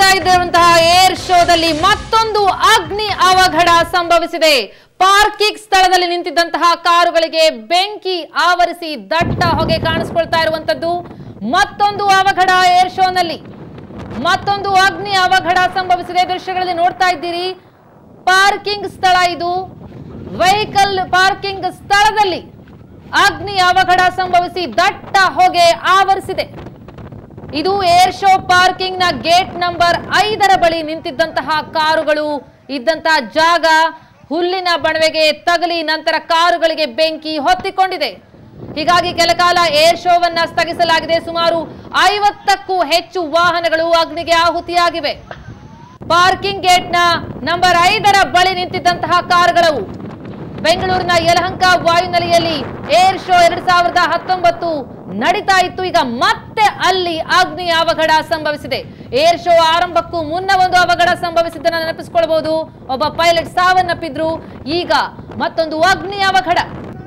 ನಡೀತಾ ಇದ್ದಂತಹ ಏರ್ ಶೋದಲ್ಲಿ ಮತ್ತೊಂದು ಅಗ್ನಿ ಅವಘಡ ಸಂಭವಿಸಿದೆ ಪಾರ್ಕಿಂಗ್ ಸ್ಥಳದಲ್ಲಿ ನಿಂತಿದ್ದಂತಹ ಕಾರುಗಳಿಗೆ ಬೆಂಕಿ ಆವರಿಸಿ ದಟ್ಟ ಹೊಗೆ ಕಾಣಿಸ್ಕೊಳ್ತಾ ಇರುವಂತದ್ದು ಮತ್ತೊಂದು ಅವಘಡ ಏರ್ ಶೋನಲ್ಲಿ ಮತ್ತೊಂದು ಅಗ್ನಿ ಅವಘಡ ಸಂಭವಿಸಿದೆ ದೃಶ್ಯಗಳಲ್ಲಿ ನೋಡ್ತಾ ಇದ್ದೀರಿ ಪಾರ್ಕಿಂಗ್ ಸ್ಥಳ ಇದು ವೆಹಿಕಲ್ ಪಾರ್ಕಿಂಗ್ ಸ್ಥಳದಲ್ಲಿ ಅಗ್ನಿ ಅವಘಡ ಸಂಭವಿಸಿ ದಟ್ಟ ಹೊಗೆ ಆವರಿಸಿದೆ ಇದು ಏರ್ ಶೋ ಪಾರ್ಕಿಂಗ್ ನ ಗೇಟ್ ನಂಬರ್ ಐದರ ಬಳಿ ನಿಂತಿದ್ದಂತಹ ಕಾರುಗಳು ಇದ್ದಂತಹ ಜಾಗ ಹುಲ್ಲಿನ ಬಣವೆಗೆ ತಗಲಿ ನಂತರ ಕಾರುಗಳಿಗೆ ಬೆಂಕಿ ಹೊತ್ತಿಕೊಂಡಿದೆ ಹೀಗಾಗಿ ಕೆಲಕಾಲ ಏರ್ ಶೋವನ್ನ ಸ್ಥಗಿಸಲಾಗಿದೆ ಸುಮಾರು ಐವತ್ತಕ್ಕೂ ಹೆಚ್ಚು ವಾಹನಗಳು ಅಗ್ನಿಗೆ ಆಹುತಿಯಾಗಿವೆ ಪಾರ್ಕಿಂಗ್ ಗೇಟ್ ನ ನಂಬರ್ ಐದರ ಬಳಿ ನಿಂತಿದ್ದಂತಹ ಕಾರುಗಳು ಬೆಂಗಳೂರಿನ ಯಲಹಂಕ ವಾಯುನೆಲೆಯಲ್ಲಿ ಏರ್ ಶೋ ಎರಡ್ ಸಾವಿರದ ಹತ್ತೊಂಬತ್ತು ನಡೀತಾ ಇತ್ತು ಈಗ ಮತ್ತೆ ಅಲ್ಲಿ ಅಗ್ನಿ ಅವಘಡ ಸಂಭವಿಸಿದೆ ಏರ್ ಶೋ ಆರಂಭಕ್ಕೂ ಮುನ್ನ ಒಂದು ಅವಘಡ ಸಂಭವಿಸಿದ್ದನ್ನ ನೆನಪಿಸಿಕೊಳ್ಳಬಹುದು ಒಬ್ಬ ಪೈಲಟ್ ಸಾವನ್ನಪ್ಪಿದ್ರು ಈಗ ಮತ್ತೊಂದು ಅಗ್ನಿ ಅವಘಡ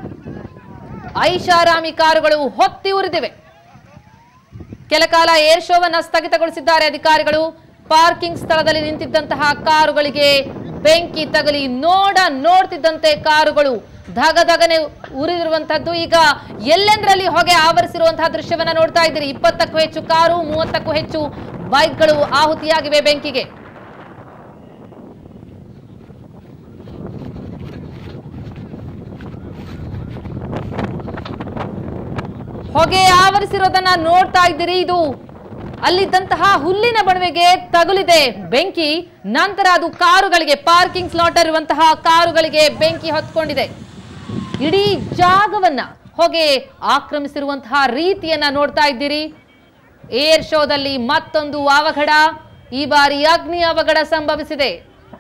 ಐಷಾರಾಮಿ ಕಾರುಗಳು ಹೊತ್ತಿ ಉರಿದಿವೆ ಕೆಲಕಾಲ ಏರ್ ಶೋವನ್ನ ಸ್ಥಗಿತಗೊಳಿಸಿದ್ದಾರೆ ಅಧಿಕಾರಿಗಳು ಪಾರ್ಕಿಂಗ್ ಸ್ಥಳದಲ್ಲಿ ನಿಂತಿದ್ದಂತಹ ಕಾರುಗಳಿಗೆ ಬೆಂಕಿ ತಗಲಿ ನೋಡ ನೋಡ್ತಿದ್ದಂತೆ ಕಾರುಗಳು ಧಗಧಗನೆ ಉರಿದಿರುವಂತದ್ದು ಈಗ ಎಲ್ಲೆಂದರಲ್ಲಿ ಹೊಗೆ ಆವರಿಸಿರುವಂತಹ ದೃಶ್ಯವನ್ನ ನೋಡ್ತಾ ಇದ್ದೀರಿ ಇಪ್ಪತ್ತಕ್ಕೂ ಹೆಚ್ಚು ಕಾರು ಮೂವತ್ತಕ್ಕೂ ಹೆಚ್ಚು ಬೈಕ್ಗಳು ಆಹುತಿಯಾಗಿವೆ ಬೆಂಕಿಗೆ ಹೊಗೆ ಆವರಿಸಿರೋದನ್ನ ನೋಡ್ತಾ ಇದ್ದೀರಿ ಇದು ಅಲ್ಲಿದ್ದಂತಹ ಹುಲ್ಲಿನ ಬಣವೆಗೆ ತಗುಲಿದೆ ಬೆಂಕಿ ನಂತರ ಅದು ಕಾರುಗಳಿಗೆ ಪಾರ್ಕಿಂಗ್ ಸ್ಲಾಟ್ ಇರುವಂತಹ ಕಾರುಗಳಿಗೆ ಬೆಂಕಿ ಹೊತ್ಕೊಂಡಿದೆ ಇಡೀ ಜಾಗವನ್ನ ಹೊಗೆ ಆಕ್ರಮಿಸಿರುವಂತಹ ರೀತಿಯನ್ನ ನೋಡ್ತಾ ಇದ್ದೀರಿ ಏರ್ ಶೋದಲ್ಲಿ ಮತ್ತೊಂದು ಅವಘಡ ಈ ಬಾರಿ ಅಗ್ನಿ ಅವಘಡ ಸಂಭವಿಸಿದೆ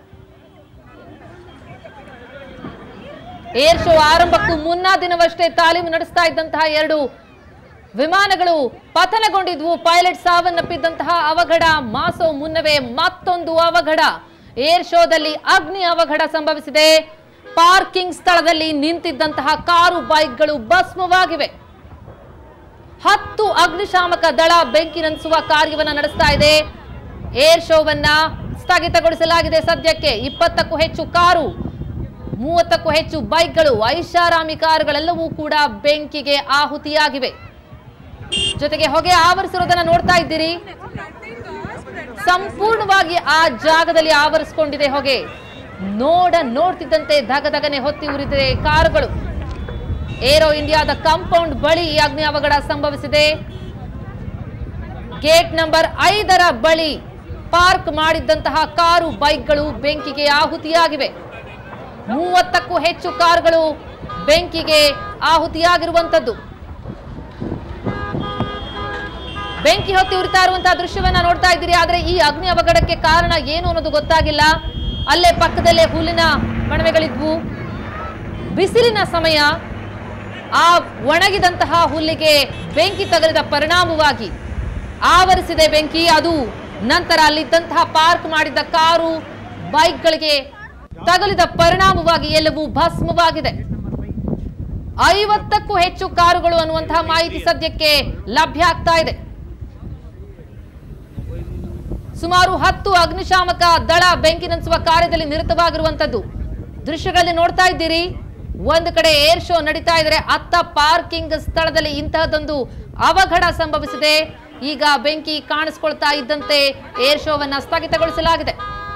ಏರ್ ಶೋ ಆರಂಭಕ್ಕೂ ಮುನ್ನಾ ದಿನವಷ್ಟೇ ತಾಲೀಮು ನಡೆಸ್ತಾ ಇದ್ದಂತಹ ಎರಡು ವಿಮಾನಗಳು ಪತನಗೊಂಡಿದ್ವು ಪೈಲಟ್ ಸಾವನ್ನಪ್ಪಿದ್ದಂತಹ ಅವಘಡ ಮಾಸೋ ಮುನ್ನವೇ ಮತ್ತೊಂದು ಅವಘಡ ಏರ್ ಶೋದಲ್ಲಿ ಅಗ್ನಿ ಅವಘಡ ಸಂಭವಿಸಿದೆ ಪಾರ್ಕಿಂಗ್ ಸ್ಥಳದಲ್ಲಿ ನಿಂತಿದ್ದಂತಹ ಕಾರು ಬೈಕ್ಗಳು ಭಸ್ಮವಾಗಿವೆ ಹತ್ತು ಅಗ್ನಿಶಾಮಕ ದಳ ಬೆಂಕಿ ನಂದಿಸುವ ಕಾರ್ಯವನ್ನ ನಡೆಸ್ತಾ ಇದೆ ಏರ್ ಶೋವನ್ನ ಸ್ಥಗಿತಗೊಳಿಸಲಾಗಿದೆ ಸದ್ಯಕ್ಕೆ ಇಪ್ಪತ್ತಕ್ಕೂ ಹೆಚ್ಚು ಕಾರು ಮೂವತ್ತಕ್ಕೂ ಹೆಚ್ಚು ಬೈಕ್ಗಳು ಐಷಾರಾಮಿ ಕಾರುಗಳೆಲ್ಲವೂ ಕೂಡ ಬೆಂಕಿಗೆ ಆಹುತಿಯಾಗಿವೆ ಜೊತೆಗೆ ಹೊಗೆ ಆವರಿಸಿರೋದನ್ನ ನೋಡ್ತಾ ಇದ್ದೀರಿ ಸಂಪೂರ್ಣವಾಗಿ ಆ ಜಾಗದಲ್ಲಿ ಆವರಿಸಿಕೊಂಡಿದೆ ಹೊಗೆ ನೋಡ ನೋಡ್ತಿದ್ದಂತೆ ಧಗಧಗನೆ ಹೊತ್ತಿ ಉರಿದಿದೆ ಕಾರುಗಳು ಏರೋ ಇಂಡಿಯಾದ ಕಾಂಪೌಂಡ್ ಬಳಿ ಈ ಅಗ್ನಿ ಅವಘಡ ಸಂಭವಿಸಿದೆ ಗೇಟ್ ನಂಬರ್ ಐದರ ಬಳಿ ಪಾರ್ಕ್ ಮಾಡಿದ್ದಂತಹ ಕಾರು ಬೈಕ್ಗಳು ಬೆಂಕಿಗೆ ಆಹುತಿಯಾಗಿವೆ ಮೂವತ್ತಕ್ಕೂ ಹೆಚ್ಚು ಕಾರುಗಳು ಬೆಂಕಿಗೆ ಆಹುತಿಯಾಗಿರುವಂತದ್ದು ಬೆಂಕಿ ಹೊತ್ತಿ ಉರಿತಾ ಇರುವಂತಹ ದೃಶ್ಯವನ್ನ ನೋಡ್ತಾ ಇದ್ದೀರಿ ಆದ್ರೆ ಈ ಅಗ್ನಿ ಅವಘಡಕ್ಕೆ ಕಾರಣ ಏನು ಅನ್ನೋದು ಗೊತ್ತಾಗಿಲ್ಲ ಅಲ್ಲೇ ಪಕ್ಕದಲ್ಲೇ ಹುಲ್ಲಿನ ಬಣವೆಗಳಿದ್ವು ಬಿಸಿಲಿನ ಸಮಯ ಆ ಒಣಗಿದಂತಹ ಹುಲ್ಲಿಗೆ ಬೆಂಕಿ ತಗಲಿದ ಪರಿಣಾಮವಾಗಿ ಆವರಿಸಿದೆ ಬೆಂಕಿ ಅದು ನಂತರ ಅಲ್ಲಿದ್ದಂತಹ ಪಾರ್ಕ್ ಮಾಡಿದ್ದ ಕಾರು ಬೈಕ್ಗಳಿಗೆ ತಗಲಿದ ಪರಿಣಾಮವಾಗಿ ಎಲ್ಲವೂ ಭಸ್ಮವಾಗಿದೆ ಐವತ್ತಕ್ಕೂ ಹೆಚ್ಚು ಕಾರುಗಳು ಅನ್ನುವಂತಹ ಮಾಹಿತಿ ಸದ್ಯಕ್ಕೆ ಲಭ್ಯ ಆಗ್ತಾ ಇದೆ ಸುಮಾರು ಹತ್ತು ಅಗ್ನಿಶಾಮಕ ದಳ ಬೆಂಕಿ ನಂದಿಸುವ ಕಾರ್ಯದಲ್ಲಿ ನಿರತವಾಗಿರುವಂತದ್ದು ದೃಶ್ಯಗಳಲ್ಲಿ ನೋಡ್ತಾ ಇದ್ದೀರಿ ಒಂದು ಕಡೆ ಏರ್ ಶೋ ನಡೀತಾ ಇದ್ರೆ ಅತ್ತ ಪಾರ್ಕಿಂಗ್ ಸ್ಥಳದಲ್ಲಿ ಇಂತಹದೊಂದು ಅವಘಡ ಸಂಭವಿಸಿದೆ ಈಗ ಬೆಂಕಿ ಕಾಣಿಸ್ಕೊಳ್ತಾ ಇದ್ದಂತೆ ಏರ್ ಶೋವನ್ನ ಸ್ಥಗಿತಗೊಳಿಸಲಾಗಿದೆ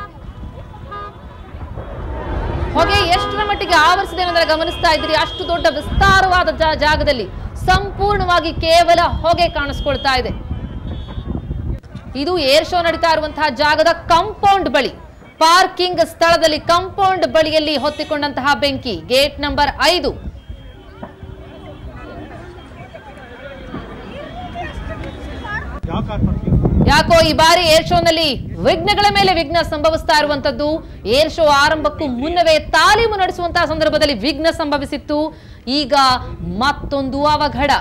ಹೊಗೆ ಎಷ್ಟರ ಮಟ್ಟಿಗೆ ಆವರಿಸಿದೆ ಅನ್ನೋದನ್ನ ಗಮನಿಸ್ತಾ ಇದ್ದೀರಿ ಅಷ್ಟು ದೊಡ್ಡ ವಿಸ್ತಾರವಾದ ಜಾ- ಜಾಗದಲ್ಲಿ ಸಂಪೂರ್ಣವಾಗಿ ಕೇವಲ ಹೊಗೆ ಕಾಣಿಸ್ಕೊಳ್ತಾ ಇದೆ ಇದು ಏರ್ ಶೋ ನಡೀತಾ ಇರುವಂತಹ ಜಾಗದ ಕಾಂಪೌಂಡ್ ಬಳಿ ಪಾರ್ಕಿಂಗ್ ಸ್ಥಳದಲ್ಲಿ ಕಾಂಪೌಂಡ್ ಬಳಿಯಲ್ಲಿ ಹೊತ್ತಿಕೊಂಡಂತಹ ಬೆಂಕಿ ಗೇಟ್ ನಂಬರ್ ಐದು ಯಾವ ಕಾರ್ ಪಾರ್ಕಿಂಗ್ ಯಾಕೋ ಈ ಬಾರಿ ಏರ್ ಶೋನಲ್ಲಿ ವಿಘ್ನಗಳ ಮೇಲೆ ವಿಘ್ನ ಸಂಭವಿಸ್ತಾ ಇರುವಂತದ್ದು ಏರ್ ಶೋ ಆರಂಭಕ್ಕೂ ಮುನ್ನವೇ ತಾಲೀಮು ನಡೆಸುವಂತಹ ಸಂದರ್ಭದಲ್ಲಿ ವಿಘ್ನ ಸಂಭವಿಸಿತ್ತು ಈಗ ಮತ್ತೊಂದು ಅವಘಡ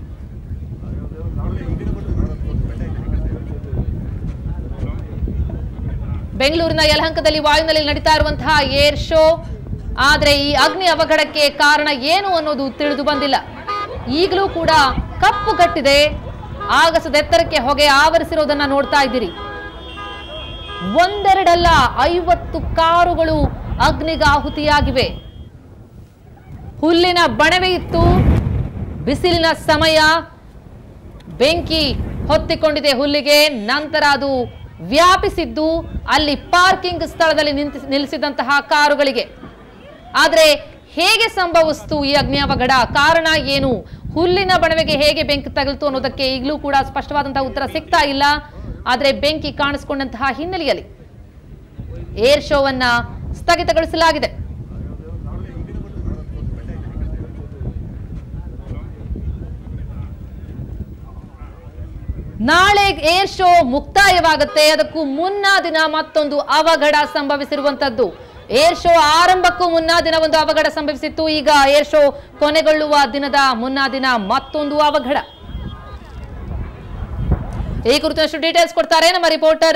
ಬೆಂಗಳೂರಿನ ಯಲಹಂಕದಲ್ಲಿ ವಾಯುನೆಲೆಯಲ್ಲಿ ನಡೀತಾ ಇರುವಂತಹ ಏರ್ ಶೋ ಆದ್ರೆ ಈ ಅಗ್ನಿ ಅವಘಡಕ್ಕೆ ಕಾರಣ ಏನು ಅನ್ನೋದು ತಿಳಿದು ಬಂದಿಲ್ಲ ಈಗಲೂ ಕೂಡ ಕಪ್ಪು ಗಟ್ಟಿದೆ ಆಗಸದ ಎತ್ತರಕ್ಕೆ ಹೊಗೆ ಆವರಿಸಿರೋದನ್ನ ನೋಡ್ತಾ ಇದ್ದೀರಿ ಒಂದೆರಡಲ್ಲ ಐವತ್ತು ಕಾರುಗಳು ಅಗ್ನಿಗಾಹುತಿಯಾಗಿವೆ ಹುಲ್ಲಿನ ಬಣವೆ ಇತ್ತು ಬಿಸಿಲಿನ ಸಮಯ ಬೆಂಕಿ ಹೊತ್ತಿಕೊಂಡಿದೆ ಹುಲ್ಲಿಗೆ ನಂತರ ಅದು ವ್ಯಾಪಿಸಿದ್ದು ಅಲ್ಲಿ ಪಾರ್ಕಿಂಗ್ ಸ್ಥಳದಲ್ಲಿ ನಿಂತಿ ನಿಲ್ಲಿಸಿದಂತಹ ಕಾರುಗಳಿಗೆ ಆದರೆ ಹೇಗೆ ಸಂಭವಿಸ್ತು ಈ ಅಗ್ನಿ ಅವಘಡ ಕಾರಣ ಏನು ಹುಲ್ಲಿನ ಬಣವೆಗೆ ಹೇಗೆ ಬೆಂಕಿ ತಗಲ್ತು ಅನ್ನೋದಕ್ಕೆ ಈಗಲೂ ಕೂಡ ಸ್ಪಷ್ಟವಾದಂತಹ ಉತ್ತರ ಸಿಗ್ತಾ ಇಲ್ಲ ಆದರೆ ಬೆಂಕಿ ಕಾಣಿಸಿಕೊಂಡಂತಹ ಹಿನ್ನೆಲೆಯಲ್ಲಿ ಏರ್ ಶೋವನ್ನ ಸ್ಥಗಿತಗೊಳಿಸಲಾಗಿದೆ ನಾಳೆ ಏರ್ ಶೋ ಮುಕ್ತಾಯವಾಗುತ್ತೆ ಅದಕ್ಕೂ ಮುನ್ನ ದಿನ ಮತ್ತೊಂದು ಅವಘಡ ಸಂಭವಿಸಿರುವಂತದ್ದು ಏರ್ ಶೋ ಆರಂಭಕ್ಕೂ ಮುನ್ನ ದಿನ ಒಂದು ಅವಘಡ ಸಂಭವಿಸಿತ್ತು ಈಗ ಏರ್ ಶೋ ಕೊನೆಗೊಳ್ಳುವ ದಿನದ ಮುನ್ನ ದಿನ ಮತ್ತೊಂದು ಅವಘಡ ಈ ಕುರಿತಷ್ಟು ಡೀಟೇಲ್ಸ್ ಕೊಡ್ತಾರೆ ನಮ್ಮ ರಿಪೋರ್ಟರ್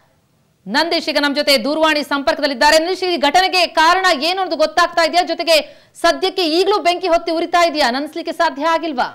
ನಂದೀಶ್ ಈಗ ನಮ್ಮ ಜೊತೆ ದೂರವಾಣಿ ಸಂಪರ್ಕದಲ್ಲಿದ್ದಾರೆ ನಂದೀಶ್ ಈ ಘಟನೆಗೆ ಕಾರಣ ಏನು ಅನ್ನೋದು ಗೊತ್ತಾಗ್ತಾ ಇದೆಯಾ ಜೊತೆಗೆ ಸದ್ಯಕ್ಕೆ ಈಗಲೂ ಬೆಂಕಿ ಹೊತ್ತಿ ಉರಿತಾ ಇದೆಯಾ ನನ್ಸ್ಲಿಕ್ಕೆ ಸಾಧ್ಯ ಆಗಿಲ್ವಾ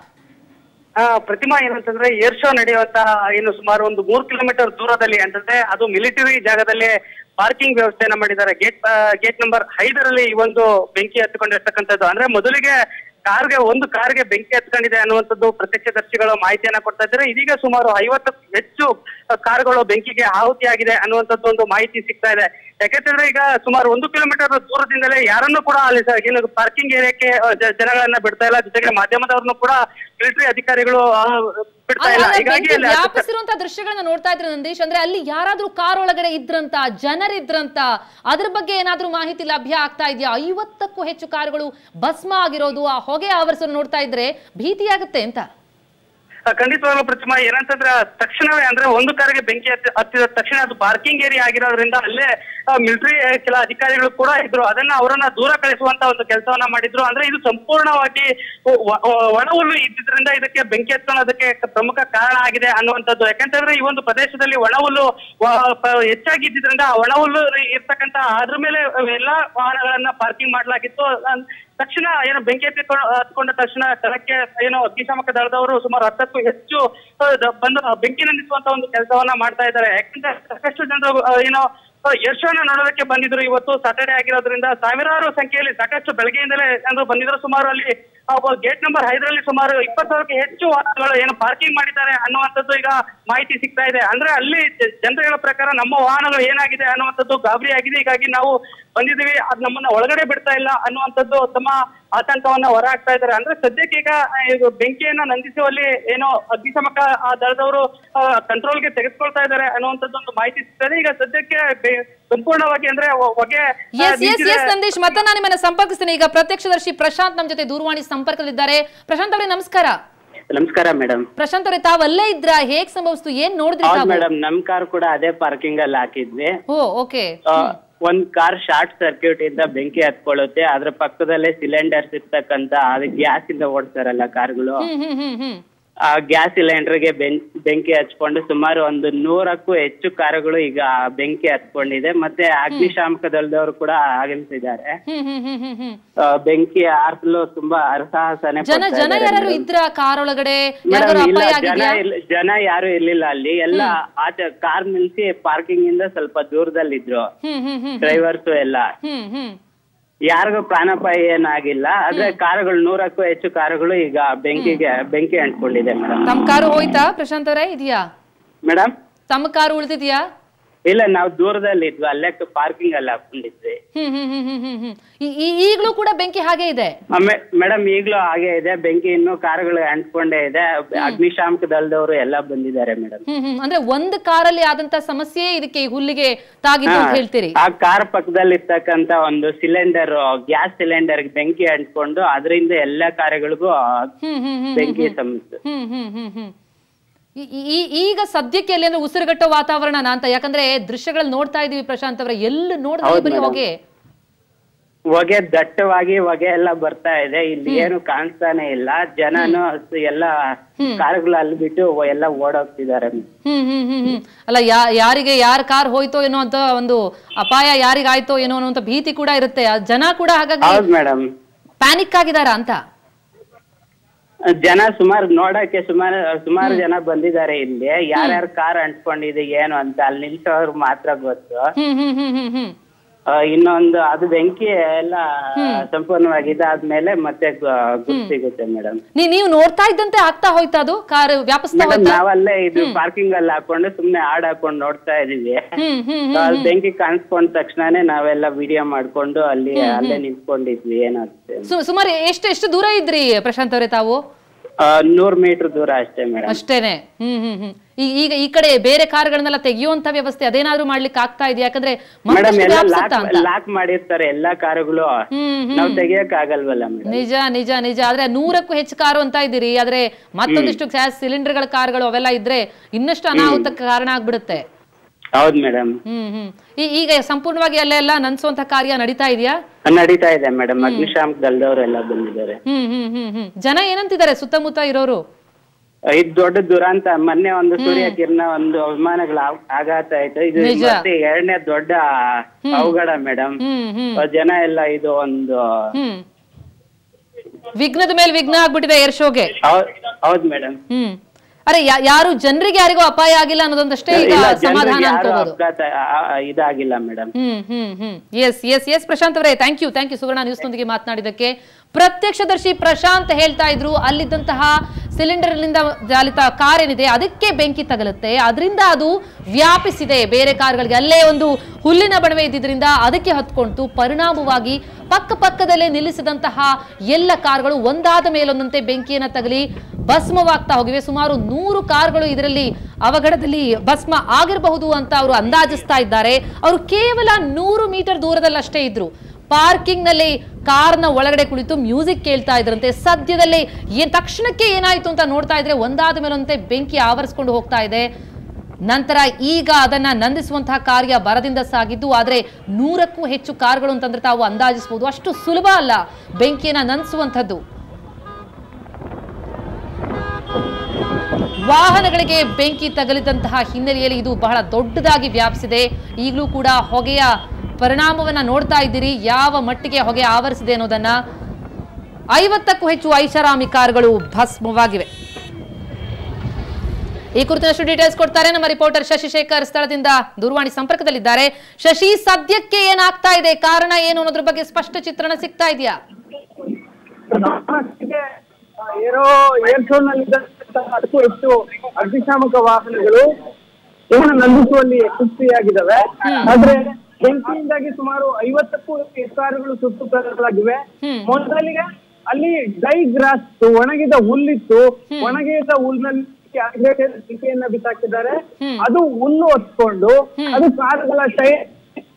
ಆ, ಪ್ರತಿಮಾ ಏನಂತಂದ್ರೆ ಏರ್ ಶೋ ನಡೆಯುವಂತಹ ಏನು ಸುಮಾರು ಒಂದು ಮೂರು ಕಿಲೋಮೀಟರ್ ದೂರದಲ್ಲಿ ಅಂತಂದ್ರೆ ಅದು ಮಿಲಿಟರಿ ಜಾಗದಲ್ಲಿ ಪಾರ್ಕಿಂಗ್ ವ್ಯವಸ್ಥೆಯನ್ನ ಮಾಡಿದ್ದಾರೆ ಗೇಟ್ ಗೇಟ್ ನಂಬರ್ ಐದರಲ್ಲಿ ಈ ಒಂದು ಬೆಂಕಿ ಹತ್ತಿಕೊಂಡಿರ್ತಕ್ಕಂಥದ್ದು ಅಂದ್ರೆ ಮೊದಲಿಗೆ ಕಾರ್ಗೆ ಒಂದು ಕಾರ್ಗೆ ಬೆಂಕಿ ಹತ್ಕೊಂಡಿದೆ ಅನ್ನುವಂಥದ್ದು ಪ್ರತ್ಯಕ್ಷದರ್ಶಿಗಳು ಮಾಹಿತಿಯನ್ನ ಕೊಡ್ತಾ ಇದ್ದಾರೆ ಇದೀಗ ಸುಮಾರು ಐವತ್ತಕ್ಕೂ ಹೆಚ್ಚು ಕಾರ್ಗಳು ಬೆಂಕಿಗೆ ಆಹುತಿಯಾಗಿದೆ ಅನ್ನುವಂಥದ್ದು ಒಂದು ಮಾಹಿತಿ ಸಿಗ್ತಾ ಇದೆ ಯಾಕೆಂತಂದ್ರೆ ಈಗ ಸುಮಾರು ಒಂದು ಕಿಲೋಮೀಟರ್ ದೂರದಿಂದಲೇ ಯಾರನ್ನೂ ಕೂಡ ಅಲ್ಲಿ ಸ- ಏನು ಪಾರ್ಕಿಂಗ್ ಏರಿಯಾಕ್ಕೆ ಆ, ಜ- ಜನಗಳನ್ನ ಬಿಡ್ತಾ ಇಲ್ಲ ಜೊತೆಗೆ ಮಾಧ್ಯಮದವ್ರನ್ನು ಕೂಡ ಮಿಲಿಟರಿ ಅಧಿಕಾರಿಗಳು ಆ, ಬಿಡ್ತಾ ಇಲ್ಲ ಅಲ್ಲ, ಹೀಗಾಗಿ ಬೆಂಕಿ ಅಲ್ಲಿ ಅಷ್ಟು- ವ್ಯಾಪಿಸಿರುವಂತ ದೃಶ್ಯಗಳನ್ನ ನೋಡ್ತಾ ಇದ್ರೆ ನಂದೀಶ್ ಅಂದ್ರೆ ಅಲ್ಲಿ ಯಾರಾದ್ರೂ ಕಾರ್ ಒಳಗಡೆ ಇದ್ರಂತ ಜನರಿದ್ರಂತ ಅದ್ರ ಬಗ್ಗೆ ಏನಾದ್ರೂ ಮಾಹಿತಿ ಲಭ್ಯ ಆಗ್ತಾ ಇದೆಯಾ ಐವತ್ತಕ್ಕೂ ಹೆಚ್ಚು ಕಾರುಗಳು ಭಸ್ಮ ಆಗಿರೋದು ಆ ಹೊಗೆ ಆವರಿಸೋದು ನೋಡ್ತಾ ಇದ್ರೆ ಭೀತಿ ಆಗುತ್ತೆ ಅಂತ ಆ, ಖಂಡಿತವಾಗ್ಲೂ ಪ್ರತಿಮಾ ಏನಂತಂದ್ರೆ ತಕ್ಷಣವೇ ಅಂದ್ರೆ ಒಂದು ಕಾರಿಗೆ ಬೆಂಕಿ ಹತ್ತಿ ಹತ್ತಿದ ತಕ್ಷಣ ಅದು ಪಾರ್ಕಿಂಗ್ ಏರಿಯಾ ಆಗಿರೋದ್ರಿಂದ ಅಲ್ಲೇ ಮಿಲಿಟರಿ ಕೆಲ ಅಧಿಕಾರಿಗಳು ಕೂಡ ಇದ್ರು ಅದನ್ನ ಅವರನ್ನ ದೂರ ಕಳಿಸುವಂತ ಒಂದು ಕೆಲಸವನ್ನ ಮಾಡಿದ್ರು ಅಂದ್ರೆ ಇದು ಸಂಪೂರ್ಣವಾಗಿ ಒ- ಒ- ಒಣ ಹುಲ್ಲು ಇದ್ದಿದ್ರಿಂದ ಇದಕ್ಕೆ ಬೆಂಕಿ ಹತ್ಕೊಳ್ಳೋದಕ್ಕೆ ಪ್ರಮುಖ ಕಾರಣ ಆಗಿದೆ ಅನ್ನುವಂಥದ್ದು ಯಾಕಂತಂದ್ರೆ ಈ ಒಂದು ಪ್ರದೇಶದಲ್ಲಿ ಒಣ ಹುಲ್ಲು ವ- ಪ- ಹೆಚ್ಚಾಗಿ ಇದ್ದಿದ್ರಿಂದ ಆ ಒಣ ಹುಲ್ಲು ಇರ್ತಕ್ಕಂತ ಅದ್ರ ಮೇಲೆ ಎಲ್ಲಾ ವಾಹನಗಳನ್ನ ಪಾರ್ಕಿಂಗ್ ಮಾಡಲಾಗಿತ್ತು ಅನ್- ತಕ್ಷಣ ಏನು ಬೆಂಕಿ ಹತ್ತಿಕೊಂಡು ಹತ್ಕೊಂಡ ತಕ್ಷಣ ಸ್ಥಳಕ್ಕೆ ಏನು ಅಗ್ನಿಶಾಮಕ ದಳದವರು ಸುಮಾರು ಹತ್ತಕ್ಕೂ ಹೆಚ್ಚು ಆ, ದ- ಬಂದು ಬೆಂಕಿ ನಂದಿಸುವಂತ ಒಂದು ಕೆಲಸವನ್ನ ಮಾಡ್ತಾ ಇದ್ದಾರೆ ಯಾಕಂದ್ರೆ ಸಾಕಷ್ಟು ಜನರು ಆ, ಏನೋ ಯಶೋನ ನೋಡೋದಕ್ಕೆ ಬಂದಿದ್ರು ಇವತ್ತು ಸಾಟರ್ಡೆ ಆಗಿರೋದ್ರಿಂದ ಸಾವಿರಾರು ಸಂಖ್ಯೆಯಲ್ಲಿ ಸಾಕಷ್ಟು ಬೆಳಗ್ಗೆಯಿಂದಲೇ ಜನರು ಬಂದಿದ್ರು ಸುಮಾರು ಅಲ್ಲಿ ಗೇಟ್ ನಂಬರ್ ಐದರಲ್ಲಿ ಸುಮಾರು ಇಪ್ಪತ್ತು ಸಾವಿರಕ್ಕೆ ಹೆಚ್ಚು ವಾಹನಗಳು ಏನು ಪಾರ್ಕಿಂಗ್ ಮಾಡಿದ್ದಾರೆ ಅನ್ನುವಂಥದ್ದು ಈಗ ಮಾಹಿತಿ ಸಿಗ್ತಾ ಇದೆ ಅಂದ್ರೆ ಅಲ್ಲಿ ಜ- ಜನರುಗಳ ಪ್ರಕಾರ ನಮ್ಮ ವಾಹನಗಳು ಏನಾಗಿದೆ ಅನ್ನುವಂಥದ್ದು ಗಾಬರಿ ಆಗಿದೆ ಹೀಗಾಗಿ ನಾವು ಬಂದಿದ್ದೀವಿ ಅದ್ ನಮ್ಮನ್ನ ಒಳಗಡೆ ಬಿಡ್ತಾ ಇಲ್ಲ ಅನ್ನುವಂಥದ್ದು ತಮ್ಮ ಆತಂಕವನ್ನ ಹೊರ ಹಾಕ್ತಾ ಇದ್ದಾರೆ ಅಂದ್ರೆ ಸದ್ಯಕ್ಕೆ ಈಗ ಆ, ಇದು ಬೆಂಕಿಯನ್ನ ನಂದಿಸುವಲ್ಲಿ ಏನೋ ಅಗ್ನಿಶಾಮಕ ಆ ದಳದವರು ಕಂಟ್ರೋಲ್ಗೆ ತೆಗೆದುಕೊಳ್ತಾ ಇದ್ದಾರೆ ಅನ್ನುವಂಥದ್ದು ಒಂದು ಮಾಹಿತಿ ಸಿಗ್ತದೆ ಈಗ ಸದ್ಯಕ್ಕೆ ಬೆ- ಸಂಪೂರ್ಣವಾಗಿ ಅಂದ್ರೆ ಹೊ- ಹೊಗೆ ಆ, ಎಸ್ ಎಸ್ ನಿಂತಿದೆ. ಎಸ್ ನಂದೀಶ್ ಮತ್ತೆ ನಾನು ನಿಮ್ಮನ್ನ ಸಂಪರ್ಕಿಸ್ತೀನಿ ಈಗ ಪ್ರತ್ಯಕ್ಷದರ್ಶಿ ಪ್ರಶಾಂತ್ ನಮ್ಮ ಜೊತೆ ದೂರವಾಣಿ ಸಂಪರ್ಕದಲ್ಲಿದ್ದಾರೆ ಪ್ರಶಾಂತ್ ಅವರೇ ನಮಸ್ಕಾರ ನಮಸ್ಕಾರ ಮೇಡಮ್ ಪ್ರಶಾಂತ್ ಅವರೇ ತಾವ್ ಅಲ್ಲೇ ಇದ್ರ ಹೇಗ್ ಸಂಭವಿಸ್ತು ಏನ್ ನೋಡಿದ್ರಿ ಹೌದು ತಾವು ಮೇಡಮ್ ನಮ್ ಕಾರ್ ಕೂಡ ಅದೇ ಪಾರ್ಕಿಂಗ್ ಅಲ್ಲಿ ಹಾಕಿದ್ವಿ ಓ ಓಕೆ ಆ, ಒಂದ್ ಕಾರ್ ಶಾರ್ಟ್ ಸರ್ಕ್ಯೂಟ್ ಇಂದ ಬೆಂಕಿ ಹತ್ಕೊಳ್ಳುತ್ತೆ ಅದ್ರ ಪಕ್ಕದಲ್ಲೇ ಸಿಲಿಂಡರ್ಸ್ ಇರ್ತಕ್ಕಂತ ಅದು ಗ್ಯಾಸ್ ಇಂದ ಓಡಿಸ್ತಾರಲ್ಲ ಕಾರ್ಗಳು ಹ್ಮ್ ಹ್ಮ್ ಹ್ಮ್ ಹ್ಮ್ ಆ ಗ್ಯಾಸ್ ಸಿಲಿಂಡರ್ಗೆ ಬೆಂಕಿ ಹಚ್ಕೊಂಡು ಸುಮಾರು ಒಂದು ನೂರಕ್ಕೂ ಹೆಚ್ಚು ಕಾರುಗಳು ಈಗ ಬೆಂಕಿ ಹತ್ಕೊಂಡಿದೆ ಮತ್ತೆ ಅಗ್ನಿಶಾಮಕ ದಳದವರು ಕೂಡ ಆಗಮಿಸಿದ್ದಾರೆ ಹ್ಮ್ ಹ್ಮ್ ಹ್ಮ್ ಹ್ಮ್ ಹ್ಮ್ ಆ, ಬೆಂಕಿ ಆರಿಸಲು ತುಂಬಾ ಅರಸಾಹಸನೆ ಜನ ಪಡ್ತಾ ಜನ ಇದ್ದಾರೆ ಯಾರು madam. ಇದ್ರ ಕಾರ್ ಒಳಗಡೆ ಮೇಡಮ್ ಯಾರಿಗಾರು ಇಲ್ಲ ಅಪಾಯ ಜನ ಆಗಿದ್ಯಾ ಇಲ್ಲ- ಜನ ಯಾರು ಇರ್ಲಿಲ್ಲ ಅಲ್ಲಿ ಎಲ್ಲ ಆಚೆ ಕಾರ್ ನಿಲ್ಸಿ ಪಾರ್ಕಿಂಗ್ ಇಂದ ಸ್ವಲ್ಪ ದೂರದಲ್ಲಿದ್ರು ಹ್ಮ್ ಹ್ಮ್ ಹ್ಮ್ ಡ್ರೈವರ್ಸ್ ಎಲ್ಲ ಹ್ಮ್ ಹ್ಮ್ ಯಾರಿಗೂ ಪ್ರಾಣಾಪಾಯ ಏನಾಗಿಲ್ಲ ಆದ್ರೆ ಕಾರುಗಳು ನೂರಕ್ಕೂ ಹೆಚ್ಚು ಕಾರುಗಳು ಈಗ ಬೆಂಕಿಗೆ ಬೆಂಕಿ ಅಂಟ್ಕೊಂಡಿದೆ ಮೇಡಮ್ ತಮ್ಮ ಕಾರು ಹೋಯ್ತಾ ಪ್ರಶಾಂತ್ ಅವರೇ ಇದೆಯಾ ಮೇಡಮ್ ತಮ್ಮ ಕಾರು ಉಳಿದಿದ್ಯಾ ಇಲ್ಲ ನಾವು ದೂರದಲ್ಲಿ ಇದ್ವಿ ಅಲ್ಲೇ ಪಾರ್ಕಿಂಗ್ ಅಲ್ಲಿ ಹಾಕೊಂಡಿದ್ವಿ ಹ್ಮ್ ಹ್ಮ್ ಹ್ಮ್ ಹ್ಮ್ ಹ್ಮ್ ಹ್ಮ್ ಈ- ಈ- ಈಗ್ಲೂ ಕೂಡ ಬೆಂಕಿ ಹಾಗೆ ಇದೆ ಮೇಡಮ್ ಈಗ್ಲೂ ಹಾಗೆ ಇದೆ ಬೆಂಕಿ ಇನ್ನು ಕಾರುಗಳು ಅಂಟ್ಕೊಂಡೇ ಇದೆ ಅಗ್ನಿಶಾಮಕ ದಳದವರು ಎಲ್ಲ ಬಂದಿದ್ದಾರೆ ಮೇಡಮ್ ಹ್ಮ್ ಹ್ಮ್ ಅಂದ್ರೆ ಒಂದು ಕಾರಲ್ಲಿ ಆದಂತ ಸಮಸ್ಯೆ ಇದಕ್ಕೆ ಈ ಹುಲ್ಲಿಗೆ ತಾಗಿದ್ದು ಅಂತ ಹೇಳ್ತೀರಿ ಆ ಕಾರ್ ಪಕ್ಕದಲ್ಲಿ ಇರ್ತಕ್ಕಂತ ಒಂದು ಸಿಲಿಂಡರ್ ಗ್ಯಾಸ್ ಸಿಲಿಂಡರ್ ಬೆಂಕಿ ಅಂಟ್ಕೊಂಡು ಅದರಿಂದ ಎಲ್ಲಾ ಕಾರುಗಳಿಗೂ ಹ್ಮ್ ಹ್ಮ್ ಹ್ಮ್ ಬೆಂಕಿ ಸಂಭವಿಸಿತು ಹ್ಮ್ ಹ್ಮ್ ಹ್ಮ್ ಹ್ಮ್ ಈ- ಈ- ಈ- ಈಗ ಸದ್ಯಕ್ಕೆ ಎಲ್ಲಿ ಅಂದ್ರೆ ಉಸಿರುಗಟ್ಟೋ ವಾತಾವರಣ ಅಂತ ಯಾಕಂದ್ರೆ ದೃಶ್ಯಗಳಲ್ಲಿ ನೋಡ್ತಾ ಇದೀವಿ ಪ್ರಶಾಂತ್ ಅವರ ಎಲ್ಲಿ ನೋಡಿದ್ರೆ ಹೌದು ಬರೀ madam. ಹೊಗೆ ಹೊಗೆ ದಟ್ಟವಾಗಿ ಹೊಗೆ ಎಲ್ಲ ಬರ್ತಾ ಇದೆ ಇಲ್ಲಿ ಏನು ಕಾಣಿಸ್ತಾನೆ ಇಲ್ಲ ಜನನು ಎಲ್ಲ ಕಾರುಗಳು ಅಲ್ಲಿ ಬಿಟ್ಟು ಎಲ್ಲ ಓಡೋಗ್ತಿದ್ದಾರೆ ಹ್ಮ್ ಹ್ಮ್ ಹ್ಮ್ ಹ್ಮ್ ಅಲ್ಲ ಯಾ ಯಾರಿಗೆ ಯಾರ ಕಾರ್ ಹೋಯ್ತೋ ಏನೋ ಅಂತ ಒಂದು ಅಪಾಯ ಯಾರಿಗಾಯ್ತೋ ಏನೋ ಅನ್ನೋ ಭೀತಿ ಕೂಡ ಇರುತ್ತೆ ಆ ಜನ ಕೂಡ ಹಾಗಾಗಿ ಹೌದು ಮೇಡಮ್ ಪ್ಯಾನಿಕ್ ಆಗಿದಾರ ಅಂತ ಜನ ಸುಮಾರು ನೋಡಕ್ಕೆ ಸುಮಾರು ಸುಮಾರು ಜನ ಬಂದಿದ್ದಾರೆ ಇಲ್ಲಿ ಯಾರ್ಯಾರ ಕಾರ್ ಅಂಟ್ಕೊಂಡಿದೆ ಏನು ಅಂತ ಅಲ್ಲಿ ನಿಲ್ಸೋರು ಮಾತ್ರ ಗೊತ್ತು ಹ್ಮ್ ಹ್ಮ್ ಹ್ಮ್ ಹ್ಮ್ ಹ್ಮ್ ಆ, ಇನ್ನೊಂದು ಅದು ಬೆಂಕಿ ಎಲ್ಲ ಸಂಪೂರ್ಣವಾಗಿ ಇದಾದ್ಮೇಲೆ ಮತ್ತೆ ಗ- ಗುರ್ತು ಸಿಗುತ್ತೆ ಮೇಡಮ್ ನೀ ನೀವು ನೋಡ್ತಾ ಇದ್ದಂತೆ ಆಗ್ತಾ ಹೋಯ್ತಾ ಅದು ಕಾರ್ ವ್ಯಾಪಿಸ್ತಾ ಮೇಡಮ್ ಹೋಯ್ತಾ ನಾವಲ್ಲೇ ಇದು ಪಾರ್ಕಿಂಗ್ ಅಲ್ಲಿ ಹಾಕೊಂಡು ಸುಮ್ನೆ ಹಾಡ್ ಹಾಕೊಂಡು ನೋಡ್ತಾ ಇದೀವಿ ಹ್ಮ್ ಹ್ಮ್ So, ಅಲ್ಲಿ ಬೆಂಕಿ ಕಾಣಿಸ್ಕೊಂಡ ತಕ್ಷಣನೇ ನಾವೆಲ್ಲ ವಿಡಿಯೋ ಮಾಡ್ಕೊಂಡು ಅಲ್ಲಿ ಅಲ್ಲೇ ನಿಂತ್ಕೊಂಡಿದ್ವಿ ಏನಾಗುತ್ತೆ ಸು- ಸುಮಾರು ಎಷ್ಟು ಎಷ್ಟು ದೂರ ಇದ್ರಿ ಪ್ರಶಾಂತ್ ಅವರೇ ತಾವು ಆ, ನೂರ್ ಮೀಟರ್ ದೂರ ಅಷ್ಟೇ ಮೇಡಮ್ ಅಷ್ಟೇನೆ ಹ್ಮ್ ಹ್ಮ್ ಹ್ಮ್ ಈ- ಈಗ ಈ ಕಡೆ ಬೇರೆ ಕಾರ್ಗಳನ್ನೆಲ್ಲ ತೆಗೆಯುವಂತ ವ್ಯವಸ್ಥೆ ಅದೇನಾದ್ರೂ ಮಾಡ್ಲಿಕ್ಕೆ ಆಗ್ತಾ ಇದೆಯಾ ಯಾಕಂದ್ರೆ ಮೇಡಮ್ ಮತ್ತಷ್ಟು ಎಲ್ಲ ವ್ಯಾಪಿಸುತ್ತಾ ಲಾಕ್ ಅಂತ ಲಾಕ್ ಮಾಡಿರ್ತಾರೆ ಎಲ್ಲಾ ಕಾರುಗಳು ಹ್ಮ್ ಹ್ಮ್ ನಾವ್ ತೆಗಿಯಕ್ ಆಗಲ್ವಲ್ಲ ಮೇಡಮ್ ನಿಜ ನಿಜ ನಿಜ ಆದ್ರೆ ನೂರಕ್ಕೂ ಹೆಚ್ಚು ಕಾರು ಅಂತ ಇದ್ದೀರಿ ಆದ್ರೆ ಮತ್ತೊಂದಿಷ್ಟು ಗ್ಯಾಸ್ ಸಿಲಿಂಡರ್ಗಳ ಕಾರ್ಗಳು ಅವೆಲ್ಲ ಇದ್ರೆ ಇನ್ನಷ್ಟು ಅನಾಹುತಕ್ಕೆ ಕಾರಣ ಆಗ್ಬಿಡುತ್ತೆ ಹೌದ್ ಮೇಡಮ್ ಹ್ಮ್ ಹ್ಮ್ ಈ- ಈಗ ಸಂಪೂರ್ಣವಾಗಿ ಅಲ್ಲೆಲ್ಲ ನನ್ಸುವಂತ ಕಾರ್ಯ ನಡೀತಾ ಇದೆಯಾ ನಡೀತಾ ಇದೆ ಮೇಡಮ್ ಅಗ್ನಿಶಾಮಕ ದಳದವರೆಲ್ಲ ಬಂದಿದ್ದಾರೆ ಹ್ಮ್ ಹ್ಮ್ ಹ್ಮ್ ಹ್ಮ್ ಜನ ಏನಂತಿದ್ದಾರೆ ಸುತ್ತಮುತ್ತ ಇರೋರು ಇದು ದೊಡ್ಡ ದುರಂತ ಮೊನ್ನೆ ಒಂದು ಸೂರ್ಯ ಕಿರಣ ಒಂದು ವಿಮಾನಗಳ ಆಗ್- ಆಘಾತ ಆಯ್ತು ಇದು ನಿಜ. ಮತ್ತೆ ಎರಡನೇ ದೊಡ್ಡ ಅವಘಡ ಮೇಡಮ್ ಹ್ಮ್ ಹ್ಮ್ ಜನ ಎಲ್ಲ ಇದು ಒಂದು ಹ್ಮ್ ವಿಘ್ನದ ಮೇಲೆ ವಿಘ್ನ ಆಗ್ಬಿಟ್ಟಿದೆ ಏರ್ ಶೋಗೆ ಹೌದ್- ಹೌದ್ ಮೇಡಮ್ ಹ್ಮ್ ಅರೆ ಯಾ- ಯಾರು ಜನರಿಗೆ ಯಾರಿಗೂ ಅಪಾಯ ಆಗಿಲ್ಲ ಅನ್ನೋದೊಂದಷ್ಟೇ ಈಗ ಇಲ್ಲ ಸಮಾಧಾನ ಜನರಿಗೆ ಯಾರು ಅನ್ಕೋಬಹುದು ಅಪಘಾತ ಆ- ಆ- ಇದಾಗಿಲ್ಲ madam hmm hmm hmm yes yes yes Prashanth ಅವರೇ thank you thank you Suvarna ನ್ಯೂಸ್ನೊಂದಿಗೆ ಮಾತನಾಡಿದ್ದಕ್ಕೆ ಪ್ರತ್ಯಕ್ಷದರ್ಶಿ ಪ್ರಶಾಂತ್ ಹೇಳ್ತಾ ಇದ್ರು ಅಲ್ಲಿದ್ದಂತಹ ಸಿಲಿಂಡರ್ ನಿಂದ ಚಾಲಿತ ಕಾರ್ ಏನಿದೆ ಅದಕ್ಕೆ ಬೆಂಕಿ ತಗಲುತ್ತೆ ಅದರಿಂದ ಅದು ವ್ಯಾಪಿಸಿದೆ ಬೇರೆ ಕಾರ್ಗಳಿಗೆ ಅಲ್ಲೇ ಒಂದು ಹುಲ್ಲಿನ ಬಣವೆ ಇದ್ದಿದ್ರಿಂದ ಅದಕ್ಕೆ ಹತ್ಕೊಂತು ಪರಿಣಾಮವಾಗಿ ಪಕ್ಕ ಪಕ್ಕದಲ್ಲೇ ನಿಲ್ಲಿಸಿದಂತಹ ಎಲ್ಲ ಕಾರ್ಗಳು ಒಂದಾದ ಮೇಲೊಂದಂತೆ ಬೆಂಕಿಯನ್ನ ತಗಲಿ ಭಸ್ಮವಾಗ್ತಾ ಹೋಗಿವೆ ಸುಮಾರು ನೂರು ಕಾರ್ಗಳು ಇದರಲ್ಲಿ ಅವಘಡದಲ್ಲಿ ಭಸ್ಮ ಆಗಿರಬಹುದು ಅಂತ ಅವರು ಅಂದಾಜಿಸ್ತಾ ಇದ್ದಾರೆ ಅವರು ಕೇವಲ ನೂರು ಮೀಟರ್ ದೂರದಲ್ಲಷ್ಟೇ ಇದ್ರು ಪಾರ್ಕಿಂಗ್ ನಲ್ಲಿ ಕಾರ್ನ ಒಳಗಡೆ ಕುಳಿತು ಮ್ಯೂಸಿಕ್ ಕೇಳ್ತಾ ಇದ್ರಂತೆ ಸದ್ಯದಲ್ಲೇ ಏನ್ ತಕ್ಷಣಕ್ಕೆ ಏನಾಯ್ತು ಅಂತ ನೋಡ್ತಾ ಇದ್ರೆ ಒಂದಾದ ಮೇಲೊಂತೆ ಬೆಂಕಿ ಆವರಿಸ್ಕೊಂಡು ಹೋಗ್ತಾ ಇದೆ ನಂತರ ಈಗ ಅದನ್ನ ನಂದಿಸುವಂತಹ ಕಾರ್ಯ ಬರದಿಂದ ಸಾಗಿದ್ದು ಆದ್ರೆ ನೂರಕ್ಕೂ ಹೆಚ್ಚು ಕಾರ್ಗಳು ಅಂತಂದ್ರೆ ತಾವು ಅಂದಾಜಿಸಬಹುದು ಅಷ್ಟು ಸುಲಭ ಅಲ್ಲ ಬೆಂಕಿಯನ್ನ ನಂದಿಸುವಂಥದ್ದು ವಾಹನಗಳಿಗೆ ಬೆಂಕಿ ತಗಲಿದಂತಹ ಹಿನ್ನೆಲೆಯಲ್ಲಿ ಇದು ಬಹಳ ದೊಡ್ಡದಾಗಿ ವ್ಯಾಪಿಸಿದೆ ಈಗಲೂ ಕೂಡ ಹೊಗೆಯ ಪರಿಣಾಮವನ್ನ ನೋಡ್ತಾ ಇದ್ದೀರಿ ಯಾವ ಮಟ್ಟಿಗೆ ಹೊಗೆ ಆವರಿಸಿದೆ ಅನ್ನೋದನ್ನ ಐವತ್ತಕ್ಕೂ ಹೆಚ್ಚು ಐಷಾರಾಮಿ ಕಾರುಗಳು ಭಸ್ಮವಾಗಿವೆ ಈ ಕುರಿತಷ್ಟು ಡೀಟೇಲ್ಸ್ ಕೊಡ್ತಾರೆ ನಮ್ಮ ರಿಪೋರ್ಟರ್ ಶಶಿಶೇಖರ್ ಸ್ಥಳದಿಂದ ದೂರವಾಣಿ ಸಂಪರ್ಕದಲ್ಲಿದ್ದಾರೆ ಶಶಿ ಸದ್ಯಕ್ಕೆ ಏನಾಗ್ತಾ ಇದೆ ಕಾರಣ ಏನು ಅನ್ನೋದ್ರ ಬಗ್ಗೆ ಸ್ಪಷ್ಟ ಚಿತ್ರಣ ಸಿಗ್ತಾ ಇದೆಯಾ ಏರೋ ಏರ್ ಶೋ ನಲ್ಲಿ ಅದಕ್ಕೂ ಹೆಚ್ಚು ಅಗ್ನಿಶಾಮಕ ವಾಹನಗಳು ಇವನ್ನ ನಂದಿಸುವಲ್ಲಿ ಯಶಸ್ವಿಯಾಗಿದ್ದಾವೆ ಆದ್ರೆ ಬೆಂಕಿಯಿಂದಾಗಿ ಸುಮಾರು ಐವತ್ತಕ್ಕೂ ಹೆಚ್ಚು ಕಾರುಗಳು ಸುಟ್ಟು ಕರಲಾಗಿವೆ ಹ್ಮ್. ಮೊದಲಿಗೆ ಅಲ್ಲಿ ಡ್ರೈ ಗ್ರಾಸ್ ಒಣಗಿದ ಹುಲ್ಲಿತ್ತು ಒಣಗಿದ ಹುಲ್ಲಿನಲ್ಲಿ ಆಗ್ನೇಯತೆಯ ಬೆಂಕಿಯನ್ನ ಬಿಸಾಕಿದ್ದಾರೆ ಹ್ಮ್. ಅದು ಹುಲ್ಲು ಹೊತ್ಕೊಂಡು ಅದು ಕಾರುಗಳ ಟೈರ್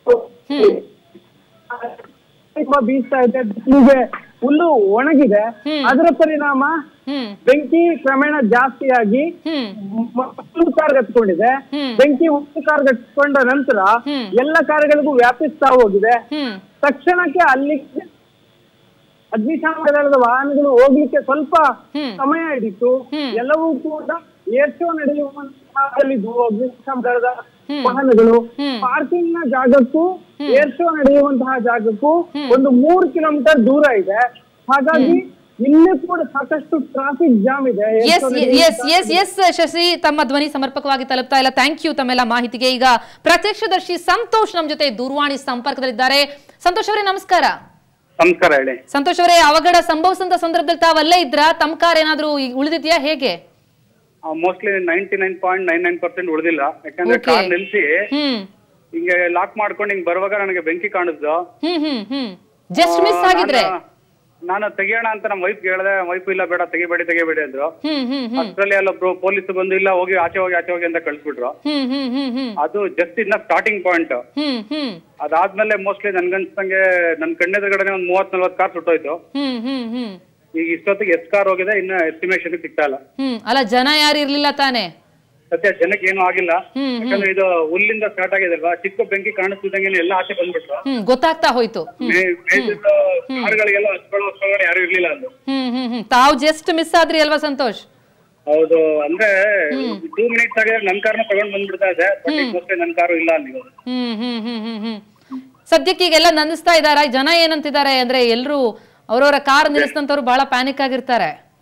ತುಂಬಾ ಬೀಸ್ತಾ ಇದೆ ಬಿಸಿಲಿಗೆ ಹುಲ್ಲು ಒಣಗಿದೆ ಹ್ಮ್. ಅದರ ಪರಿಣಾಮ ಹ್ಮ್ ಬೆಂಕಿ ಕ್ರಮೇಣ ಜಾಸ್ತಿಯಾಗಿ ಹ್ಮ್ ಹುಲ್ಲು ಕಾರ್ ಹತ್ಕೊಂಡಿದೆ ಹ್ಮ್. ಬೆಂಕಿ ಹುಲ್ಲು ಕಾರ್ ಹತ್ಕೊಂಡ ನಂತರ ಹ್ಮ್. ಎಲ್ಲ ಕಾರುಗಳಿಗೂ ವ್ಯಾಪಿಸ್ತಾ ಹೋಗಿದೆ ಹ್ಮ್ ತಕ್ಷಣಕ್ಕೆ ಅಲ್ಲಿ ಅಗ್ನಿಶಾಮಕ ದಳದ ವಾಹನಗಳು ಹೋಗ್ಲಿಕ್ಕೆ ಸ್ವಲ್ಪ ಹ್ಮ್. ಸಮಯ ಹಿಡಿತು ಹ್ಮ್. ಎಲ್ಲವೂ ಕೂಡ ಏರ್ ಶೋ ನಡೆಯುವಂತಹಲ್ಲಿದ್ದು ಅಗ್ನಿಶಾಮಕ ದಳದ ಹ್ಮ್. ವಾಹನಗಳು ಹ್ಮ್. ಪಾರ್ಕಿಂಗ್ ನ ಜಾಗಕ್ಕೂ ಏರ್ ಶೋ ನಡೆಯುವಂತಹ ಜಾಗಕ್ಕೂ ಹ್ಮ್. ಒಂದು ಮೂರು ಕಿಲೋಮೀಟರ್ ದೂರ ಇದೆ ಹಾಗಾಗಿ ಇಲ್ಲಿ ಕೂಡ ಸಾಕಷ್ಟು ಟ್ರಾಫಿಕ್ ಜಾಮ್ ಇದೆ Air ಎಸ್ show ಎಸ್ ನಡೆಯುವಂತಹ- ಎಸ್ ಎಸ್ ಶಶಿ ತಮ್ಮ ಧ್ವನಿ ಸಮರ್ಪಕವಾಗಿ ತಲುಪ್ತಾ ಇಲ್ಲ ಥ್ಯಾಂಕ್ ಯು ತಮ್ಮೆಲ್ಲ ಮಾಹಿತಿಗೆ ಈಗ ಪ್ರತ್ಯಕ್ಷದರ್ಶಿ ಸಂತೋಷ್ ನಮ್ ಜೊತೆ ದೂರವಾಣಿ ಸಂಪರ್ಕದಲ್ಲಿದ್ದಾರೆ ಸಂತೋಷ್ ಅವರೇ ನಮಸ್ಕಾರ ನಮಸ್ಕಾರ ಹೇಳಿ ಸಂತೋಷ್ ಅವರೇ ಅವಘಡ ಸಂಭವಿಸಿದ ಸಂದರ್ಭದಲ್ಲಿ ತಾವಲ್ಲೇ ಇದ್ರ ತಮ್ಮ ಕಾರ್ ಏನಾದ್ರೂ ಈಗ ಉಳಿದಿದ್ಯಾ ಹೇಗೆ mostly ninety nine point nine nine percent ಉಳಿದಿಲ್ಲ ಯಾಕಂದ್ರೆ Okay. ಕಾರ್ ನಿಲ್ಸಿ ಹ್ಮ್ ಹಿಂಗೆ ಲಾಕ್ ಮಾಡ್ಕೊಂಡು ಹಿಂಗ್ ಬರುವಾಗ ನನಗೆ ಬೆಂಕಿ ಕಾಣಿಸ್ದು ಹ್ಮ್ ಹ್ಮ್ ಹ್ಮ್ ಜಸ್ಟ್ ಮಿಸ್ ಆ, ಆಗಿದ್ರೆ ನಾನು- ನಾನು ತೆಗಿಯೋಣ ಅಂತ ನಮ್ಮ ವೈಫ್ ಹೇಳಿದೆ ವೈಫ್ ಇಲ್ಲ ಬೇಡ ತೆಗಿಬೇಡಿ ತೆಗಿಬೇಡಿ ಅಂದ್ರು ಹ್ಮ್ ಹ್ಮ್ ಹ್ಮ್ ಅಷ್ಟರಲ್ಲಿ ಅಲ್ಲೊಬ್ರು ಪೊಲೀಸ್ ಬಂದು ಇಲ್ಲ ಹೋಗಿ ಆಚೆ ಹೋಗಿ ಆಚೆ ಹೋಗಿ ಅಂತ ಕಳ್ಸ್ಬಿಟ್ರು ಹ್ಮ್ ಹ್ಮ್ ಹ್ಮ್ ಹ್ಮ್ ಅದು ಜಸ್ಟ್ ಇನ್ನ ಸ್ಟಾರ್ಟಿಂಗ್ ಪಾಯಿಂಟ್ ಹ್ಮ್ ಹ್ಮ್ ಅದಾದ್ಮೇಲೆ ಮೋಸ್ಟ್ಲಿ ನನ್ಗನ್ಸಂಗೆ ನನ್ ಕಣ್ಣೆದುರುಗಡೆ ಒಂದ್ ಮೂವತ್ ನಲ್ವತ್ ಕಾರ್ ಸುಟ್ಟೋಯ್ತು ಹ್ಮ್ ಹ್ಮ್ ಹ್ಮ್ ಈಗ ಇಷ್ಟೊತ್ತಿಗೆ ಎಷ್ಟ್ ಕಾರ್ ಹೋಗಿದೆ ಇನ್ನ ಎಸ್ಟಿಮೇಷನ್ ಸಿಗ್ತಾ ಇಲ್ಲ ಹ್ಮ್ ಅಲ್ಲ ಜನ ಯಾರು ಇರ್ಲಿಲ್ಲ ತಾನೇ ಸದ್ಯ ಜನಕ್ಕೆ ಏನು ಆಗಿಲ್ಲ ಹ್ಮ್, ಯಾಕಂದ್ರೆ ಇದು ಹುಲ್ಲಿಂದ ಸ್ಟಾರ್ಟ್ ಆಗಿದೆ ಅಲ್ವಾ ಚಿಕ್ಕ ಬೆಂಕಿ ಕಾಣಿಸ್ತಿದ್ದಂಗೆ ಎಲ್ಲ ಆಚೆ ಬಂದ್ಬಿಟ್ರು ಹ್ಮ್ ಗೊತ್ತಾಗ್ತಾ ಹೋಯ್ತು ಹ್ಮ್ ಮೇ- ಮೇಲ್ಬಿಟ್ಟು ಕಾರ್ಗಳಿಗೆಲ್ಲ ಹಚ್ಕೊಳ್ಳೋ ಹೊಸ್ಕೊಳ್ಳೋ ಯಾರು ಇರ್ಲಿಲ್ಲ ಅದು ಹ್ಮ್ ಹ್ಮ್ ಹ್ಮ್ ತಾವು ಜಸ್ಟ್ ಮಿಸ್ ಆದ್ರಿ ಅಲ್ವಾ ಸಂತೋಷ್ ಹೌದು ಅಂದ್ರೆ ಟೂ ಮಿನಿಟ್ಸ್ ಆಗಿದ್ರೆ ನನ್ ಕಾರ್ನ ತಗೊಂಡ್ ಬಂದ್ಬಿಡ್ತಾ ಇದೆ ಬಟ್ ಈಗ ಮೋಸ್ಟ್ಲಿ ನನ್ ಕಾರು ಇಲ್ಲ ಅಲ್ಲಿ ಹ್ಮ್ ಹ್ಮ್ ಹ್ಮ್ ಹ್ಮ್ ಹ್ಮ್ ಸದ್ಯಕ್ಕೆ ಈಗೆಲ್ಲ ನಂದಿಸ್ತಾ ಇದಾರ ಜನ ಏನಂತಿದ್ದಾರೆ ಅಂದ್ರೆ ಎಲ್ರು ಅವ್ರವ್ರ ಕಾರ್ ನಿಲ್ಲಿಸಿದಂತವ್ರು ಬಹಳ ಪ್ಯಾನಿಕ್ ಆಗಿರ್ತಾರೆ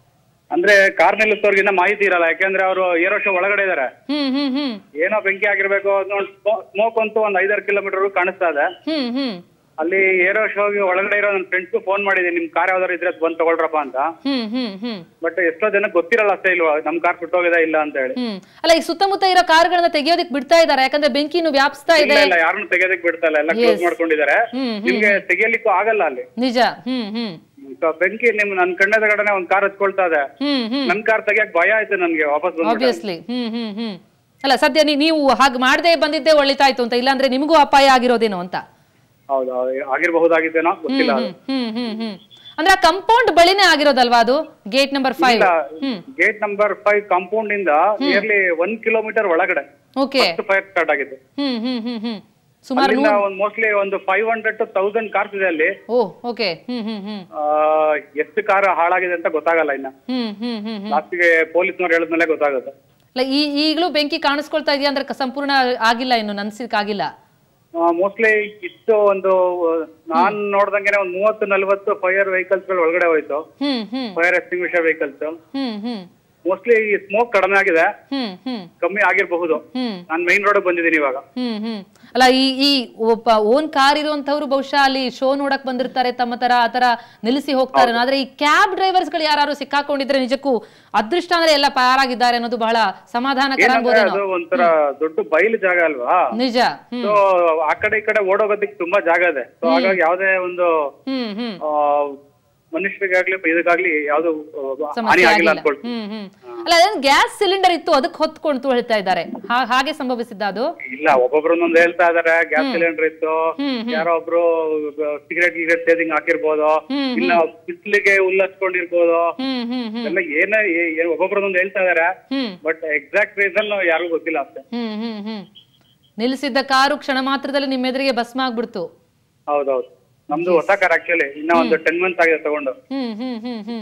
ಅಂದ್ರೆ ಕಾರ್ ನಿಲ್ಲಿಸೋರ್ಗಿನ್ನ ಮಾಹಿತಿ ಇರಲ್ಲ ಯಾಕಂದ್ರೆ ಅವರು ಏರೋ ಶೋ ಒಳಗಡೆ ಇದಾರೆ ಹ್ಮ್ ಹ್ಮ್ ಹ್ಮ್ ಏನೋ ಬೆಂಕಿ ಆಗಿರ್ಬೇಕು ಸ್ಮೋಕ್ ಅಂತೂ ಒಂದ್ ಐದಾರು ಕಿಲೋಮೀಟರ್ ಕಾಣಿಸ್ತಾ ಇದೆ ಹ್ಮ್ ಹ್ಮ್ ಅಲ್ಲಿ ಏರೋ ಶೋಗೆ ಒಳಗಡೆ ಇರೋ ನನ್ನ ಫ್ರೆಂಡ್ಸ್ಗೂ ಫೋನ್ ಮಾಡಿದ್ದೀನಿ ನಿಮ್ ಕಾರ್ ಯಾವ್ದಾರು ಇದ್ರೆ ಅದ್ ಬಂದ್ ತಗೊಳ್ರಪ್ಪ ಅಂತ ಹ್ಮ್ ಹ್ಮ್ ಹ್ಮ್ ಬಟ್ ಎಷ್ಟೋ ಜನಕ್ಕೆ ಗೊತ್ತಿರಲ್ಲ ಅಷ್ಟೇ ಇಲ್ವಾ ನಮ್ ಕಾರ್ ಸುಟ್ಟೋಗಿದೆ ಇಲ್ಲ ಅಂತ ಹೇಳಿ ಹ್ಮ್ ಅಲ್ಲ ಈ ಸುತ್ತಮುತ್ತ ಇರೋ ಕಾರ್ಗಳನ್ನ ತೆಗಿಯೋದಕ್ ಬಿಡ್ತಾ ಇದಾರೆ ಯಾಕಂದ್ರೆ ಬೆಂಕಿ ಇನ್ನು ವ್ಯಾಪಿಸ್ತಾ ಇಲ್ಲ ಇದೆ ಇಲ್ಲ ಯಾರನ್ನು ತೆಗೆಯೋದಕ್ ಬಿಡ್ತಾ ಇಲ್ಲ ಎಲ್ಲ ಕ್ಲೋಸ್ Yes. ಮಾಡ್ಕೊಂಡಿದ್ದಾರೆ ಹ್ಮ್, ಹ್ಮ್. ನಿಮ್ಗೆ ತೆಗಿಯಲಿಕ್ಕೂ ಆಗಲ್ಲ ಅಲ್ಲಿ ನಿಜ ಹ್ಮ್ ಹ್ಮ್ So, ಬೆಂಕಿ ನಿಮ್ ನನ್ ಕಣ್ಣದ ಕಡೆನೆ ಒಂದ್ ಕಾರ್ ಹಚ್ಕೊಳ್ತಾ ಇದೆ ಹ್ಮ್ ಹ್ಮ್ ನನ್ ಕಾರ್ ತೆಗಿಯಕ್ ಭಯ ಆಯ್ತು ನನ್ಗೆ ವಾಪಸ್ ಬಂದ್ಬಿಟ್ಟು ಆಬ್ವಿಯಸ್ಲಿ ಹ್ಮ್ ಹ್ಮ್ ಹ್ಮ್ ಅಲ್ಲ ಸದ್ಯ ನೀ- ನೀವು ಹಾಗೆ ಮಾಡದೆ ಬಂದಿದ್ದೆ ಒಳಿತಾಯ್ತು ಅಂತ ಇಲ್ಲಾಂದ್ರೆ ನಿಮಗೂ ಅಪಾಯ ಆಗಿರೋದೇನೋ ಅಂತ ಹೌದು ಆಗಿರಬಹುದಾಗಿದ್ದೇನೋ ಗೊತ್ತಿಲ್ಲ ಅದು. ಹ್ಮ್ ಹ್ಮ್ ಹ್ಮ್ ಅಂದ್ರೆ ಆ ಕಂಪೌಂಡ್ ಬಳಿನೇ ಆಗಿರೋದಲ್ವಾ ಅದು ಗೇಟ್ ನಂಬರ್ ಫೈವ್ ಇಲ್ಲ hmm gate number five compound ಇಂದ ನಿಯರ್ಲಿ ಒನ್ ಕಿಲೋಮೀಟರ್ ಒಳಗಡೆ ಓಕೆ ಫೈರ್ ಸ್ಟಾರ್ಟ್ ಆಗಿದ್ದು ಹ್ಮ್ ಹ್ಮ್ ಹ್ಮ್ ಹ್ಮ್ ಸುಮಾರು ಅಲ್ಲಿಂದ ನೂರು ಒಂದ್ ಮೋಸ್ಟ್ಲಿ ಒಂದು five hundred to thousand cars ಇದೆ ಅಲ್ಲಿ ಓ ಓಕೆ ಹ್ಮ್ ಹ್ಮ್ ಹ್ಮ್ ಆ, ಎಷ್ಟು ಕಾರ್ ಹಾಳಾಗಿದೆ ಅಂತ ಗೊತ್ತಾಗಲ್ಲ ಇನ್ನ ಹ್ಮ್ ಹ್ಮ್ ಹ್ಮ್ ಹ್ಮ್ ಲಾಸ್ಟ್ಗೆ ಪೊಲೀಸ್ನವ್ರು ಹೇಳಿದ್ಮೇಲೆ ಗೊತ್ತಾಗುತ್ತೆ ಅಲ್ಲ ಈ ಈಗಲೂ ಬೆಂಕಿ ಕಾಣಿಸ್ಕೊಳ್ತಾ ಇದೆಯಾ ಅಂದ್ರೆ ಕ- ಸಂಪೂರ್ಣ ಆಗಿಲ್ಲ ಇನ್ನು ನನ್ಸಿಕ್ ಆಗಿಲ್ಲ ಮೋಸ್ಟ್ಲಿ ಇಷ್ಟು ಒಂದು ನಾನ್ ನೋಡ್ದಂಗೆನೆ ಒಂದ್ ಮೂವತ್ತು ನಲ್ವತ್ತು ಫೈರ್ ವೆಹಿಕಲ್ಸ್ ಗಳು ಒಳಗಡೆ ಹೋಯ್ತು hmm hmm fire extinguisher vehicles hmm hmm mostly ಈ ಸ್ಮೋಕ್ ಕಡಿಮೆ ಆಗಿದೆ ಹ್ಮ್ ಹ್ಮ್ ಕಮ್ಮಿ ಆಗಿರಬಹುದು ಹ್ಮ್ ನಾನ್ ಮೈನ್ ರೋಡ್ ಬಂದಿದ್ದೀನಿ ಇವಾಗ ಹ್ಮ್ ಹ್ಮ್ ಅಲ್ಲ ಈ ಈ ಒಬ್ಬ ಓನ್ ಕಾರ್ ಇರುವಂತವ್ರು ಬಹುಶಃ ಅಲ್ಲಿ ಶೋ ನೋಡಕ್ ಬಂದಿರ್ತಾರೆ ತಮ್ಮ ತರ ಆ ತರ ನಿಲ್ಲಿಸಿ ಹೋಗ್ತಾರೆ ಆದ್ರೆ ಈ ಕ್ಯಾಬ್ ಡ್ರೈವರ್ಸ್ ಗಳು ಯಾರು ಸಿಕ್ಕಾಕೊಂಡಿದ್ರೆ ನಿಜಕ್ಕೂ ಅದೃಷ್ಟ ಅಂದ್ರೆ ಎಲ್ಲ ಪಾರಾಗಿದ್ದಾರೆ ಅನ್ನೋದು ಬಹಳ ಸಮಾಧಾನಕರ ಏನಂದ್ರೆ ಅನ್ಬೋದೇನೋ ಅದು ಒಂಥರ ದೊಡ್ಡ ಬಯಲು ಜಾಗ ಅಲ್ವಾ ನಿಜ ಹ್ಮ್ ಸೊ ಆ ಕಡೆ ಈ ಕಡೆ ಓಡೋಗೋದಕ್ಕೆ ತುಂಬಾ ಜಾಗ ಇದೆ ಸೊ ಹಾಗಾಗಿ ಯಾವ್ದೇ ಒಂದು ಹ್ಮ್ ಹ್ಮ್ ಆ, ಮನುಷ್ಯರಿಗಾಗ್ಲಿ ಇದಕ್ಕಾಗ್ಲಿ ಯಾವ್ದು ಆ, ಹಾನಿ ಸಮಸ್ಯೆ ಆಗಿಲ್ಲ ಆಗಿಲ್ಲ ಅನ್ಕೊಳ್ತೀನಿ ಹ್ಮ್ ಹ್ಮ್ ಅಲ್ಲ ಅದೇನ್ ಗ್ಯಾಸ್ ಸಿಲಿಂಡರ್ ಇತ್ತು ಅದಕ್ಕೆ ಹೊತ್ಕೊಂಡು ಹೇಳ್ತಾ ಇದ್ದಾರೆ ಹಾ- ಹಾಗೆ ಸಂಭವಿಸಿದ್ದ ಅದು ಇಲ್ಲ ಒಬ್ಬೊಬ್ರನ್ನೊಂದು ಹೇಳ್ತಾ ಇದಾರೆ ಗ್ಯಾಸ್ ಸಿಲಿಂಡರ್ ಇತ್ತು ಹ್ಮ್, ಯಾರೋ ಒಬ್ರು ಸಿಗರೇಟ್ ಗಿಗರೇಟ್ ಸೇದಿಂಗ್ ಹಾಕಿರ್ಬೋದು ಹ್ಮ್, ಇನ್ನ ಬಿಸಿಲಿಗೆ ಹುಲ್ಲಚ್ಕೊಂಡಿರ್ಬೋದು ಹ್ಮ್ ಹ್ಮ್ ಹ್ಮ್ ಎಲ್ಲ ಏನ ಏ- ಏ- ಒಬ್ಬೊಬ್ರನ್ನೊಂದು ಹೇಳ್ತಾ ಇದಾರೆ ಹ್ಮ್ ಬಟ್ ಎಕ್ಸಾಕ್ಟ್ ರೀಸನ್ ಯಾರಿಗೂ ಗೊತ್ತಿಲ್ಲ ಅಷ್ಟೇ ಹ್ಮ್ ಹ್ಮ್ ಹ್ಮ್ ನಿಲ್ಲಿಸಿದ್ದ ಕಾರು ಕ್ಷಣ ಮಾತ್ರದಲ್ಲಿ ನಿಮ್ಮ ಎದುರಿಗೆ ಭಸ್ಮ ಆಗ್ಬಿಡ್ತು ಹೌದೌದು ನಮ್ದು ಹೊಸ ಕಾರ್ ಆಕ್ಚುಲಿ ಇನ್ನ ಒಂದು ಟೆನ್ ಮಂತ್ಸ್ ಆಗಿದೆ ತಗೊಂಡು ಹ್ಮ್ hmm hmm hmm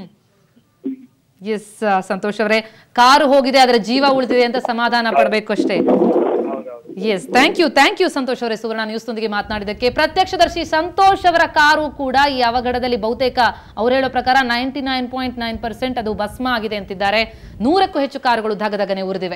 S Santosh ಅವರೇ ಕಾರು ಹೋಗಿದೆ ಅದರ ಜೀವ ಉಳಿದಿದೆ ಅಂತ ಸಮಾಧಾನ ಪಡಬೇಕು ಅಷ್ಟೇ ಹೌದೌದು yes thank you thank you Santosh ಅವರೇ ಸುವರ್ಣ ನ್ಯೂಸ್ನೊಂದಿಗೆ ಮಾತನಾಡಿದ್ದಕ್ಕೆ ಪ್ರತ್ಯಕ್ಷದರ್ಶಿ ಸಂತೋಷ್ ಅವರ ಕಾರು ಕೂಡ ಈ ಅವಘಡದಲ್ಲಿ ಬಹುತೇಕ ಅವ್ರು ಹೇಳೋ ಪ್ರಕಾರ ninety nine point nine percent ಅದು ಭಸ್ಮ ಆಗಿದೆ ಅಂತಿದ್ದಾರೆ ನೂರಕ್ಕೂ ಹೆಚ್ಚು ಕಾರುಗಳು ಧಗಧಗನೆ ಉರಿದಿವೆ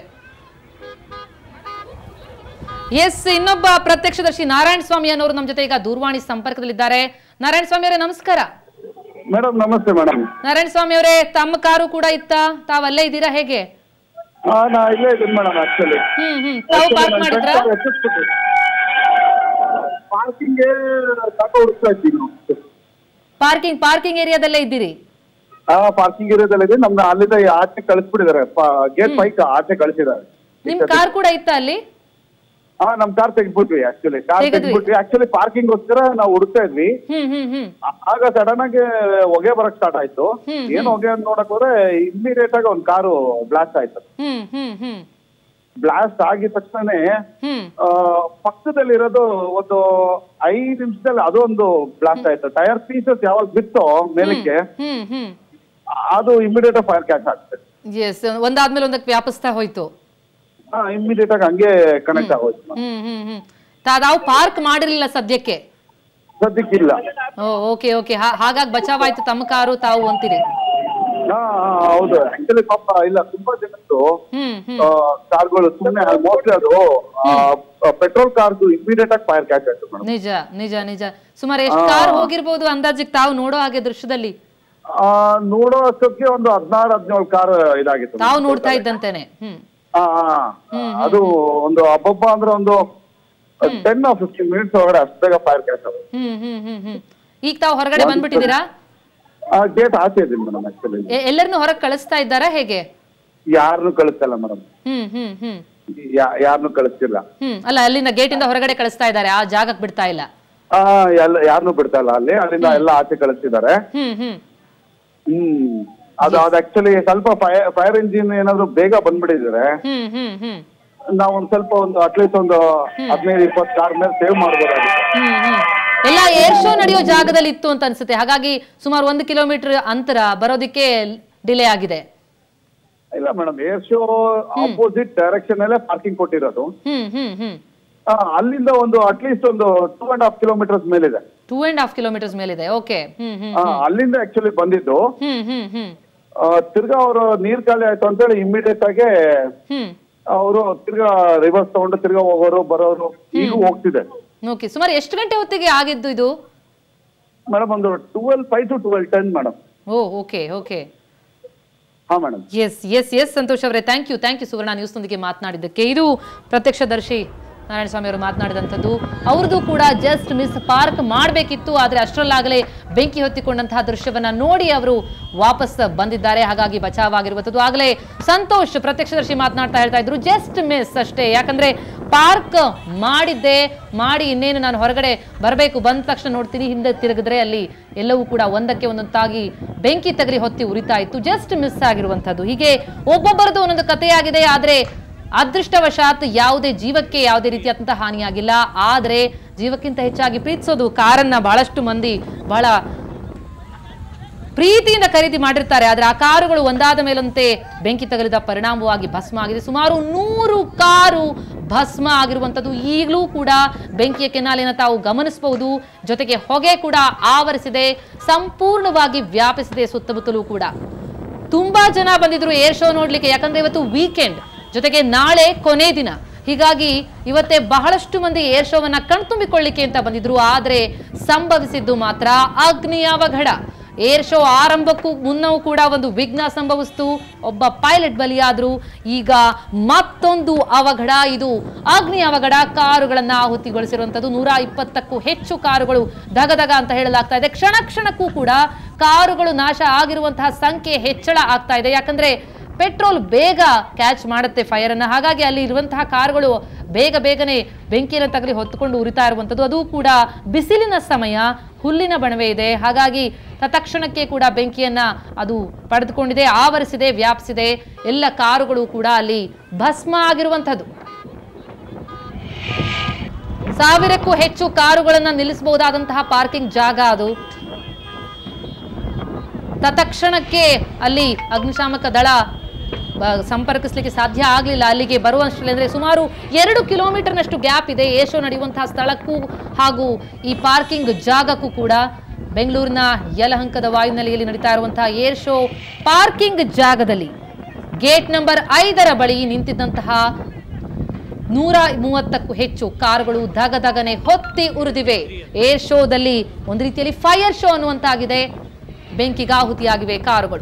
ಎಸ್ ಇನ್ನೊಬ್ಬ ಪ್ರತ್ಯಕ್ಷದರ್ಶಿ ನಾರಾಯಣ ಸ್ವಾಮಿ ಅನ್ನೋರು ನಮ್ಮ ಜೊತೆ ಈಗ ದೂರವಾಣಿ ಸಂಪರ್ಕದಲ್ಲಿದ್ದಾರೆ ನಾರಾಯಣ ಸ್ವಾಮಿ ಅವರೇ ನಮಸ್ಕಾರ ಮೇಡಮ್ ನಮಸ್ತೆ ಮೇಡಮ್ ನಾರಾಯಣ ಸ್ವಾಮಿ ಅವರೇ ತಮ್ಮ ಕಾರು ಕೂಡ ಇತ್ತ ತಾವಲ್ಲೇ ಇದ್ದೀರಾ ಹೇಗೆ ಹಾ ನಾ ಇಲ್ಲೇ ಇದ್ದೀನಿ ಮೇಡಮ್ ಆಕ್ಚುಲಿ ಹ್ಮ್ ಹ್ಮ್ ತಾವು ಪಾರ್ಕ್ ಮಾಡಿದ್ರಾ ಪಾರ್ಕಿಂಗ್ ತಗೋ ಹುಡುಕ್ತಾ ಇದ್ದೀನಿ ಪಾರ್ಕಿಂಗ್ ಪಾರ್ಕಿಂಗ್ ಏರಿಯಾದಲ್ಲೇ ಇದ್ದೀರಿ ಹಾ ಪಾರ್ಕಿಂಗ್ ಏರಿಯಾದಲ್ಲಿ ಇದೆ ನಮ್ನ ಅಲ್ಲಿಂದ ಆಚೆ ಕಳಿಸ್ಬಿಟ್ಟಿದ್ದಾರೆ ಗೇಟ್ ಪೈಕ್ ಆಚೆ ಕಳಿಸಿದ್ದಾರೆ ನಿಮ್ ಕಾರ್ ಕೂಡ ಇತ್ತ ಅಲ್ಲಿ ಹಾ ನಮ್ ಕಾರ್ ತೆಗ್ದ್ಬಿಟ್ವಿ ಆಕ್ಚುಲಿ ಕಾರ್ ತೆಗೆದ್ವಿ. ತೆಗ್ದ್ಬಿಟ್ವಿ ಆಕ್ಚುಲಿ ಪಾರ್ಕಿಂಗ್ ಗೋಸ್ಕರ ನಾವು ಹುಡುಕ್ತಾ ಇದ್ವಿ ಹ್ಮ್ ಹ್ಮ್ ಹ್ಮ್ ಆ- ಆಗ ಸಡನ್ ಆಗಿ ಹೊಗೆ ಬರಕ್ ಸ್ಟಾರ್ಟ್ ಆಯ್ತು ಹ್ಮ್, ಏನು ಹೊಗೆ ಅಂತ ನೋಡಕ್ ಹೋದ್ರೆ ಇಮಿಡಿಯೇಟ್ ಆಗಿ ಒಂದ್ ಕಾರು ಬ್ಲಾಸ್ಟ್ ಆಯ್ತು ಹ್ಮ್ ಹ್ಮ್ ಹ್ಮ್ ಬ್ಲಾಸ್ಟ್ ಆಗಿದ ತಕ್ಷಣನೇ ಹ್ಮ್ ಆ, ಪಕ್ಕದಲ್ಲಿರೋದು ಒಂದು ಐದು ನಿಮಿಷದಲ್ಲಿ ಅದೊಂದು ಬ್ಲಾಸ್ಟ್ ಆಯ್ತು ಟೈರ್ ಪೀಸಸ್ ಯಾವಾಗ ಬಿತ್ತೋ ಮೇಲಕ್ಕೆ ಹ್ಮ್ ಹ್ಮ್ ಅದು ಇಮಿಡಿಯೇಟ್ ಫೈರ್ ಕ್ಯಾಚ್ ಆಗ್ತದೆ ಎಸ್ ಒಂದಾದ್ಮೇಲೆ ಒಂದಕ್ಕೆ ವ್ಯಾಪಿಸ್ತಾ ಹೋಯ್ತು ಇಮಿಡಿಯೇಟ್ ಆಗಿ ಹಂಗೆ ಕನೆಕ್ಟ್ ಆಗೋಯ್ತು ಹ್ಮ್ ಹ್ಮ್ ಹ್ಮ್ ತಾ- ತಾವು ಪಾರ್ಕ್ ಮಾಡಿರ್ಲಿಲ್ಲ ಸದ್ಯಕ್ಕೆ ಸದ್ಯಕ್ಕಿಲ್ಲ ಓ ಓಕೆ ಓಕೆ ಹಾಗಾಗಿ ಬಚಾವಾಯ್ತು ತಮ್ಮ ಕಾರು ತಾವು ಅಂತೀರಿ ಹಾ ಹಾ, ಹೌದು ಆಕ್ಚುಲಿ ಪಾಪ ಇಲ್ಲ ತುಂಬಾ ಜನದ್ದು ಹ್ಮ್ ಹ್ಮ್ ಕಾರ್ಗಳು ಸುಮ್ಮನೆ ಮೋಸ್ಟ್ಲಿ ಅದು ಪೆಟ್ರೋಲ್ ಕಾರ್ದು ಇಮಿಡಿಯೇಟ್ ಆಗಿ ಫೈರ್ ಕ್ಯಾಚ್ ಆಯ್ತು ಮೇಡಮ್ ನಿಜ ನಿಜ ನಿಜ ಸುಮಾರು ಎಷ್ಟು ಕಾರ್ ಹೋಗಿರ್ಬೋದು ಅಂದಾಜಿಗೆ ತಾವು ನೋಡೋ ಹಾಗೆ ದೃಶ್ಯದಲ್ಲಿ ನೋಡೋ ಅಷ್ಟೊತ್ತಿಗೆ ಒಂದು ಹದಿನಾರು ಹದಿನೇಳು ಕಾರ್ ಇದಾಗಿತ್ತು ತಾವು ನೋಡ್ತಾ ಇದ್ದಂತೇನೆ ಹ್ಮ್ ಹಾ, ಹಾ. ಅದು ಒಂದು ಹಬ್ಬಬ್ಬ ಅಂದ್ರೆ ಒಂದು ಟೆನ್ ಫಿಫ್ಟೀನ್ ಮಿನಿಟ್ಸ್ ಒಳಗಡೆ ಅಷ್ಟು ಬೇಗ ಫೈರ್ ಕ್ಯಾಚ್ ಆಗೋದು ಹ್ಮ್ ಹ್ಮ್ ಹ್ಮ್ ಹ್ಮ್ ಈಗ ತಾವು ಹೊರಗಡೆ ಬಂದ್ಬಿಟ್ಟಿದ್ದೀರಾ ಗೇಟ್ ಆಚೆ ಇದ್ದೀನಿ ಮೇಡಮ್ ಆಕ್ಚುಲಿ ಎ- ಎಲ್ಲರನ್ನೂ ಹೊರಗೆ ಕಳಿಸ್ತಾ ಇದ್ದಾರಾ ಹೇಗೆ ಯಾರನ್ನು ಕಳಿಸ್ತಿಲ್ಲ ಮೇಡಮ್ ಹ್ಮ್ ಹ್ಮ್ ಹ್ಮ್ ಯಾರನ್ನು ಕಳಿಸ್ತಿಲ್ಲ ಹ್ಮ್ ಅಲ್ಲ ಅಲ್ಲಿಂದ ಗೇಟಿಂದ ಹೊರಗಡೆ ಕಳಿಸ್ತಾ ಇದ್ದಾರೆ ಆ ಜಾಗಕ್ಕೆ ಬಿಡ್ತಾ ಇಲ್ಲ ಆ ಎಲ್ಲ ಯಾರನ್ನು ಬಿಡ್ತಾ ಇಲ್ಲ ಅಲ್ಲಿ ಅಲ್ಲಿಂದ ಎಲ್ಲ ಆಚೆ ಕಳಿಸ್ತಿದ್ದಾರೆ ಹ್ಮ್ ಹ್ಮ್ ಹ್ಮ್ ಅದು ಅದು ಆಕ್ಚುಲಿ ಸ್ವಲ್ಪ ಫೈರ್ ಫೈರ್ ಇಂಜಿನ್ ಏನಾದ್ರು ಬೇಗ ಬಂದ್ಬಿಟ್ಟಿದ್ರೆ ಹ್ಮ್ ಹ್ಮ್ ಹ್ಮ್ ನಾವು ಒಂದ್ ಸ್ವಲ್ಪ ಒಂದು ಅಟ್ಲೀಸ್ಟ್ ಒಂದು ಹದಿನೈದು ಇಪ್ಪತ್ತು ಕಾರ್ ಮೇಲೆ ಸೇವ್ ಮಾಡ್ಬೋದಾಗಿತ್ತು ಹ್ಮ್ ಹ್ಮ್ ಎಲ್ಲ ಏರ್ ಶೋ ನಡೆಯೋ ಜಾಗದಲ್ಲಿ ಇತ್ತು ಅಂತ ಅನ್ಸುತ್ತೆ ಹಾಗಾಗಿ ಸುಮಾರು ಒಂದು ಕಿಲೋಮೀಟರ್ ಅಂತರ ಬರೋದಕ್ಕೆ ಡಿಲೇ ಆಗಿದೆ ಇಲ್ಲ madam air show opposite direction ಅಲ್ಲೇ ಪಾರ್ಕಿಂಗ್ ಕೊಟ್ಟಿರೋದು ಹ್ಮ್ ಹ್ಮ್ ಹ್ಮ್ ಆ, ಅಲ್ಲಿಂದ ಒಂದು ಅಟ್ಲೀಸ್ಟ್ ಒಂದು ಟೂ ಅಂಡ್ ಹಾಫ್ ಕಿಲೋಮೀಟರ್ಸ್ ಮೇಲಿದೆ ಟೂ ಅಂಡ್ ಹಾಫ್ ಕಿಲೋಮೀಟರ್ಸ್ ಮೇಲಿದೆ ಓಕೆ ಹ್ಮ್ ಹ್ಮ್ ಆ, ಅಲ್ಲಿಂದ ಆಕ್ಚುಲಿ ಬಂದಿದ್ದು ಹ್ಮ್ ಹ್ಮ್ ಹ್ಮ್ ಆ, ತಿರ್ಗಾ ಅವರು ನೀರ್ ಖಾಲಿ ಆಯ್ತು ಅಂತೇಳಿ ಇಮಿಡಿಯೇಟ್ ಆಗಿ ಹ್ಮ್ ಅವರು ತಿರ್ಗಾ ರಿವರ್ಸ್ ತಗೊಂಡು ತಿರ್ಗಾ ಹೋಗೋರು ಬರೋರು ಈಗ ಹೋಗ್ತಿದೆ ಓಕೆ ಸುಮಾರು ಎಷ್ಟು ಗಂಟೆ ಹೊತ್ತಿಗೆ ಆಗಿದ್ದು ಇದು ಮೇಡಮ್ ಒಂದು twelve five to twelve ten madam oh okay okay ಹಾ madam yes yes yes Santosh ಅವರೇ thank you thank you Suvarna ನ್ಯೂಸ್ನೊಂದಿಗೆ ಮಾತನಾಡಿದ್ದಕ್ಕೆ ಇದು ಪ್ರತ್ಯಕ್ಷದರ್ಶಿ ನಾರಾಯಣಸ್ವಾಮಿ ಅವರು ಮಾತನಾಡಿದಂಥದ್ದು ಅವ್ರದ್ದು ಕೂಡ ಜಸ್ಟ್ ಮಿಸ್ ಪಾರ್ಕ್ ಮಾಡಬೇಕಿತ್ತು ಆದರೆ ಅಷ್ಟರಲ್ಲಾಗಲೇ ಬೆಂಕಿ ಹೊತ್ತಿಕೊಂಡಂತಹ ದೃಶ್ಯವನ್ನ ನೋಡಿ ಅವರು ವಾಪಸ್ ಬಂದಿದ್ದಾರೆ ಹಾಗಾಗಿ ಬಚಾವಾಗಿರುವಂಥದ್ದು ಆಗಲೇ ಸಂತೋಷ್ ಪ್ರತ್ಯಕ್ಷದರ್ಶಿ ಮಾತನಾಡ್ತಾ ಹೇಳ್ತಾ ಇದ್ರು ಜಸ್ಟ್ ಮಿಸ್ ಅಷ್ಟೇ ಯಾಕಂದ್ರೆ ಪಾರ್ಕ್ ಮಾಡಿದ್ದೆ ಮಾಡಿ ಇನ್ನೇನು ನಾನು ಹೊರಗಡೆ ಬರಬೇಕು ಬಂದ ತಕ್ಷಣ ನೋಡ್ತೀನಿ ಹಿಂದೆ ತಿರುಗಿದ್ರೆ ಅಲ್ಲಿ ಎಲ್ಲವೂ ಕೂಡ ಒಂದಕ್ಕೆ ಒಂದೊಂದಾಗಿ ಬೆಂಕಿ ತಗರಿ ಹೊತ್ತಿ ಉರಿತಾ ಇತ್ತು ಜಸ್ಟ್ ಮಿಸ್ ಆಗಿರುವಂಥದ್ದು ಹೀಗೆ ಒಬ್ಬೊಬ್ಬರದು ಒಂದೊಂದು ಕಥೆಯಾಗಿದೆ ಆದರೆ ಅದೃಷ್ಟವಶಾತ್ ಯಾವುದೇ ಜೀವಕ್ಕೆ ಯಾವುದೇ ರೀತಿಯಾದಂತಹ ಹಾನಿಯಾಗಿಲ್ಲ ಆದರೆ ಜೀವಕ್ಕಿಂತ ಹೆಚ್ಚಾಗಿ ಪ್ರೀತಿಸೋದು ಕಾರನ್ನ ಬಹಳಷ್ಟು ಮಂದಿ ಬಹಳ ಪ್ರೀತಿಯಿಂದ ಖರೀದಿ ಮಾಡಿರ್ತಾರೆ ಆದ್ರೆ ಆ ಕಾರುಗಳು ಒಂದಾದ ಮೇಲಂತೆ ಬೆಂಕಿ ತಗಲಿದ ಪರಿಣಾಮವಾಗಿ ಭಸ್ಮ ಆಗಿದೆ ಸುಮಾರು ನೂರು ಕಾರು ಭಸ್ಮ ಆಗಿರುವಂತದ್ದು ಈಗಲೂ ಕೂಡ ಬೆಂಕಿಯ ಕೆನಾಲಿನ ತಾವು ಗಮನಿಸಬಹುದು ಜೊತೆಗೆ ಹೊಗೆ ಕೂಡ ಆವರಿಸಿದೆ ಸಂಪೂರ್ಣವಾಗಿ ವ್ಯಾಪಿಸಿದೆ ಸುತ್ತಮುತ್ತಲೂ ಕೂಡ ತುಂಬಾ ಜನ ಬಂದಿದ್ರು ಏರ್ ಶೋ ನೋಡ್ಲಿಕ್ಕೆ ಯಾಕಂದ್ರೆ ಇವತ್ತು ವೀಕೆಂಡ್ ಜೊತೆಗೆ ನಾಳೆ ಕೊನೆ ದಿನ ಹೀಗಾಗಿ ಇವತ್ತೇ ಬಹಳಷ್ಟು ಮಂದಿ ಏರ್ ಶೋವನ್ನ ಕಣ್ತುಂಬಿಕೊಳ್ಳಿಕ್ಕೆ ಅಂತ ಬಂದಿದ್ರು ಆದ್ರೆ ಸಂಭವಿಸಿದ್ದು ಮಾತ್ರ ಅಗ್ನಿ ಅವಘಡ ಏರ್ ಶೋ ಆರಂಭಕ್ಕೂ ಮುನ್ನವೂ ಕೂಡ ಒಂದು ವಿಘ್ನ ಸಂಭವಿಸ್ತು ಒಬ್ಬ ಪೈಲಟ್ ಬಲಿಯಾದ್ರು ಈಗ ಮತ್ತೊಂದು ಅವಘಡ ಇದು ಅಗ್ನಿ ಅವಘಡ ಕಾರುಗಳನ್ನ ಆಹುತಿಗೊಳಿಸಿರುವಂತದ್ದು ನೂರ ಇಪ್ಪತ್ತಕ್ಕೂ ಹೆಚ್ಚು ಕಾರುಗಳು ದಗದಗ ಅಂತ ಹೇಳಲಾಗ್ತಾ ಇದೆ ಕ್ಷಣ ಕ್ಷಣಕ್ಕೂ ಕೂಡ ಕಾರುಗಳು ನಾಶ ಆಗಿರುವಂತಹ ಸಂಖ್ಯೆ ಹೆಚ್ಚಳ ಆಗ್ತಾ ಇದೆ ಯಾಕಂದ್ರೆ ಪೆಟ್ರೋಲ್ ಬೇಗ ಕ್ಯಾಚ್ ಮಾಡುತ್ತೆ ಫೈರ್ ಅನ್ನ ಹಾಗಾಗಿ ಅಲ್ಲಿ ಇರುವಂತಹ ಕಾರುಗಳು ಬೇಗ ಬೇಗನೆ ಬೆಂಕಿಯನ್ನು ತಗಲಿ ಹೊತ್ತುಕೊಂಡು ಉರಿತಾ ಇರುವಂಥದ್ದು ಅದು ಕೂಡ ಬಿಸಿಲಿನ ಸಮಯ ಹುಲ್ಲಿನ ಬಣವೆ ಇದೆ ಹಾಗಾಗಿ ತತ್ಕ್ಷಣಕ್ಕೆ ಕೂಡ ಬೆಂಕಿಯನ್ನ ಅದು ಪಡೆದುಕೊಂಡಿದೆ ಆವರಿಸಿದೆ ವ್ಯಾಪಿಸಿದೆ ಎಲ್ಲ ಕಾರುಗಳು ಕೂಡ ಅಲ್ಲಿ ಭಸ್ಮ ಆಗಿರುವಂಥದ್ದು ಸಾವಿರಕ್ಕೂ ಹೆಚ್ಚು ಕಾರುಗಳನ್ನ ನಿಲ್ಲಿಸಬಹುದಾದಂತಹ ಪಾರ್ಕಿಂಗ್ ಜಾಗ ಅದು ತತ್ಕ್ಷಣಕ್ಕೆ ಅಲ್ಲಿ ಅಗ್ನಿಶಾಮಕ ದಳ ಬ- ಸಂಪರ್ಕಿಸ್ಲಿಕ್ಕೆ ಸಾಧ್ಯ ಆಗಲಿಲ್ಲ ಅಲ್ಲಿಗೆ ಬರುವಷ್ಟರಲ್ಲಿ ಅಂದರೆ ಸುಮಾರು ಎರಡು ಕಿಲೋಮೀಟರ್ನಷ್ಟು ಗ್ಯಾಪ್ ಇದೆ ಏರ್ ಶೋ ನಡೆಯುವಂತಹ ಸ್ಥಳಕ್ಕೂ ಹಾಗೂ ಈ ಪಾರ್ಕಿಂಗ್ ಜಾಗಕ್ಕೂ ಕೂಡ ಬೆಂಗಳೂರಿನ ಯಲಹಂಕದ ವಾಯುನೆಲೆಯಲ್ಲಿ ನಡೀತಾ ಇರುವಂತಹ ಏರ್ ಶೋ ಪಾರ್ಕಿಂಗ್ ಜಾಗದಲ್ಲಿ ಗೇಟ್ ನಂಬರ್ ಐದರ ಬಳಿ ನಿಂತಿದ್ದಂತಹ ನೂರ ಮೂವತ್ತಕ್ಕೂ ಹೆಚ್ಚು ಕಾರುಗಳು ಧಗಧಗನೆ ಹೊತ್ತಿ ಉರಿದಿವೆ ಏರ್ ಶೋದಲ್ಲಿ ಒಂದು ರೀತಿಯಲ್ಲಿ ಫೈರ್ ಶೋ ಅನ್ನುವಂತಾಗಿದೆ ಬೆಂಕಿಗಾಹುತಿಯಾಗಿವೆ ಕಾರುಗಳು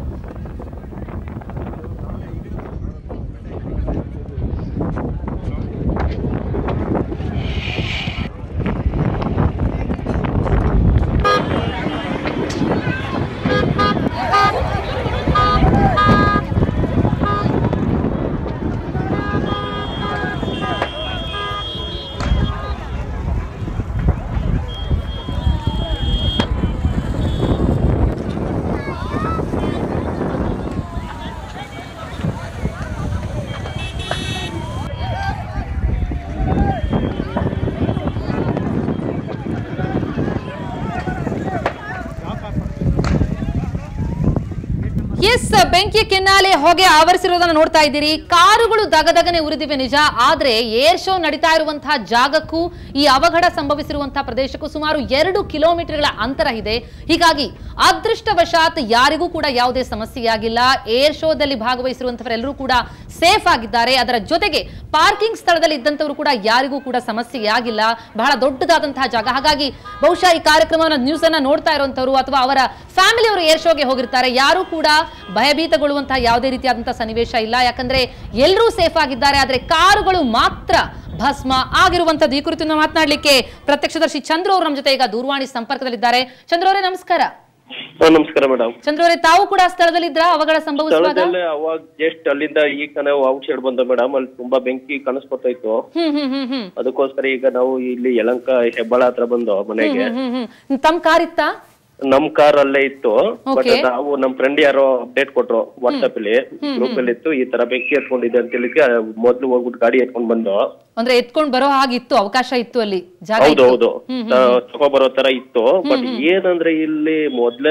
ಎಸ್ ಬೆಂಕಿಯ ಕೆನ್ನಾಲೆ ಹೊಗೆ ಆವರಿಸಿರೋದನ್ನ ನೋಡ್ತಾ ಇದ್ದೀರಿ ಕಾರುಗಳು ದಗದಗನೆ ಉರಿದಿವೆ ನಿಜ ಆದ್ರೆ ಏರ್ ಶೋ ನಡೀತಾ ಇರುವಂತಹ ಜಾಗಕ್ಕೂ ಈ ಅವಘಡ ಸಂಭವಿಸಿರುವಂತಹ ಪ್ರದೇಶಕ್ಕೂ ಸುಮಾರು ಎರಡು ಕಿಲೋಮೀಟರ್ಗಳ ಅಂತರ ಇದೆ ಹೀಗಾಗಿ ಅದೃಷ್ಟವಶಾತ್ ಯಾರಿಗೂ ಕೂಡ ಯಾವುದೇ ಸಮಸ್ಯೆಯಾಗಿಲ್ಲ ಏರ್ ಶೋದಲ್ಲಿ ಭಾಗವಹಿಸಿರುವಂತವರೆಲ್ಲರೂ ಕೂಡ ಸೇಫ್ ಆಗಿದ್ದಾರೆ ಅದರ ಜೊತೆಗೆ ಪಾರ್ಕಿಂಗ್ ಸ್ಥಳದಲ್ಲಿ ಇದ್ದಂತವರು ಕೂಡ ಯಾರಿಗೂ ಕೂಡ ಸಮಸ್ಯೆಯಾಗಿಲ್ಲ ಬಹಳ ದೊಡ್ಡದಾದಂತಹ ಜಾಗ ಹಾಗಾಗಿ ಬಹುಶಃ ಈ ಕಾರ್ಯಕ್ರಮವನ್ನು ನ್ಯೂಸ್ ಅನ್ನ ನೋಡ್ತಾ ಇರುವಂತವರು ಅಥವಾ ಅವರ ಫ್ಯಾಮಿಲಿಯವರು ಏರ್ ಶೋಗೆ ಹೋಗಿರ್ತಾರೆ ಯಾರು ಕೂಡ ಭಯಭೀತಗೊಳ್ಳುವಂತಹ ಯಾವುದೇ ರೀತಿಯಾದಂತಹ ಸನ್ನಿವೇಶ ಇಲ್ಲ ಯಾಕಂದ್ರೆ ಎಲ್ಲರೂ ಸೇಫ್ ಆಗಿದ್ದಾರೆ ಆದ್ರೆ ಕಾರುಗಳು ಮಾತ್ರ ಭಸ್ಮ ಆಗಿರುವಂತದ್ದು ಈ ಕುರಿತು ನಾವು ಮಾತನಾಡ್ಲಿಕ್ಕೆ ಪ್ರತ್ಯಕ್ಷದರ್ಶಿ ಚಂದ್ರ ಅವರು ನಮ್ಮ ಜೊತೆ ಈಗ ದೂರವಾಣಿ ಸಂಪರ್ಕದಲ್ಲಿದ್ದಾರೆ ಚಂದ್ರ ಅವರೇ ನಮಸ್ಕಾರ ಹಾ, ನಮಸ್ಕಾರ ಮೇಡಮ್ ಚಂದ್ರ ಅವರೇ ತಾವು ಕೂಡ ಸ್ಥಳದಲ್ಲಿದ್ರ ಅವಘಡ ಸಂಭವಿಸುವಾಗ ಸ್ಥಳದಲ್ಲೇ ಅವಾಗ ಜಸ್ಟ್ ಅಲ್ಲಿಂದ ಈಗ ನಾವು ಔಟ್ ಸೈಡ್ ಬಂದ ಮೇಡಮ್ ಅಲ್ಲಿ ತುಂಬಾ ಬೆಂಕಿ ಕಾಣಿಸ್ಕೊತಾ ಇತ್ತು ಹ್ಮ್ ಹ್ಮ್ ಹ್ಮ್ ಹ್ಮ್ ಅದಕ್ಕೋಸ್ಕರ ಈಗ ನಾವು ಇಲ್ಲಿ ಯಲಂಕ ಹೆಬ್ಬಾಳ ಹತ್ರ ಬಂದು ಮನೆಗೆ ಹ್ಮ್ ಹ್ಮ್ ಹ್ಮ್ ತಮ್ಮ ಕಾರ್ ಇತ್ತಾ ನಮ್ ಕಾರ್ ಅಲ್ಲೇ ಇತ್ತು ಬಟ್ Okay. ನಾವು ನಮ್ ಫ್ರೆಂಡ್ ಯಾರೋ ಅಪ್ಡೇಟ್ ಕೊಟ್ರು ವಾಟ್ಸ್ಆಪ್ ಅಲ್ಲಿ ಗ್ರೂಪ್ ಅಲ್ಲಿ ಇತ್ತು ಈ ತರ ಬೆಂಕಿ ಎತ್ಕೊಂಡಿದೆ ಅಂತ ಹೇಳಿಕ್ಕೆ ಮೊದ್ಲು ಹೋಗ್ಬಿಟ್ಟು ಗಾಡಿ ಎತ್ಕೊಂಡ್ ಬಂದು ಅಂದ್ರೆ ಎತ್ಕೊಂಡ್ ಬರೋ ಹಾಗಿತ್ತು ಅವಕಾಶ ಇತ್ತು ಅಲ್ಲಿ ಜಾಗ ಹೌದು ಇತ್ತು. ಹೌದು ತಗೊಬರೋ ತರ ಇತ್ತು ಬಟ್ ಏನಂದ್ರೆ ಇಲ್ಲಿ ಮೊದ್ಲೇ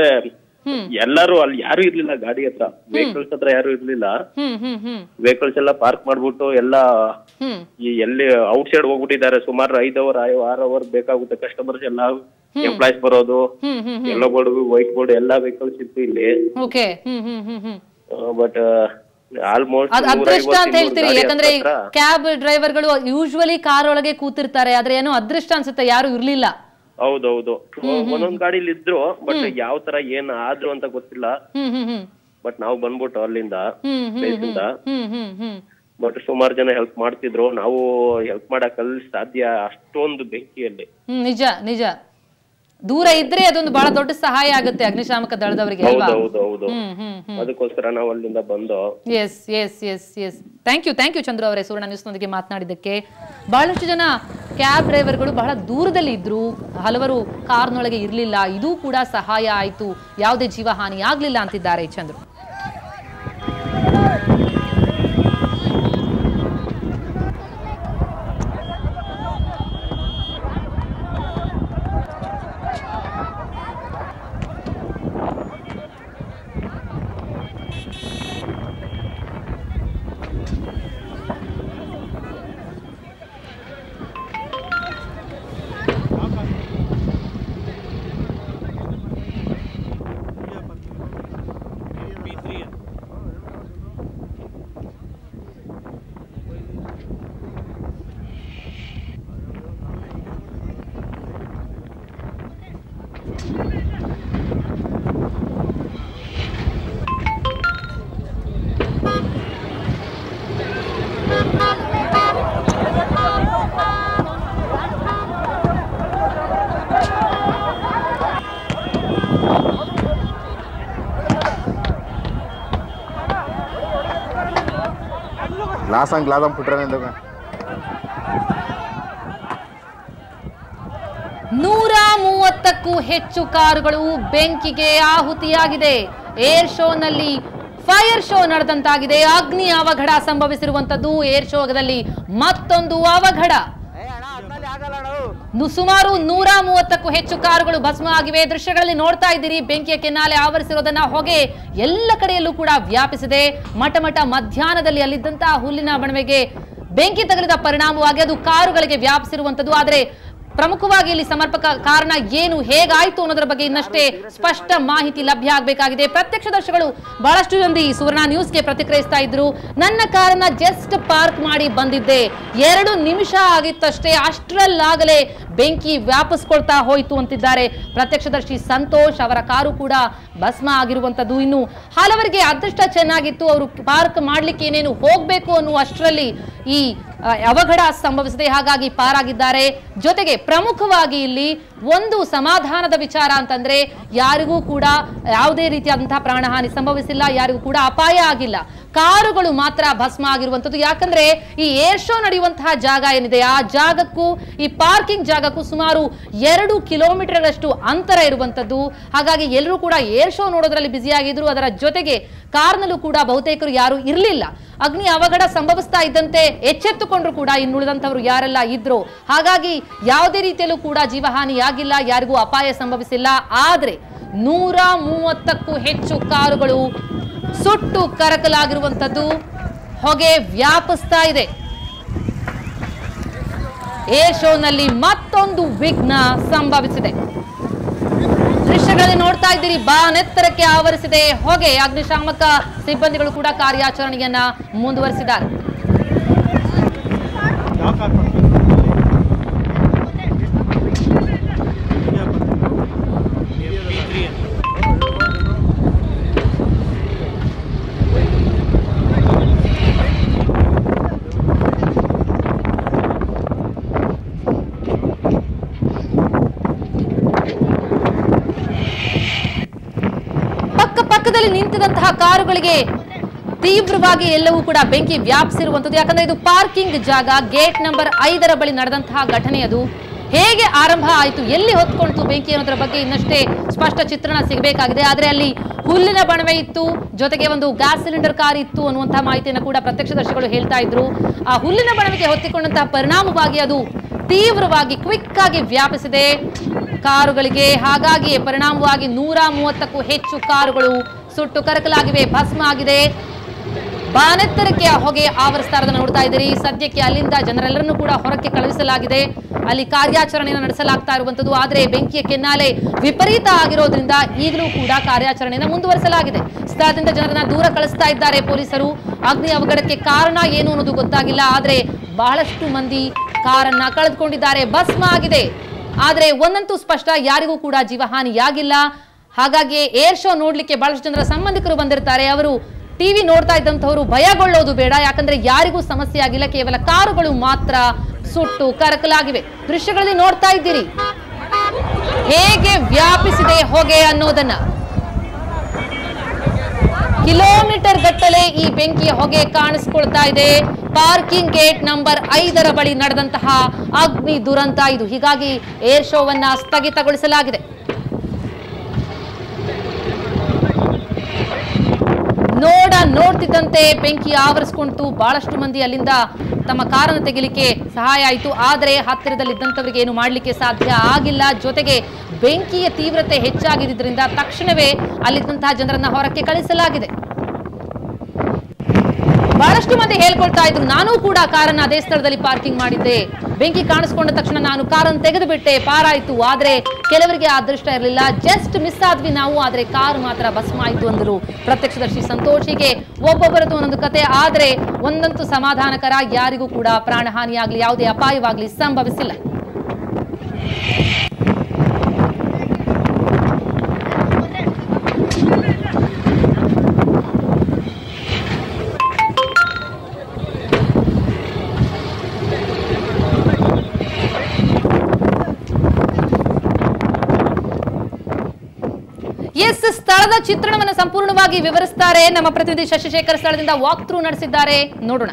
ಎಲ್ಲಾರು ಅಲ್ಲಿ ಯಾರು ಇರ್ಲಿಲ್ಲ ಗಾಡಿ ಹತ್ರ ವೆಹಿಕಲ್ಸ್ ಹತ್ರ ಯಾರು ಇರ್ಲಿಲ್ಲ ಹ್ಮ್ ಹ್ಮ್ ಹ್ಮ್ ವೆಹಿಕಲ್ಸ್ ಎಲ್ಲ ಪಾರ್ಕ್ ಮಾಡ್ಬಿಟ್ಟು ಎಲ್ಲ ಹ್ಮ್ ಈ ಎಲ್ಲಿ ಔಟ್ ಸೈಡ್ ಹೋಗ್ಬಿಟ್ಟಿದ್ದಾರೆ ಸುಮಾರು ಐದ್ ಅವರ್ ಆರ್ ಅವರ್ ಬೇಕಾಗುತ್ತೆ ಕಸ್ಟಮರ್ಸ್ ಎಲ್ಲ ಎಂಪ್ಲಾಯ್ಸ್ ಬರೋದು hmm hmm yellow board white board ಎಲ್ಲಾ ವೆಹಿಕಲ್ಸ್ ಇತ್ತು ಇಲ್ಲಿ okay hmm hmm hmm hmm but almost ಅದ್ ಅದೃಷ್ಟ ಅಂತ ಹೇಳ್ತೀರಿ ಯಾಕಂದ್ರೆ ಕ್ಯಾಬ್ ಡ್ರೈವರ್ಗಳು ಯೂಶುವಲಿ ಕಾರ್ ಒಳಗೆ ಕೂತಿರ್ತಾರೆ ಆದ್ರೆ ಏನೋ ಅದೃಷ್ಟ ಅನ್ಸುತ್ತೆ ಯಾರು ಇರ್ಲಿಲ್ಲ ಹೌದೌದು ಒಂದೊಂದ್ ಗಾಡಿಲಿ ಇದ್ರು ಬಟ್ ಯಾವ ತರ ಏನ್ ಆದ್ರು ಅಂತ ಗೊತ್ತಿಲ್ಲ ಹ್ಮ್ ಹ್ಮ್ ಹ್ಮ್ ಬಟ್ ನಾವು ಬಂದ್ಬಿಟ್ಟು ಅಲ್ಲಿಂದ ಹ್ಮ್ ಹ್ಮ್ place ಇಂದ ಹ್ಮ್ ಹ್ಮ್ ಹ್ಮ್ ಬಟ್ ಸುಮಾರು ಜನ ಹೆಲ್ಪ್ ಮಾಡ್ತಿದ್ರು ನಾವು ಹೆಲ್ಪ್ ಮಾಡಕ್ ಅಲ್ಲಿ ಸಾಧ್ಯ ಅಷ್ಟೊಂದು ಬೆಂಕಿಯಲ್ಲಿ ಹ್ಮ್ ನಿಜ ನಿಜ ದೂರ ಇದ್ರೆ ಅದೊಂದು ಬಹಳ ದೊಡ್ಡ ಸಹಾಯ ಆಗುತ್ತೆ ಅಗ್ನಿಶಾಮಕ ದಳದವರಿಗೆ ಅಲ್ವಾ ಹೌದು ಹೌದು ಹ್ಮ್ ಹ್ಮ್ ಹ್ಮ್ ಅದಕ್ಕೋಸ್ಕರ ನಾವು ಅಲ್ಲಿಂದ ಬಂದು yes yes yes yes thank you thank you Chandru ಅವರೇ ಸುವರ್ಣ ನ್ಯೂಸ್ನೊಂದಿಗೆ ಮಾತನಾಡಿದ್ದಕ್ಕೆ ಬಹಳಷ್ಟು ಜನ ಕ್ಯಾಬ್ ಡ್ರೈವರ್ಗಳು ಬಹಳ ದೂರದಲ್ಲಿ ಇದ್ರು ಹಲವರು ಕಾರ್ನೊಳಗೆ ಇರಲಿಲ್ಲ ಇದು ಕೂಡ ಸಹಾಯ ಆಯಿತು ಯಾವುದೇ ಜೀವ ಹಾನಿ ಆಗಲಿಲ್ಲ ಅಂತಿದ್ದಾರೆ ಚಂದ್ರು ಗ್ಲಾಸ್ ಹಂಗೆ ಗ್ಲಾಸ್ ಹಂಗೆ ಬಿಟ್ರೆ ನಿಂದಾಗ ನೂರ ಮೂವತ್ತಕ್ಕೂ ಹೆಚ್ಚು ಕಾರುಗಳು ಬೆಂಕಿಗೆ ಆಹುತಿಯಾಗಿದೆ ಏರ್ ಶೋನಲ್ಲಿ ಫೈರ್ ಶೋ ನಡೆದಂತಾಗಿದೆ ಅಗ್ನಿ ಅವಘಡ ಸಂಭವಿಸಿರುವಂತದ್ದು ಏರ್ ಶೋದಲ್ಲಿ ಮತ್ತೊಂದು ಅವಘಡ ನು- ಸುಮಾರು ನೂರ ಮೂವತ್ತಕ್ಕೂ ಹೆಚ್ಚು ಕಾರುಗಳು ಭಸ್ಮ ಆಗಿವೆ ದೃಶ್ಯಗಳಲ್ಲಿ ನೋಡ್ತಾ ಇದ್ದೀರಿ ಬೆಂಕಿಯ ಕೆನ್ನಾಲೆ ಆವರಿಸಿರೋದನ್ನ ಹೊಗೆ ಎಲ್ಲ ಕಡೆಯಲ್ಲೂ ಕೂಡ ವ್ಯಾಪಿಸಿದೆ ಮಠ ಮಠ ಮಧ್ಯಾಹ್ನದಲ್ಲಿ ಅಲ್ಲಿದ್ದಂತಹ ಹುಲ್ಲಿನ ಬಣವೆಗೆ ಬೆಂಕಿ ತಗುಲಿದ ಪರಿಣಾಮವಾಗಿ ಅದು ಕಾರುಗಳಿಗೆ ವ್ಯಾಪಿಸಿರುವಂತದ್ದು ಆದರೆ ಪ್ರಮುಖವಾಗಿ ಇಲ್ಲಿ ಸಮರ್ಪಕ ಕಾರಣ ಏನು ಹೇಗಾಯ್ತು ಅನ್ನೋದ್ರ ಬಗ್ಗೆ ಇನ್ನಷ್ಟೇ ಸ್ಪಷ್ಟ ಮಾಹಿತಿ ಲಭ್ಯ ಆಗಬೇಕಾಗಿದೆ ಪ್ರತ್ಯಕ್ಷದರ್ಶಿಗಳು ಬಹಳಷ್ಟು ಮಂದಿ ಸುವರ್ಣ ನ್ಯೂಸ್ಗೆ ಪ್ರತಿಕ್ರಿಯಿಸ್ತಾ ಇದ್ರು ನನ್ನ ಕಾರನ್ನ ಜಸ್ಟ್ ಪಾರ್ಕ್ ಮಾಡಿ ಬಂದಿದ್ದೆ ಎರಡು ನಿಮಿಷ ಆಗಿತ್ತಷ್ಟೇ ಅಷ್ಟರಲ್ಲಾಗಲೇ ಬೆಂಕಿ ವ್ಯಾಪಿಸ್ಕೊಳ್ತಾ ಹೋಯ್ತು ಅಂತಿದ್ದಾರೆ ಪ್ರತ್ಯಕ್ಷದರ್ಶಿ ಸಂತೋಷ್ ಅವರ ಕಾರು ಕೂಡ ಭಸ್ಮ ಆಗಿರುವಂತದ್ದು ಇನ್ನು ಹಲವರಿಗೆ ಅದೃಷ್ಟ ಚೆನ್ನಾಗಿತ್ತು ಅವರು ಪಾರ್ಕ್ ಮಾಡ್ಲಿಕ್ಕೆ ಏನೇನು ಹೋಗ್ಬೇಕು ಅನ್ನುವ ಅಷ್ಟರಲ್ಲಿ ಈ ಆ, ಅವಘಡ ಸಂಭವಿಸಿದೆ ಹಾಗಾಗಿ ಪಾರಾಗಿದ್ದಾರೆ ಜೊತೆಗೆ ಪ್ರಮುಖವಾಗಿ ಇಲ್ಲಿ ಒಂದು ಸಮಾಧಾನದ ವಿಚಾರ ಅಂತಂದ್ರೆ ಯಾರಿಗೂ ಕೂಡ ಯಾವುದೇ ರೀತಿಯಾದಂತಹ ಪ್ರಾಣಹಾನಿ ಸಂಭವಿಸಿಲ್ಲ ಯಾರಿಗೂ ಕೂಡ ಅಪಾಯ ಆಗಿಲ್ಲ ಕಾರುಗಳು ಮಾತ್ರ ಭಸ್ಮ ಆಗಿರುವಂತದ್ದು ಯಾಕಂದ್ರೆ ಈ ಏರ್ ಶೋ ನಡೆಯುವಂತಹ ಜಾಗ ಏನಿದೆ ಆ ಜಾಗಕ್ಕೂ ಈ ಪಾರ್ಕಿಂಗ್ ಜಾಗಕ್ಕೂ ಸುಮಾರು ಎರಡು ಕಿಲೋಮೀಟರ್ಗಳಷ್ಟು ಅಂತರ ಇರುವಂತದ್ದು ಹಾಗಾಗಿ ಎಲ್ಲರೂ ಕೂಡ ಏರ್ ಶೋ ನೋಡೋದ್ರಲ್ಲಿ ಬ್ಯುಸಿಯಾಗಿದ್ರು ಅದರ ಜೊತೆಗೆ ಕಾರ್ನಲ್ಲೂ ಕೂಡ ಬಹುತೇಕರು ಯಾರು ಇರಲಿಲ್ಲ ಅಗ್ನಿ ಅವಘಡ ಸಂಭವಿಸ್ತಾ ಇದ್ದಂತೆ ಎಚ್ಚೆತ್ತುಕೊಂಡ್ರು ಕೂಡ ಇನ್ನುಳಿದಂಥವ್ರು ಯಾರೆಲ್ಲ ಇದ್ರು ಹಾಗಾಗಿ ಯಾವುದೇ ರೀತಿಯಲ್ಲೂ ಕೂಡ ಜೀವಹಾನಿ ಆಗಿಲ್ಲ ಯಾರಿಗೂ ಅಪಾಯ ಸಂಭವಿಸಿಲ್ಲ ಆದ್ರೆ ನೂರ ಮೂವತ್ತಕ್ಕೂ ಹೆಚ್ಚು ಕಾರುಗಳು ಸುಟ್ಟು ಕರಕಲಾಗಿರುವಂಥದ್ದು ಹೊಗೆ ವ್ಯಾಪಿಸ್ತಾ ಇದೆ ಏರ್ ಶೋನಲ್ಲಿ ಮತ್ತೊಂದು ವಿಘ್ನ ಸಂಭವಿಸಿದೆ ದೃಶ್ಯಗಳಲ್ಲಿ ನೋಡ್ತಾ ಇದ್ದೀರಿ ಬಾನೆತ್ತರಕ್ಕೆ ಆವರಿಸಿದೆ ಹೊಗೆ ಅಗ್ನಿಶಾಮಕ ಸಿಬ್ಬಂದಿಗಳು ಕೂಡ ಕಾರ್ಯಾಚರಣೆಯನ್ನ ಮುಂದುವರಿಸಿದ್ದಾರೆ ಪಕ್ಕ ಪಕ್ಕದಲ್ಲಿ ನಿಂತಿದಂತಹ ಕಾರುಗಳಿಗೆ ತೀವ್ರವಾಗಿ ಎಲ್ಲವೂ ಕೂಡ ಬೆಂಕಿ ವ್ಯಾಪಿಸಿರುವಂತದ್ದು ಯಾಕಂದ್ರೆ ಇದು ಪಾರ್ಕಿಂಗ್ ಜಾಗ ಗೇಟ್ ನಂಬರ್ ಐದರ ಬಳಿ ನಡೆದಂತಹ ಘಟನೆ ಅದು ಹೇಗೆ ಆರಂಭ ಆಯಿತು ಎಲ್ಲಿ ಹೊತ್ಕೊಳ್ತು ಬೆಂಕಿ ಅನ್ನೋದ್ರ ಬಗ್ಗೆ ಇನ್ನಷ್ಟೇ ಸ್ಪಷ್ಟ ಚಿತ್ರಣ ಸಿಗಬೇಕಾಗಿದೆ ಆದ್ರೆ ಅಲ್ಲಿ ಹುಲ್ಲಿನ ಬಣವೆ ಇತ್ತು ಜೊತೆಗೆ ಒಂದು ಗ್ಯಾಸ್ ಸಿಲಿಂಡರ್ ಕಾರ್ ಇತ್ತು ಅನ್ನುವಂತಹ ಮಾಹಿತಿಯನ್ನು ಕೂಡ ಪ್ರತ್ಯಕ್ಷದರ್ಶಿಗಳು ಹೇಳ್ತಾ ಇದ್ರು ಆ ಹುಲ್ಲಿನ ಬಣವೆಗೆ ಹೊತ್ತಿಕೊಂಡಂತಹ ಪರಿಣಾಮವಾಗಿ ಅದು ತೀವ್ರವಾಗಿ ಕ್ವಿಕ್ ಆಗಿ ವ್ಯಾಪಿಸಿದೆ ಕಾರುಗಳಿಗೆ ಹಾಗಾಗಿಯೇ ಪರಿಣಾಮವಾಗಿ ನೂರ ಮೂವತ್ತಕ್ಕೂ ಹೆಚ್ಚು ಕಾರುಗಳು ಸುಟ್ಟು ಕರಕಲಾಗಿವೆ ಭಸ್ಮ ಆಗಿದೆ ಬಾನೆತ್ತರಕ್ಕೆ ಆ ಹೊಗೆ ಆವರಿಸ್ತಾ ಇರೋದನ್ನ ನೋಡ್ತಾ ಇದ್ದೀರಿ ಸದ್ಯಕ್ಕೆ ಅಲ್ಲಿಂದ ಜನರೆಲ್ಲರನ್ನೂ ಕೂಡ ಹೊರಕ್ಕೆ ಕಳುಹಿಸಲಾಗಿದೆ ಅಲ್ಲಿ ಕಾರ್ಯಾಚರಣೆಯನ್ನು ನಡೆಸಲಾಗ್ತಾ ಇರುವಂತದ್ದು ಆದರೆ ಬೆಂಕಿಯ ಕೆನ್ನಾಲೆ ವಿಪರೀತ ಆಗಿರೋದ್ರಿಂದ ಈಗಲೂ ಕೂಡ ಕಾರ್ಯಾಚರಣೆಯನ್ನು ಮುಂದುವರಿಸಲಾಗಿದೆ ಸ್ಥಳದಿಂದ ಜನರನ್ನ ದೂರ ಕಳಿಸ್ತಾ ಇದ್ದಾರೆ ಪೊಲೀಸರು ಅಗ್ನಿ ಅವಘಡಕ್ಕೆ ಕಾರಣ ಏನು ಅನ್ನೋದು ಗೊತ್ತಾಗಿಲ್ಲ ಆದ್ರೆ ಬಹಳಷ್ಟು ಮಂದಿ ಕಾರನ್ನ ಕಳೆದುಕೊಂಡಿದ್ದಾರೆ ಭಸ್ಮ ಆಗಿದೆ ಆದ್ರೆ ಒಂದಂತೂ ಸ್ಪಷ್ಟ ಯಾರಿಗೂ ಕೂಡ ಜೀವಹಾನಿಯಾಗಿಲ್ಲ ಹಾಗಾಗಿ ಏರ್ ಶೋ ನೋಡ್ಲಿಕ್ಕೆ ಬಹಳಷ್ಟು ಜನರ ಸಂಬಂಧಿಕರು ಬಂದಿರ್ತಾರೆ ಅವರು ಟಿವಿ ನೋಡ್ತಾ ಇದ್ದಂಥವರು ಭಯಗೊಳ್ಳೋದು ಬೇಡ ಯಾಕಂದ್ರೆ ಯಾರಿಗೂ ಸಮಸ್ಯೆ ಆಗಿಲ್ಲ ಕೇವಲ ಕಾರುಗಳು ಮಾತ್ರ ಸುಟ್ಟು ಕರಕಲಾಗಿವೆ ದೃಶ್ಯಗಳಲ್ಲಿ ನೋಡ್ತಾ ಇದ್ದೀರಿ ಹೇಗೆ ವ್ಯಾಪಿಸಿದೆ ಹೊಗೆ ಅನ್ನೋದನ್ನ ಕಿಲೋಮೀಟರ್ ಗಟ್ಟಲೆ ಈ ಬೆಂಕಿಯ ಹೊಗೆ ಕಾಣಿಸ್ಕೊಳ್ತಾ ಇದೆ ಪಾರ್ಕಿಂಗ್ ಗೇಟ್ ನಂಬರ್ ಐದರ ಬಳಿ ನಡೆದಂತಹ ಅಗ್ನಿ ದುರಂತ ಇದು ಹೀಗಾಗಿ ಏರ್ ಶೋವನ್ನ ಸ್ಥಗಿತಗೊಳಿಸಲಾಗಿದೆ ನೋಡ ನೋಡ್ತಿದ್ದಂತೆ ಬೆಂಕಿ ಆವರಿಸ್ಕೊಂತು ಬಹಳಷ್ಟು ಮಂದಿ ಅಲ್ಲಿಂದ ತಮ್ಮ ಕಾರನ್ನು ತೆಗಿಲಿಕ್ಕೆ ಸಹಾಯ ಆಯಿತು ಆದರೆ ಹತ್ತಿರದಲ್ಲಿದ್ದಂಥವರಿಗೆ ಏನು ಮಾಡಲಿಕ್ಕೆ ಸಾಧ್ಯ ಆಗಿಲ್ಲ ಜೊತೆಗೆ ಬೆಂಕಿಯ ತೀವ್ರತೆ ಹೆಚ್ಚಾಗಿದ್ದರಿಂದ ತಕ್ಷಣವೇ ಅಲ್ಲಿದ್ದಂತಹ ಜನರನ್ನ ಹೊರಕ್ಕೆ ಕಳಿಸಲಾಗಿದೆ ಬಹಳಷ್ಟು ಮಂದಿ ಹೇಳ್ಕೊಳ್ತಾ ಇದ್ರು ನಾನು ಕೂಡ ಕಾರನ್ನ ಅದೇ ಸ್ಥಳದಲ್ಲಿ ಪಾರ್ಕಿಂಗ್ ಮಾಡಿದ್ದೆ ಬೆಂಕಿ ಕಾಣಿಸ್ಕೊಂಡ ತಕ್ಷಣ ನಾನು ಕಾರನ್ನು ತೆಗೆದು ಬಿಟ್ಟೆ ಪಾರಾಯ್ತು ಆದ್ರೆ ಕೆಲವರಿಗೆ ಆ ಅದೃಷ್ಟ ಇರಲಿಲ್ಲ ಜಸ್ಟ್ ಮಿಸ್ ಆದ್ವಿ ನಾವು ಆದ್ರೆ ಕಾರು ಮಾತ್ರ ಭಸ್ಮ ಆಯ್ತು ಅಂದರು ಪ್ರತ್ಯಕ್ಷದರ್ಶಿ ಸಂತೋಷ್ ಹೀಗೆ ಒಬ್ಬೊಬ್ಬರದ್ದು ಒಂದೊಂದು ಕತೆ ಆದ್ರೆ ಒಂದಂತೂ ಸಮಾಧಾನಕರ ಯಾರಿಗೂ ಕೂಡ ಪ್ರಾಣಹಾನಿಯಾಗ್ಲಿ ಯಾವುದೇ ಅಪಾಯವಾಗ್ಲಿ ಸಂಭವಿಸಿಲ್ಲ ಎಸ್ ಸ್ಥಳದ ಚಿತ್ರಣವನ್ನು ಸಂಪೂರ್ಣವಾಗಿ ವಿವರಿಸ್ತಾರೆ ನಮ್ಮ ಪ್ರತಿನಿಧಿ ಶಶಿಶೇಖರ್ ಸ್ಥಳದಿಂದ ವಾಕ್ ಥ್ರೂ ನಡೆಸಿದ್ದಾರೆ ನೋಡೋಣ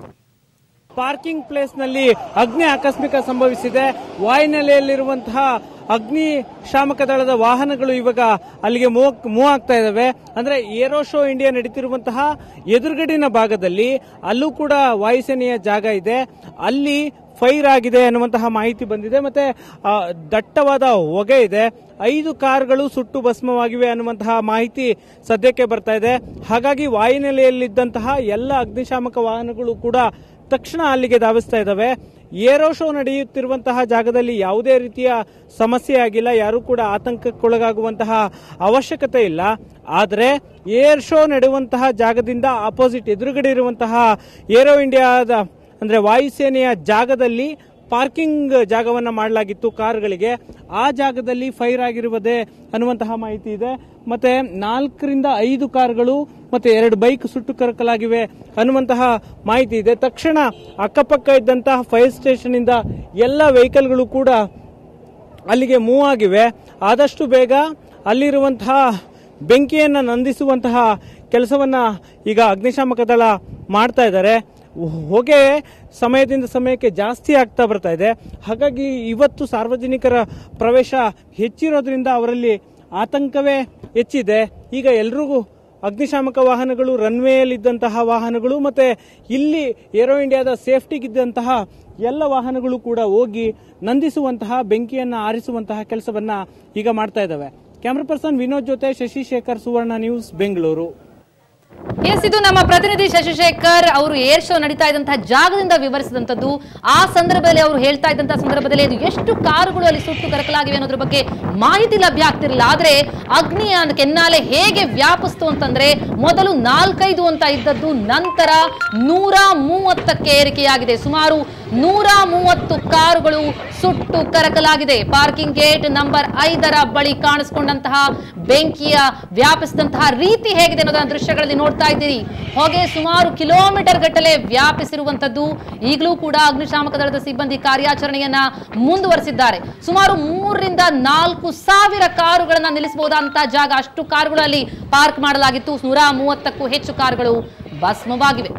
ಪಾರ್ಕಿಂಗ್ ಪ್ಲೇಸ್ ನಲ್ಲಿ ಅಗ್ನಿ ಆಕಸ್ಮಿಕ ಸಂಭವಿಸಿದೆ ವಾಯುನೆಲೆಯಲ್ಲಿರುವಂತಹ ಅಗ್ನಿ ಶಾಮಕ ದಳದ ವಾಹನಗಳು ಇವಾಗ ಅಲ್ಲಿಗೆ ಮೂವ್ ಮೂವ್ ಆಗ್ತಾ ಇದಾವೆ ಅಂದ್ರೆ ಏರೋ ಶೋ ಇಂಡಿಯಾ ನಡೀತಿರುವಂತಹ ಎದುರುಗಡಿನ ಭಾಗದಲ್ಲಿ ಅಲ್ಲೂ ಕೂಡ ವಾಯುಸೇನೆಯ ಜಾಗ ಇದೆ ಅಲ್ಲಿ ಫೈರ್ ಆಗಿದೆ ಅನ್ನುವಂತಹ ಮಾಹಿತಿ ಬಂದಿದೆ ಮತ್ತೆ ಆ, ದಟ್ಟವಾದ ಹೊಗೆ ಇದೆ ಐದು ಕಾರ್ಗಳು ಸುಟ್ಟು ಭಸ್ಮವಾಗಿವೆ ಅನ್ನುವಂತಹ ಮಾಹಿತಿ ಸದ್ಯಕ್ಕೆ ಬರ್ತಾ ಇದೆ ಹಾಗಾಗಿ ವಾಯುನೆಲೆಯಲ್ಲಿದ್ದಂತಹ ಎಲ್ಲ ಅಗ್ನಿಶಾಮಕ ವಾಹನಗಳು ಕೂಡ ತಕ್ಷಣ ಅಲ್ಲಿಗೆ ಧಾವಿಸ್ತಾ ಇದ್ದಾವೆ ಏರೋ ಶೋ ನಡೆಯುತ್ತಿರುವಂತಹ ಜಾಗದಲ್ಲಿ ಯಾವುದೇ ರೀತಿಯ ಸಮಸ್ಯೆ ಆಗಿಲ್ಲ ಯಾರೂ ಕೂಡ ಆತಂಕಕ್ಕೊಳಗಾಗುವಂತಹ ಅವಶ್ಯಕತೆ ಇಲ್ಲ ಆದರೆ ಏರ್ ಶೋ ನಡೆಯುವಂತಹ ಜಾಗದಿಂದ ಆಪೋಸಿಟ್ ಎದುರುಗಡೆ ಇರುವಂತಹ ಏರೋ ಇಂಡಿಯಾದ ಅಂದ್ರೆ ವಾಯುಸೇನೆಯ ಜಾಗದಲ್ಲಿ ಪಾರ್ಕಿಂಗ್ ಜಾಗವನ್ನ ಮಾಡಲಾಗಿತ್ತು ಕಾರುಗಳಿಗೆ ಆ ಜಾಗದಲ್ಲಿ ಫೈರ್ ಆಗಿರುವುದೇ ಅನ್ನುವಂತಹ ಮಾಹಿತಿ ಇದೆ ಮತ್ತೆ ನಾಲ್ಕರಿಂದ ಐದು ಕಾರುಗಳು ಮತ್ತೆ ಎರಡು ಬೈಕ್ ಸುಟ್ಟು ಕರಕಲಾಗಿವೆ ಅನ್ನುವಂತಹ ಮಾಹಿತಿ ಇದೆ ತಕ್ಷಣ ಅಕ್ಕಪಕ್ಕ ಇದ್ದಂತಹ ಫೈರ್ ಸ್ಟೇಷನ್ ಇಂದ ಎಲ್ಲ ವೆಹಿಕಲ್ಗಳು ಕೂಡ ಅಲ್ಲಿಗೆ ಮೂವ್ ಆಗಿವೆ ಆದಷ್ಟು ಬೇಗ ಅಲ್ಲಿರುವಂತಹ ಬೆಂಕಿಯನ್ನು ನಂದಿಸುವಂತಹ ಕೆಲಸವನ್ನ ಈಗ ಅಗ್ನಿಶಾಮಕ ದಳ ಮಾಡ್ತಾ ಇದ್ದಾರೆ ಹೊಗೆ ಸಮಯದಿಂದ ಸಮಯಕ್ಕೆ ಜಾಸ್ತಿ ಆಗ್ತಾ ಬರ್ತಾ ಇದೆ ಹಾಗಾಗಿ ಇವತ್ತು ಸಾರ್ವಜನಿಕರ ಪ್ರವೇಶ ಹೆಚ್ಚಿರೋದ್ರಿಂದ ಅವರಲ್ಲಿ ಆತಂಕವೇ ಹೆಚ್ಚಿದೆ ಈಗ ಎಲ್ರಿಗೂ ಅಗ್ನಿಶಾಮಕ ವಾಹನಗಳು ರನ್ವೇಯಲ್ಲಿದ್ದಂತಹ ವಾಹನಗಳು ಮತ್ತೆ ಇಲ್ಲಿ ಏರೋ ಇಂಡಿಯಾದ ಸೇಫ್ಟಿಗಿದ್ದಂತಹ ಎಲ್ಲ ವಾಹನಗಳು ಕೂಡ ಹೋಗಿ ನಂದಿಸುವಂತಹ ಬೆಂಕಿಯನ್ನ ಆರಿಸುವಂತಹ ಕೆಲಸವನ್ನ ಈಗ ಮಾಡ್ತಾ ಇದ್ದಾವೆ ಕ್ಯಾಮ್ರಾ ಪರ್ಸನ್ ವಿನೋದ್ ಜೊತೆ ಶಶಿಶೇಖರ್ ಸುವರ್ಣ ನ್ಯೂಸ್ ಬೆಂಗಳೂರು ಎಸ್ ಇದು ನಮ್ಮ ಪ್ರತಿನಿಧಿ ಶಶಿಶೇಖರ್ ಅವರು ಏರ್ ಶೋ ನಡೀತಾ ಇದ್ದಂತಹ ಜಾಗದಿಂದ ವಿವರಿಸಿದಂತದ್ದು ಆ ಸಂದರ್ಭದಲ್ಲಿ ಅವರು ಹೇಳ್ತಾ ಇದ್ದಂತಹ ಸಂದರ್ಭದಲ್ಲಿ ಅದು ಎಷ್ಟು ಕಾರುಗಳು ಅಲ್ಲಿ ಸುಟ್ಟು ಕರಕಲಾಗಿವೆ ಅನ್ನೋದ್ರ ಬಗ್ಗೆ ಮಾಹಿತಿ ಲಭ್ಯ ಆಗ್ತಿರಲಿಲ್ಲ ಆದ್ರೆ ಅಗ್ನಿಯ ಕೆನ್ನಾಲೆ ಹೇಗೆ ವ್ಯಾಪಿಸ್ತು ಅಂತಂದ್ರೆ ಮೊದಲು ನಾಲ್ಕೈದು ಅಂತ ಇದ್ದದ್ದು ನಂತರ ನೂರ ಮೂವತ್ತಕ್ಕೆ ಏರಿಕೆಯಾಗಿದೆ ಸುಮಾರು ನೂರ ಮೂವತ್ತು ಕಾರುಗಳು ಸುಟ್ಟು ಕರಕಲಾಗಿದೆ ಪಾರ್ಕಿಂಗ್ ಗೇಟ್ ನಂಬರ್ ಐದರ ಬಳಿ ಕಾಣಿಸಿಕೊಂಡಂತಹ ಬೆಂಕಿಯ ವ್ಯಾಪಿಸಿದಂತಹ ರೀತಿ ಹೇಗಿದೆ ಅನ್ನೋದನ್ನ ದೃಶ್ಯಗಳಲ್ಲಿ ನೋಡ್ತಾ ಇದ್ದೀರಿ ಹೊಗೆ ಸುಮಾರು ಕಿಲೋಮೀಟರ್ ಗಟ್ಟಲೆ ವ್ಯಾಪಿಸಿರುವಂತದ್ದು ಈಗಲೂ ಕೂಡ ಅಗ್ನಿಶಾಮಕ ದಳದ ಸಿಬ್ಬಂದಿ ಕಾರ್ಯಾಚರಣೆಯನ್ನ ಮುಂದುವರಿಸಿದ್ದಾರೆ ಸುಮಾರು ಮೂರರಿಂದ ನಾಲ್ಕು ಸಾವಿರ ಕಾರುಗಳನ್ನ ನಿಲ್ಲಿಸಬಹುದಾದಂತಹ ಜಾಗ ಅಷ್ಟು ಕಾರುಗಳು ಅಲ್ಲಿ ಪಾರ್ಕ್ ಮಾಡಲಾಗಿತ್ತು ನೂರ ಮೂವತ್ತಕ್ಕೂ ಹೆಚ್ಚು ಕಾರುಗಳು ಭಸ್ಮವಾಗಿವೆ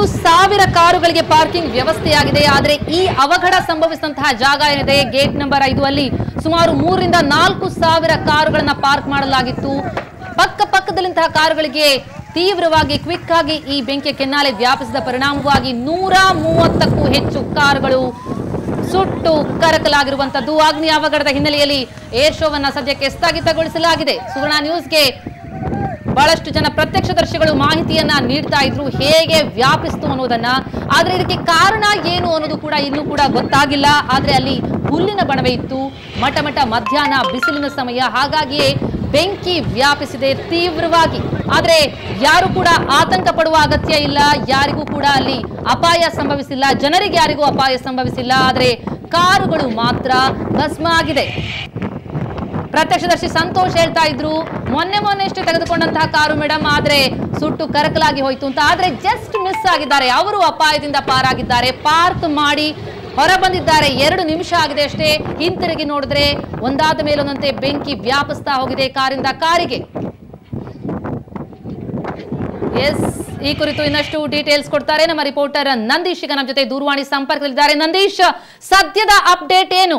ಸಾವಿರ ಕಾರುಗಳಿಗೆ ಪಾರ್ಕಿಂಗ್ ವ್ಯವಸ್ಥೆಯಾಗಿದೆ ಆದರೆ ಈ ಅವಘಡ ಸಂಭವಿಸಿದಂತಹ ಜಾಗ ಏನಿದೆ ಗೇಟ್ ನಂಬರ್ ಐದು ಅಲ್ಲಿ ಸುಮಾರು ಮೂರರಿಂದ ನಾಲ್ಕು ಸಾವಿರ ಕಾರುಗಳನ್ನ ಪಾರ್ಕ್ ಮಾಡಲಾಗಿತ್ತು ಪಕ್ಕ ಪಕ್ಕದಲ್ಲಿಂತಹ ಕಾರುಗಳಿಗೆ ತೀವ್ರವಾಗಿ ಕ್ವಿಕ್ ಆಗಿ ಈ ಬೆಂಕಿಯ ಕೆನ್ನಾಲೆ ವ್ಯಾಪಿಸಿದ ಪರಿಣಾಮವಾಗಿ ನೂರ ಮೂವತ್ತಕ್ಕೂ ಹೆಚ್ಚು ಕಾರುಗಳು ಸುಟ್ಟು ಕರಕಲಾಗಿರುವಂತದ್ದು ಅಗ್ನಿ ಅವಘಡದ ಹಿನ್ನೆಲೆಯಲ್ಲಿ ಏರ್ ಶೋವನ್ನ ಸದ್ಯಕ್ಕೆ ಸ್ಥಗಿತಗೊಳಿಸಲಾಗಿದೆ ಸುವರ್ಣ ನ್ಯೂಸ್ಗೆ ಬಹಳಷ್ಟು ಜನ ಪ್ರತ್ಯಕ್ಷದರ್ಶಿಗಳು ಮಾಹಿತಿಯನ್ನ ನೀಡ್ತಾ ಇದ್ರು ಹೇಗೆ ವ್ಯಾಪಿಸ್ತು ಅನ್ನೋದನ್ನ ಆದ್ರೆ ಇದಕ್ಕೆ ಕಾರಣ ಏನು ಅನ್ನೋದು ಕೂಡ ಇನ್ನೂ ಕೂಡ ಗೊತ್ತಾಗಿಲ್ಲ ಆದ್ರೆ ಅಲ್ಲಿ ಹುಲ್ಲಿನ ಬಣವೆ ಇತ್ತು ಮಠ ಮಠ ಮಧ್ಯಾಹ್ನ ಬಿಸಿಲಿನ ಸಮಯ ಹಾಗಾಗಿಯೇ ಬೆಂಕಿ ವ್ಯಾಪಿಸಿದೆ ತೀವ್ರವಾಗಿ ಆದ್ರೆ ಯಾರು ಕೂಡ ಆತಂಕ ಪಡುವ ಅಗತ್ಯ ಇಲ್ಲ ಯಾರಿಗೂ ಕೂಡ ಅಲ್ಲಿ ಅಪಾಯ ಸಂಭವಿಸಿಲ್ಲ ಜನರಿಗೆ ಯಾರಿಗೂ ಅಪಾಯ ಸಂಭವಿಸಿಲ್ಲ ಆದ್ರೆ ಕಾರುಗಳು ಮಾತ್ರ ಭಸ್ಮ ಆಗಿದೆ ಪ್ರತ್ಯಕ್ಷದರ್ಶಿ ಸಂತೋಷ್ ಹೇಳ್ತಾ ಇದ್ರು ಮೊನ್ನೆ ಮೊನ್ನೆಷ್ಟೇ ತೆಗೆದುಕೊಂಡಂತಹ ಕಾರು ಮೇಡಮ್ ಆದ್ರೆ ಸುಟ್ಟು ಕರಕಲಾಗಿ ಹೋಯ್ತು ಅಂತ ಆದ್ರೆ ಜಸ್ಟ್ ಮಿಸ್ ಆಗಿದ್ದಾರೆ ಅವರು ಅಪಾಯದಿಂದ ಪಾರಾಗಿದ್ದಾರೆ ಪಾರ್ಕ್ ಮಾಡಿ ಹೊರ ಬಂದಿದ್ದಾರೆ ಎರಡು ನಿಮಿಷ ಆಗಿದೆ ಅಷ್ಟೇ ಹಿಂತಿರುಗಿ ನೋಡಿದ್ರೆ ಒಂದಾದ ಮೇಲೊಂದಂತೆ ಬೆಂಕಿ ವ್ಯಾಪಿಸ್ತಾ ಹೋಗಿದೆ ಕಾರಿಂದ ಕಾರಿಗೆ ಎಸ್ ಈ ಕುರಿತು ಇನ್ನಷ್ಟು ಡೀಟೇಲ್ಸ್ ಕೊಡ್ತಾರೆ ನಮ್ಮ ರಿಪೋರ್ಟರ್ ನಂದೀಶ್ ಈಗ ನಮ್ಮ ಜೊತೆ ದೂರವಾಣಿ ಸಂಪರ್ಕದಲ್ಲಿದ್ದಾರೆ ನಂದೀಶ್ ಸದ್ಯದ ಅಪ್ಡೇಟ್ ಏನು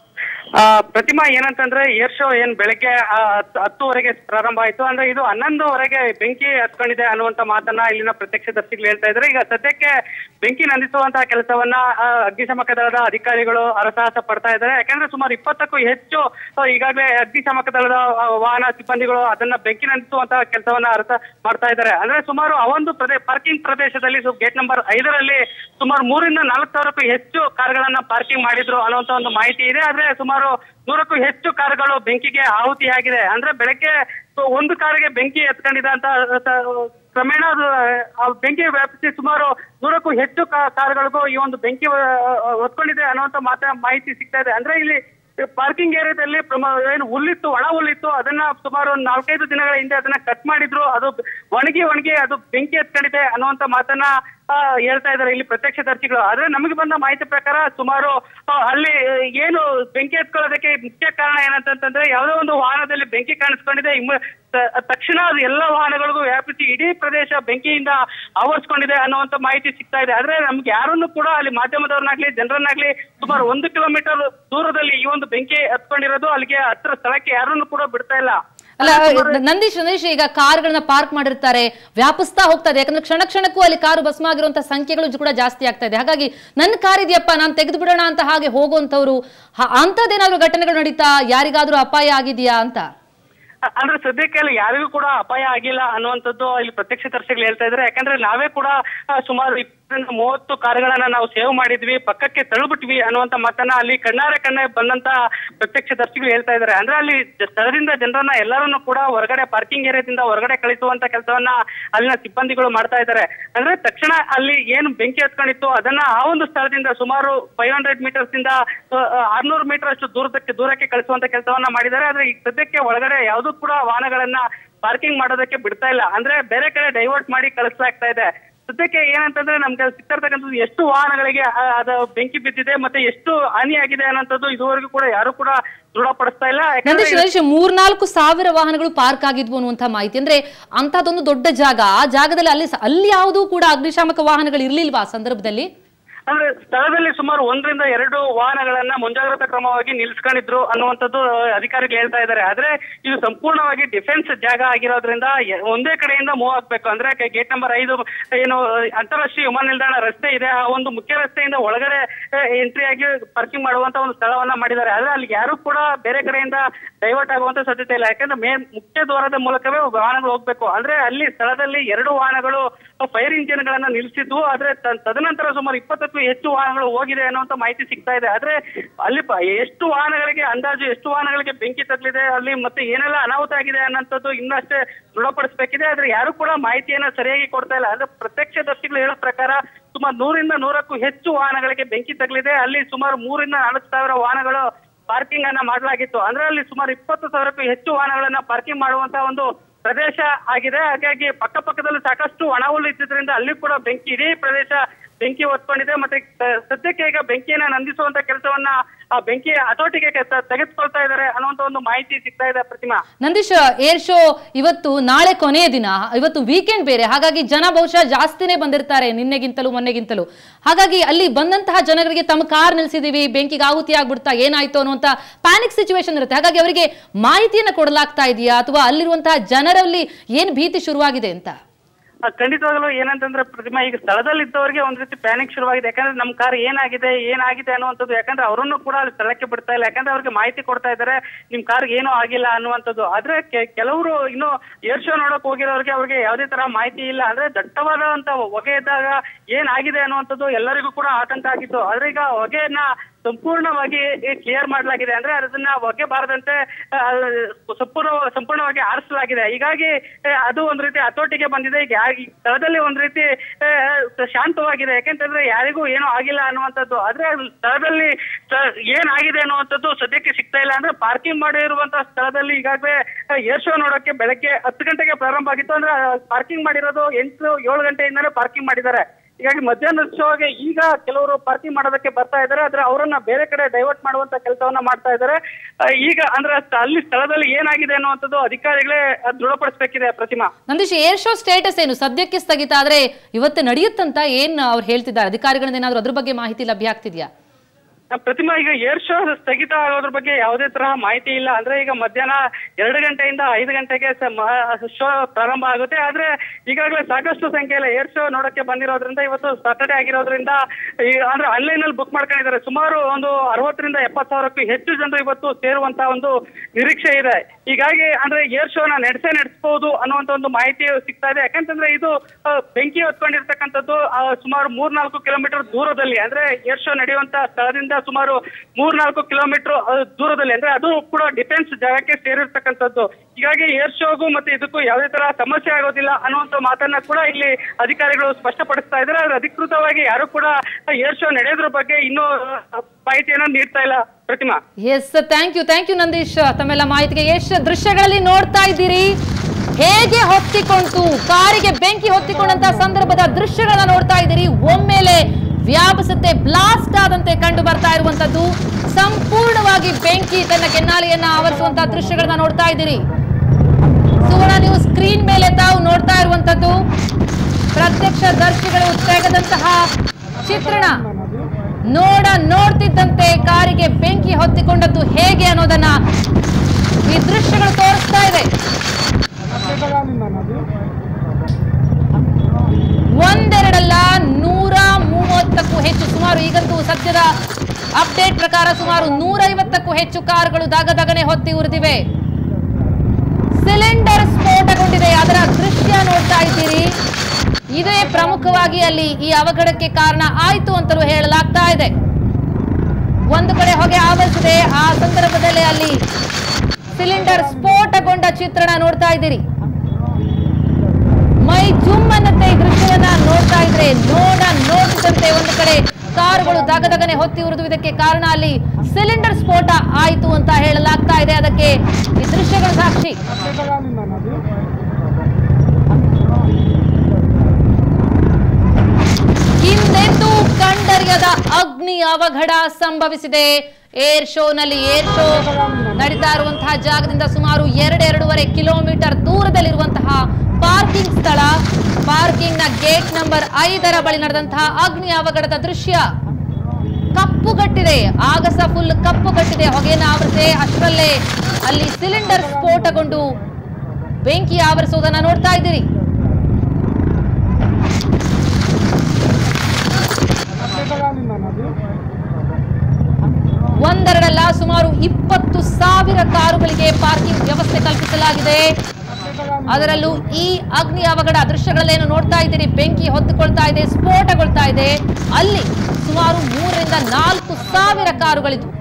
ಆ, ಪ್ರತಿಮಾ ಏನಂತಂದ್ರೆ ಏರ್ ಶೋ ಏನ್ ಬೆಳಗ್ಗೆ ಆ, ಹತ್ತು- ಹತ್ತುವರೆಗೆ ಪ್ರಾರಂಭ ಆಯ್ತು ಅಂದ್ರೆ ಇದು ಹನ್ನೊಂದುವರೆಗೆ ಬೆಂಕಿ ಹತ್ಕೊಂಡಿದೆ ಅನ್ನುವಂತ ಮಾತನ್ನ ಇಲ್ಲಿನ ಪ್ರತ್ಯಕ್ಷದರ್ಶಿಗಳು ಹೇಳ್ತಾ ಇದ್ದಾರೆ ಈಗ ಸದ್ಯಕ್ಕೆ ಬೆಂಕಿ ನಂದಿಸುವಂತಹ ಕೆಲಸವನ್ನ ಆ, ಅಗ್ನಿಶಾಮಕ ದಳದ ಅಧಿಕಾರಿಗಳು ಹರಸಾಹಸ ಪಡ್ತಾ ಇದ್ದಾರೆ ಯಾಕಂದ್ರೆ ಸುಮಾರು ಇಪ್ಪತ್ತಕ್ಕೂ ಹೆಚ್ಚು ಆ, ಈಗಾಗಲೇ ಅಗ್ನಿಶಾಮಕ ದಳದ ಆ, ವಾಹನ ಸಿಬ್ಬಂದಿಗಳು ಅದನ್ನ ಬೆಂಕಿ ನಂದಿಸುವಂತಹ ಕೆಲಸವನ್ನ ಅರ್ಥ ಮಾಡ್ತಾ ಇದ್ದಾರೆ ಅಂದ್ರೆ ಸುಮಾರು ಆ ಒಂದು ಪ್ರದೇ ಪಾರ್ಕಿಂಗ್ ಪ್ರದೇಶದಲ್ಲಿ ಗೇಟ್ ನಂಬರ್ ಐದರಲ್ಲಿ ಸುಮಾರು ಮೂರಿಂದ ನಾಲ್ಕು ಸಾವಿರಕ್ಕೂ ಹೆಚ್ಚು ಕಾರ್ಗಳನ್ನ ಪಾರ್ಕಿಂಗ್ ಮಾಡಿದ್ರು ಅನ್ನುವಂತ ಒಂದು ಮಾಹಿತಿ ಇದೆ ಆದ್ರೆ ಸುಮಾರು ನೂರಕ್ಕೂ ಹೆಚ್ಚು ಕಾರುಗಳು ಬೆಂಕಿಗೆ ಆಹುತಿಯಾಗಿದೆ ಅಂದ್ರೆ ಬೆಳಗ್ಗೆ ಒಂದು ಕಾರಿಗೆ ಬೆಂಕಿ ಎತ್ಕೊಂಡಿದೆ ಅಂತ ತ- ಕ್ರಮೇಣ ಅದು ಆ ಬೆಂಕಿ ವ್ಯಾಪಿಸಿ ಸುಮಾರು ನೂರಕ್ಕೂ ಹೆಚ್ಚು ಕಾ- ಕಾರುಗಳಿಗೂ ಈ ಒಂದು ಬೆಂಕಿ ಆ, ಹೊತ್ಕೊಂಡಿದೆ ಅನ್ನುವಂತ ಮಾತ ಮಾಹಿತಿ ಸಿಗ್ತಾ ಇದೆ ಅಂದ್ರೆ ಇಲ್ಲಿ ಪಾರ್ಕಿಂಗ್ ಏರಿಯಾದಲ್ಲಿ ಪ್ರಮ- ಏನು ಹುಲ್ಲಿತ್ತು ಒಣ ಹುಲ್ಲಿತ್ತು ಅದನ್ನ ಸುಮಾರು ಒಂದು ನಾಲ್ಕೈದು ದಿನಗಳ ಹಿಂದೆ ಅದನ್ನ ಕಟ್ ಮಾಡಿದ್ರು ಅದು ಒಣಗಿ ಒಣಗಿ ಅದು ಬೆಂಕಿ ಎತ್ಕೊಂಡಿದೆ ಅನ್ನುವಂತ ಮಾತನ್ನ ಆ, ಹೇಳ್ತಾ ಇದ್ದಾರೆ ಇಲ್ಲಿ ಪ್ರತ್ಯಕ್ಷದರ್ಶಿಗಳು ಆದ್ರೆ ನಮಗೆ ಬಂದ ಮಾಹಿತಿ ಪ್ರಕಾರ ಸುಮಾರು ಆ, ಅಲ್ಲಿ ಏನು ಬೆಂಕಿ ಎತ್ಕೊಳ್ಳೋದಕ್ಕೆ ಮುಖ್ಯ ಕಾರಣ ಏನಂತಂದ್ರೆ ಯಾವುದೋ ಒಂದು ವಾಹನದಲ್ಲಿ ಬೆಂಕಿ ಕಾಣಿಸ್ಕೊಂಡಿದೆ ಇಮ್ಮ- ತ- ತಕ್ಷಣ ಅದು ಎಲ್ಲ ವಾಹನಗಳಿಗೂ ವ್ಯಾಪಿಸಿ ಇಡೀ ಪ್ರದೇಶ ಬೆಂಕಿಯಿಂದ ಆವರಿಸ್ಕೊಂಡಿದೆ ಅನ್ನುವಂತ ಮಾಹಿತಿ ಸಿಗ್ತಾ ಇದೆ ಆದ್ರೆ ನಮ್ಗೆ ಯಾರನ್ನು ಕೂಡ ಅಲ್ಲಿ ಮಾಧ್ಯಮದವ್ರನ್ನಾಗ್ಲಿ ಜನರನ್ನಾಗ್ಲಿ ಸುಮಾರು ಒಂದು ಕಿಲೋಮೀಟರ್ ದೂರದಲ್ಲಿ ಈ ಒಂದು ಬೆಂಕಿ ಹತ್ಕೊಂಡಿರೋದು ಅಲ್ಲಿಗೆ ಹತ್ರ ಸ್ಥಳಕ್ಕೆ ಯಾರನ್ನು ಕೂಡ ಬಿಡ್ತಾ ಇಲ್ಲ ಅಲ್ಲ ನಂದೀಶ್ ನಂದೀಶ್ ಈಗ ಕಾರುಗಳನ್ನ ಪಾರ್ಕ್ ಮಾಡಿರ್ತಾರೆ ವ್ಯಾಪಿಸ್ತಾ ಹೋಗ್ತಾ ಇದೆ ಯಾಕಂದ್ರೆ ಕ್ಷಣ ಕ್ಷಣಕ್ಕೂ ಅಲ್ಲಿ ಕಾರು ಭಸ್ಮ ಆಗಿರುವಂತಹ ಸಂಖ್ಯೆಗಳು ಕೂಡ ಜಾಸ್ತಿ ಆಗ್ತಾ ಇದೆ ಹಾಗಾಗಿ ನನ್ನ ಕಾರ್ ಇದೆಯಪ್ಪ ನಾನು ತೆಗೆದು ಬಿಡೋಣ ಅಂತ ಹಾಗೆ ಹೋಗುವಂತವ್ರು ಹ- ಅಂಥದ್ದೇನಾದ್ರೂ ಘಟನೆಗಳು ನಡೀತಾ ಯಾರಿಗಾದ್ರೂ ಅಪಾಯ ಆಗಿದೆಯಾ ಅಂತ ಅ- ಅಂದ್ರೆ ಸದ್ಯಕ್ಕೆ ಅಲ್ಲಿ ಯಾರಿಗೂ ಕೂಡ ಅಪಾಯ ಆಗಿಲ್ಲ ಅನ್ನುವಂಥದ್ದು ಇಲ್ಲಿ ಪ್ರತ್ಯಕ್ಷದರ್ಶಿಗಳು ಹೇಳ್ತಾ ಇದ್ದಾರೆ ಯಾಕಂದ್ರೆ ನಾವೇ ಕೂಡ ಆ, ಸುಮಾರು ಇಪ್ಪತ್ತರಿಂದ ಮೂವತ್ತು ಕಾರುಗಳನ್ನ ನಾವು ಸೇವ್ ಮಾಡಿದ್ವಿ ಪಕ್ಕಕ್ಕೆ ತಳ್ಳಿಬಿಟ್ವಿ ಅನ್ನುವಂತ ಮಾತನ್ನ ಅಲ್ಲಿ ಕಣ್ಣಾರೆ ಕಣ್ಣೆ ಬಂದಂತ ಪ್ರತ್ಯಕ್ಷದರ್ಶಿಗಳು ಹೇಳ್ತಾ ಇದ್ದಾರೆ ಅಂದ್ರೆ ಅಲ್ಲಿ ಜ- ಸ್ಥಳದಿಂದ ಜನರನ್ನ ಎಲ್ಲರನ್ನು ಕೂಡ ಹೊರಗಡೆ ಪಾರ್ಕಿಂಗ್ ಏರಿಯಾದಿಂದ ಹೊರಗಡೆ ಕಳಿಸುವಂತ ಕೆಲಸವನ್ನ ಅಲ್ಲಿನ ಸಿಬ್ಬಂದಿಗಳು ಮಾಡ್ತಾ ಇದ್ದಾರೆ ಅಂದ್ರೆ ತಕ್ಷಣ ಅಲ್ಲಿ ಏನು ಬೆಂಕಿ ಹತ್ಕೊಂಡಿತ್ತು ಅದನ್ನ ಆ ಒಂದು ಸ್ಥಳದಿಂದ ಸುಮಾರು ಫೈವ್ ಹಂಡ್ರೆಡ್ ಮೀಟರ್ಸ್ ಇಂದ ಆರ್ನೂರು ಮೀಟರ್ ಅಷ್ಟು ದೂರದಕ್ಕೆ ದೂರಕ್ಕೆ ಕಳಿಸುವಂತ ಕೆಲಸವನ್ನ ಮಾಡಿದ್ದಾರೆ ಆದ್ರೆ ಈಗ ಸದ್ಯಕ್ಕೆ ಒಳಗಡೆ ಯಾವ್ದು ಕೂಡ ವಾಹನಗಳನ್ನ ಪಾರ್ಕಿಂಗ್ ಮಾಡೋದಕ್ಕೆ ಬಿಡ್ತಾ ಇಲ್ಲ ಅಂದ್ರೆ ಬೇರೆ ಕಡೆ ಡೈವರ್ಟ್ ಮಾಡಿ ಕಳಿಸಲಾಗ್ತಾ ಇದೆ ಸದ್ಯಕ್ಕೆ ಏನಂತಂದ್ರೆ ನಮ್ಗೆ ಸಿಗ್ತಿರ್ತಕ್ಕಂಥದ್ದು ಎಷ್ಟು ವಾಹನಗಳಿಗೆ ಆ, ಅದು ಬೆಂಕಿ ಬಿದ್ದಿದೆ ಮತ್ತೆ ಎಷ್ಟು ಹಾನಿಯಾಗಿದೆ ಅನ್ನೋಂಥದ್ದು ಇದುವರೆಗೂ ಕೂಡ ಯಾರು ಕೂಡ ದೃಢಪಡಿಸ್ತಾ ಇಲ್ಲ ಯಾಕಂದ್ರೆ ನಂದೀಶ್ ನಂದೀಶ್ ಮೂರ್ನಾಲ್ಕು ಸಾವಿರ ವಾಹನಗಳು ಪಾರ್ಕ್ ಆಗಿದ್ವು ಅನ್ನುವಂಥ ಮಾಹಿತಿ ಅಂದ್ರೆ ಅಂತದೊಂದು ದೊಡ್ಡ ಜಾಗ ಆ ಜಾಗದಲ್ಲಿ ಅಲ್ಲಿ ಸ- ಅಲ್ಲಿ ಯಾವುದೂ ಕೂಡ ಅಗ್ನಿಶಾಮಕ ವಾಹನಗಳು ಇರ್ಲಿಲ್ವಾ ಆ ಸಂದರ್ಭದಲ್ಲಿ ಅಂದ್ರೆ ಸ್ಥಳದಲ್ಲಿ ಸುಮಾರು ಒಂದರಿಂದ ಎರಡು ವಾಹನಗಳನ್ನ ಮುಂಜಾಗ್ರತಾ ಕ್ರಮವಾಗಿ ನಿಲ್ಸ್ಕೊಂಡಿದ್ರು ಅನ್ನುವಂಥದ್ದು ಅಧಿಕಾರಿಗಳು ಹೇಳ್ತಾ ಇದ್ದಾರೆ ಆದ್ರೆ ಇದು ಸಂಪೂರ್ಣವಾಗಿ ಡಿಫೆನ್ಸ್ ಜಾಗ ಆಗಿರೋದ್ರಿಂದ ಎ- ಒಂದೇ ಕಡೆಯಿಂದ ಮೂವ್ ಆಗ್ಬೇಕು ಅಂದ್ರೆ ಗೇಟ್ ನಂಬರ್ ಐದು ಏನು ಅಂತಾರಾಷ್ಟ್ರೀಯ ವಿಮಾನ ನಿಲ್ದಾಣ ರಸ್ತೆ ಇದೆ ಆ ಒಂದು ಮುಖ್ಯ ರಸ್ತೆಯಿಂದ ಒಳಗಡೆ ಎಂಟ್ರಿ ಆಗಿ ಪಾರ್ಕಿಂಗ್ ಮಾಡುವಂತ ಒಂದು ಸ್ಥಳವನ್ನ ಮಾಡಿದ್ದಾರೆ ಆದ್ರೆ ಅಲ್ಲಿ ಯಾರು ಕೂಡ ಬೇರೆ ಕಡೆಯಿಂದ ಡೈವರ್ಟ್ ಆಗುವಂತ ಸಾಧ್ಯತೆ ಇಲ್ಲ ಯಾಕಂದ್ರೆ ಮೇನ್ ಮುಖ್ಯ ದ್ವಾರದ ಮೂಲಕವೇ ವಾಹನಗಳು ಹೋಗ್ಬೇಕು ಅಂದ್ರೆ ಅಲ್ಲಿ ಸ್ಥಳದಲ್ಲಿ ಎರಡು ವಾಹನಗಳು ಫೈರ್ ಇಂಜಿನ್ ಗಳನ್ನ ನಿಲ್ಲಿಸಿದ್ವು ಆದ್ರೆ ತ- ತದನಂತರ ಸುಮಾರು ಇಪ್ಪತ್ತಕ್ಕೂ ಹೆಚ್ಚು ವಾಹನಗಳು ಹೋಗಿದೆ ಅನ್ನುವಂತ ಮಾಹಿತಿ ಸಿಗ್ತಾ ಇದೆ ಆದ್ರೆ ಅಲ್ಲಿ ಪ- ಎಷ್ಟು ವಾಹನಗಳಿಗೆ ಅಂದಾಜು ಎಷ್ಟು ವಾಹನಗಳಿಗೆ ಬೆಂಕಿ ತಗಲಿದೆ ಅಲ್ಲಿ ಮತ್ತೆ ಏನೆಲ್ಲ ಅನಾಹುತ ಆಗಿದೆ ಅನ್ನೋಂಥದ್ದು ಇನ್ನಷ್ಟೇ ದೃಢಪಡಿಸಬೇಕಿದೆ ಆದ್ರೆ ಯಾರು ಕೂಡ ಮಾಹಿತಿಯನ್ನ ಸರಿಯಾಗಿ ಕೊಡ್ತಾ ಇಲ್ಲ ಅಂದ್ರೆ ಪ್ರತ್ಯಕ್ಷದರ್ಶಿಗಳು ಹೇಳೋ ಪ್ರಕಾರ ಸುಮಾರು ನೂರಿಂದ ನೂರಕ್ಕೂ ಹೆಚ್ಚು ವಾಹನಗಳಿಗೆ ಬೆಂಕಿ ತಗಲಿದೆ ಅಲ್ಲಿ ಸುಮಾರು ಮೂರಿಂದ ನಾಲ್ಕು ಸಾವಿರ ವಾಹನಗಳು ಪಾರ್ಕಿಂಗ್ ಅನ್ನ ಮಾಡಲಾಗಿತ್ತು ಅಂದ್ರೆ ಅಲ್ಲಿ ಸುಮಾರು ಇಪ್ಪತ್ತು ಸಾವಿರಕ್ಕೂ ಹೆಚ್ಚು ವಾಹನಗಳನ್ನ ಪಾರ್ಕಿಂಗ್ ಮಾಡುವಂತ ಒಂದು ಪ್ರದೇಶ ಆಗಿದೆ ಹಾಗಾಗಿ ಪಕ್ಕ ಪಕ್ಕದಲ್ಲಿ ಸಾಕಷ್ಟು ಒಣ ಹುಲ್ಲು ಇದ್ದಿದ್ರಿಂದ ಅಲ್ಲಿ ಕೂಡ ಬೆಂಕಿ ಇಡೀ ಪ್ರದೇಶ ಬೆಂಕಿ ಹೊತ್ಕೊಂಡಿದೆ ಮತ್ತೆ ಸ- ಸದ್ಯಕ್ಕೆ ಈಗ ಬೆಂಕಿಯನ್ನ ನಂದಿಸುವಂತ ಕೆಲಸವನ್ನ ಆ ಬೆಂಕಿ ಹತೋಟಿಗೆ ಕೆ- ತೆಗೆದುಕೊಳ್ತಾ ಇದ್ದಾರೆ ಅನ್ನುವಂತ ಒಂದು ಮಾಹಿತಿ ಸಿಗ್ತಾ ಇದೆ ಪ್ರತಿಮಾ ನಂದೀಶ್ ಏರ್ ಶೋ ಇವತ್ತು ನಾಳೆ ಕೊನೆಯ ದಿನ ಇವತ್ತು ವೀಕೆಂಡ್ ಬೇರೆ ಹಾಗಾಗಿ ಜನ ಬಹುಶಃ ಜಾಸ್ತಿನೇ ಬಂದಿರ್ತಾರೆ ನಿನ್ನೆಗಿಂತಲೂ ಮೊನ್ನೆಗಿಂತಲೂ ಹಾಗಾಗಿ ಅಲ್ಲಿ ಬಂದಂತಹ ಜನಗಳಿಗೆ ತಮ್ಮ ಕಾರ್ ನಿಲ್ಸಿದೀವಿ ಬೆಂಕಿಗೆ ಆಹುತಿ ಆಗ್ಬಿಡ್ತಾ ಏನಾಯ್ತು ಅನ್ನುವಂತ ಪ್ಯಾನಿಕ್ ಸಿಚುವೇಶನ್ ಇರುತ್ತೆ ಹಾಗಾಗಿ ಅವರಿಗೆ ಮಾಹಿತಿಯನ್ನ ಕೊಡಲಾಗ್ತಾ ಇದೆಯಾ ಅಥವಾ ಅಲ್ಲಿರುವಂತಹ ಜನರಲ್ಲಿ ಏನ್ ಭೀತಿ ಶುರುವಾಗಿದೆ ಅಂತ ಆ, ಖಂಡಿತವಾಗ್ಲೂ ಏನಂತಂದ್ರೆ ಪ್ರತಿಮಾ ಈಗ ಸ್ಥಳದಲ್ಲಿ ಇದ್ದವರಿಗೆ ಒಂದ್ ರೀತಿ ಪ್ಯಾನಿಕ್ ಶುರುವಾಗಿದೆ ಯಾಕಂದ್ರೆ ನಮ್ ಕಾರ್ ಏನಾಗಿದೆ ಏನಾಗಿದೆ ಅನ್ನುವಂಥದ್ದು ಯಾಕಂದ್ರೆ ಅವರನ್ನು ಕೂಡ ಅಲ್ಲಿ ಸ್ಥಳಕ್ಕೆ ಬಿಡ್ತಾ ಇಲ್ಲ ಯಾಕಂದ್ರೆ ಅವ್ರಿಗೆ ಮಾಹಿತಿ ಕೊಡ್ತಾ ಇದ್ದಾರೆ ನಿಮ್ ಕಾರ್ ಏನೂ ಆಗಿಲ್ಲ ಅನ್ನುವಂಥದ್ದು ಆದ್ರೆ ಕೆ- ಕೆಲವರು ಇನ್ನು ಏರ್ ಶೋ ನೋಡಕ್ ಹೋಗಿರೋರಿಗೆ ಅವ್ರಿಗೆ ಯಾವುದೇ ತರ ಮಾಹಿತಿ ಇಲ್ಲ ಅಂದ್ರೆ ದಟ್ಟವಾದಂತ ಹೊಗೆ ಇದ್ದಾಗ ಏನಾಗಿದೆ ಅನ್ನುವಂಥದ್ದು ಎಲ್ಲರಿಗೂ ಕೂಡ ಆತಂಕ ಆಗಿತ್ತು ಆದ್ರೆ ಈಗ ಹೊಗೆಯನ್ನ ಸಂಪೂರ್ಣವಾಗಿ ಕ್ಲಿಯರ್ ಮಾಡಲಾಗಿದೆ ಅಂದ್ರೆ ಅದನ್ನ ಹೊಗೆ ಬಾರದಂತೆ ಆ, ಸಂಪೂರ್ಣ ಸಂಪೂರ್ಣವಾಗಿ ಆರಿಸಲಾಗಿದೆ ಹೀಗಾಗಿ ಆ, ಅದು ಒಂದ್ ರೀತಿ ಹತೋಟಿಗೆ ಬಂದಿದೆ ಈಗ ಯಾ- ಈ ಸ್ಥಳದಲ್ಲಿ ಒಂದ್ ರೀತಿ ಆ, ಶಾಂತವಾಗಿದೆ ಯಾಕೆಂತಂದ್ರೆ ಯಾರಿಗೂ ಏನೂ ಆಗಿಲ್ಲ ಅನ್ನುವಂಥದ್ದು ಆದ್ರೆ ಅಲ್ಲಿ ಸ್ಥಳದಲ್ಲಿ ಸ- ಏನಾಗಿದೆ ಅನ್ನುವಂಥದ್ದು ಸದ್ಯಕ್ಕೆ ಸಿಗ್ತಾ ಇಲ್ಲ ಅಂದ್ರೆ ಪಾರ್ಕಿಂಗ್ ಮಾಡಿರುವಂತಹ ಸ್ಥಳದಲ್ಲಿ ಈಗಾಗಲೇ ಏರ್ ಶೋ ನೋಡೋಕೆ ಬೆಳಗ್ಗೆ ಹತ್ತು ಗಂಟೆಗೆ ಪ್ರಾರಂಭ ಆಗಿತ್ತು ಅಂದ್ರೆ ಪಾರ್ಕಿಂಗ್ ಮಾಡಿರೋದು ಎಂಟು ಏಳು ಗಂಟೆಯಿಂದಲೇ ಪಾರ್ಕಿಂಗ್ ಮಾಡಿದ್ದಾರೆ ಹೀಗಾಗಿ ಮಧ್ಯಾಹ್ನದ ಶೋಗೆ ಈಗ ಕೆಲವರು ಪಾರ್ಕಿಂಗ್ ಮಾಡೋದಕ್ಕೆ ಬರ್ತಾ ಇದ್ದಾರೆ ಆದ್ರೆ ಅವರನ್ನ ಬೇರೆ ಕಡೆ ಡೈವರ್ಟ್ ಮಾಡುವಂತ ಕೆಲಸವನ್ನ ಮಾಡ್ತಾ ಇದ್ದಾರೆ ಆ, ಈಗ ಅಂದ್ರೆ ಸ್ಥ- ಅಲ್ಲಿ ಸ್ಥಳದಲ್ಲಿ ಏನಾಗಿದೆ ಅನ್ನುವಂಥದ್ದು ಅಧಿಕಾರಿಗಳೇ ಅಹ್, ದೃಢಪಡಿಸಬೇಕಿದೆ Prathima Nandish air show status ಏನು ಸದ್ಯಕ್ಕೆ ಸ್ಥಗಿತ ಆದ್ರೆ ಇವತ್ತು ನಡೆಯುತ್ತಂತ ಏನ್ ಅವ್ರು ಹೇಳ್ತಿದ್ದಾರೆ ಅಧಿಕಾರಿಗಳಿಂದ ಏನಾದ್ರು ಅದ್ರ ಬಗ್ಗೆ ಮಾಹಿತಿ ಲಭ್ಯ ಆಗ್ತಿದ್ಯಾ ಆ, ಪ್ರತಿಮಾ ಈಗ ಏರ್ ಶೋ ಸ್ಥಗಿತ ಆಗೋದ್ರ ಬಗ್ಗೆ ಯಾವುದೇ ತರಹ ಮಾಹಿತಿ ಇಲ್ಲ ಅಂದ್ರೆ ಈಗ ಮಧ್ಯಾಹ್ನ ಎರಡು ಗಂಟೆಯಿಂದ ಐದು ಗಂಟೆಗೆ ಶೋ ಪ್ರಾರಂಭ ಆಗುತ್ತೆ ಆದ್ರೆ ಈಗಾಗಲೇ ಸಾಕಷ್ಟು ಸಂಖ್ಯೆಯಲ್ಲಿ ಏರ್ ಶೋ ನೋಡಕ್ಕೆ ಬಂದಿರೋದ್ರಿಂದ ಇವತ್ತು ಸಾಟರ್ಡೆ ಆಗಿರೋದ್ರಿಂದ ಈ ಅಂದ್ರೆ ಆನ್ಲೈನ್ ಅಲ್ಲಿ ಬುಕ್ ಮಾಡ್ಕೊಂಡಿದ್ದಾರೆ ಸುಮಾರು ಒಂದು ಅರವತ್ತರಿಂದ ಎಪ್ಪತ್ತು ಸಾವಿರಕ್ಕೂ ಹೆಚ್ಚು ಜನರು ಇವತ್ತು ಸೇರುವಂತ ಒಂದು ನಿರೀಕ್ಷೆ ಇದೆ ಹೀಗಾಗಿ ಅಂದ್ರೆ ಏರ್ ಶೋನ ನಡೆಸೇ ನಡೆಸಬಹುದು ಅನ್ನುವಂತ ಒಂದು ಮಾಹಿತಿ ಸಿಗ್ತಾ ಇದೆ ಯಾಕಂತಂದ್ರೆ ಇದು ಆ, ಬೆಂಕಿ ಹೊತ್ಕೊಂಡಿರ್ತಕ್ಕಂಥದ್ದು ಆ, ಸುಮಾರು ಮೂರ್ನಾಲ್ಕು ಕಿಲೋಮೀಟರ್ ದೂರದಲ್ಲಿ ಅಂದ್ರೆ ಏರ್ ಶೋ ನಡೆಯುವಂತ ಸ್ಥಳದಿಂದ ಸುಮಾರು ಮೂರ್ನಾಲ್ಕು ಕಿಲೋಮೀಟರ್ ದೂರದಲ್ಲಿ ಅಂದ್ರೆ ಅದು ಕೂಡ ಡಿಫೆನ್ಸ್ ಜಾಗಕ್ಕೆ ಸೇರಿರ್ತಕ್ಕಂಥದ್ದು ಹೀಗಾಗಿ ಏರ್ ಶೋಗೂ ಮತ್ತೆ ಇದಕ್ಕೂ ಯಾವುದೇ ತರ ಸಮಸ್ಯೆ ಆಗೋದಿಲ್ಲ ಅನ್ನುವಂತ ಮಾತನ್ನ ಕೂಡ ಇಲ್ಲಿ ಅಧಿಕಾರಿಗಳು ಸ್ಪಷ್ಟಪಡಿಸ್ತಾ ಇದ್ದಾರೆ ಆದ್ರೆ ಅಧಿಕೃತವಾಗಿ ಯಾರು ಕೂಡ ಏರ್ ಶೋ ನಡೆಯೋದ್ರ ಬಗ್ಗೆ ಇನ್ನೂ ಆ, ಮಾಹಿತಿಯನ್ನ ನೀಡ್ತಾ ಇಲ್ಲ Prathima yes thank you thank you Nandish ತಮ್ಮೆಲ್ಲ ಮಾಹಿತಿಗೆ ಎಷ್ಟು ದೃಶ್ಯಗಳಲ್ಲಿ ನೋಡ್ತಾ ಇದ್ದೀರಿ ಹೇಗೆ ಹೊತ್ತಿಕೊಂತು ಕಾರಿಗೆ ಬೆಂಕಿ ಹೊತ್ತಿಕೊಂಡಂತ ಸಂದರ್ಭದ ದೃಶ್ಯಗಳನ್ನ ನೋಡ್ತಾ ಇದ್ದೀರಿ ಒಮ್ಮೆಲೆ ವ್ಯಾಪಿಸುತ್ತೆ ಬ್ಲಾಸ್ಟ್ ಆದಂತೆ ಕಂಡು ಬರ್ತಾ ಇರುವಂತದ್ದು ಸಂಪೂರ್ಣವಾಗಿ ಬೆಂಕಿ ತನ್ನ ಕೆನ್ನಾಲಿಯನ್ನ ಆವರಿಸುವಂತಹ ದೃಶ್ಯಗಳನ್ನ ನೋಡ್ತಾ ಇದ್ದೀರಿ ಸುವರ್ಣ ನ್ಯೂಸ್ ಸ್ಕ್ರೀನ್ ಮೇಲೆ ತಾವು ನೋಡ್ತಾ ಇರುವಂತದ್ದು ಪ್ರತ್ಯಕ್ಷ ದರ್ಶಿಗಳು ತೆಗೆದಂತಹ ಚಿತ್ರಣ ನೋಡ ನೋಡ್ತಿದ್ದಂತೆ ಕಾರಿಗೆ ಬೆಂಕಿ ಹೊತ್ತಿಕೊಂಡದ್ದು ಹೇಗೆ ಅನ್ನೋದನ್ನ ಈ ದೃಶ್ಯಗಳು ತೋರಿಸ್ತಾ ಇದೆ ಒಂದೆರಡಲ್ಲ ನೂರ ಮೂವತ್ತಕ್ಕೂ ಹೆಚ್ಚು ಸುಮಾರು ಈಗಂತೂ ಸದ್ಯದ ಅಪ್ಡೇಟ್ ಪ್ರಕಾರ ಸುಮಾರು ನೂರೈವತ್ತಕ್ಕೂ ಹೆಚ್ಚು ಕಾರುಗಳು ದಗದಗನೆ ಹೊತ್ತಿ ಉರಿದಿವೆ ಸಿಲಿಂಡರ್ ಸ್ಫೋಟಗೊಂಡಿದೆ ಅದರ ದೃಶ್ಯ ನೋಡ್ತಾ ಇದ್ದೀರಿ ಇದೇ ಪ್ರಮುಖವಾಗಿ ಅಲ್ಲಿ ಈ ಅವಘಡಕ್ಕೆ ಕಾರಣ ಆಯ್ತು ಅಂತಲೂ ಹೇಳಲಾಗ್ತಾ ಇದೆ ಒಂದು ಕಡೆ ಹೊಗೆ ಆವರಿಸಿದೆ ಆ ಸಂದರ್ಭದಲ್ಲಿ ಅಲ್ಲಿ ಸಿಲಿಂಡರ್ ಸ್ಫೋಟಗೊಂಡ ಚಿತ್ರಣ ನೋಡ್ತಾ ಇದ್ದೀರಿ ಮೈ ಜುಮ್ ಅನ್ನತ್ತೆ ಈ ದೃಶ್ಯವನ್ನ ನೋಡ್ತಾ ಇದ್ರೆ ನೋಡ ನೋಡ್ತಿದ್ದಂತೆ ಒಂದು ಕಡೆ ಕಾರುಗಳು ದಗದಗನೆ ಹೊತ್ತಿ ಉರಿದು ಇದಕ್ಕೆ ಕಾರಣ ಅಲ್ಲಿ ಸಿಲಿಂಡರ್ ಸ್ಫೋಟ ಆಯಿತು ಅಂತ ಹೇಳಲಾಗ್ತಾ ಇದೆ ಅದಕ್ಕೆ ಈ ದೃಶ್ಯಗಳು ಸಾಕ್ಷಿ ಹಿಂದೆಂದೂ ಕಂಡರಿಯದ ಅಗ್ನಿ ಅವಘಡ ಸಂಭವಿಸಿದೆ ಏರ್ ಶೋನಲ್ಲಿ ಏರ್ ಶೋ ನಡೀತಾ ಇರುವಂತಹ ಜಾಗದಿಂದ ಸುಮಾರು ಎರಡೆರಡೂವರೆ ಕಿಲೋಮೀಟರ್ ದೂರದಲ್ಲಿರುವಂತಹ ಪಾರ್ಕಿಂಗ್ ಸ್ಥಳ ಪಾರ್ಕಿಂಗ್ ನ ಗೇಟ್ ನಂಬರ್ ಐದರ ಬಳಿ ನಡೆದಂತಹ ಅಗ್ನಿ ಅವಘಡದ ದೃಶ್ಯ ಕಪ್ಪುಗಟ್ಟಿದೆ ಆಗಸ ಫುಲ್ ಕಪ್ಪುಗಟ್ಟಿದೆ ಹೊಗೆನ ಆವರಿಸಿದೆ ಅಷ್ಟರಲ್ಲೇ ಅಲ್ಲಿ ಸಿಲಿಂಡರ್ ಸ್ಫೋಟಗೊಂಡು ಬೆಂಕಿ ಆವರಿಸುವುದನ್ನ ನೋಡ್ತಾ ಇದ್ದೀರಿ ಒಂದೆರಡಲ್ಲ ಸುಮಾರು ಇಪ್ಪತ್ತು ಸಾವಿರ ಕಾರುಗಳಿಗೆ ಪಾರ್ಕಿಂಗ್ ವ್ಯವಸ್ಥೆ ಕಲ್ಪಿಸಲಾಗಿದೆ ಅದರಲ್ಲೂ ಈ ಅಗ್ನಿ ಅವಘಡ ದೃಶ್ಯಗಳಲ್ಲೇನು ನೋಡ್ತಾ ಇದ್ದೀರಿ ಬೆಂಕಿ ಹೊತ್ತುಕೊಳ್ತಾ ಇದೆ ಸ್ಫೋಟಗೊಳ್ತಾ ಇದೆ ಅಲ್ಲಿ ಸುಮಾರು ಮೂರರಿಂದ ನಾಲ್ಕು ಸಾವಿರ ಕಾರುಗಳಿದ್ವು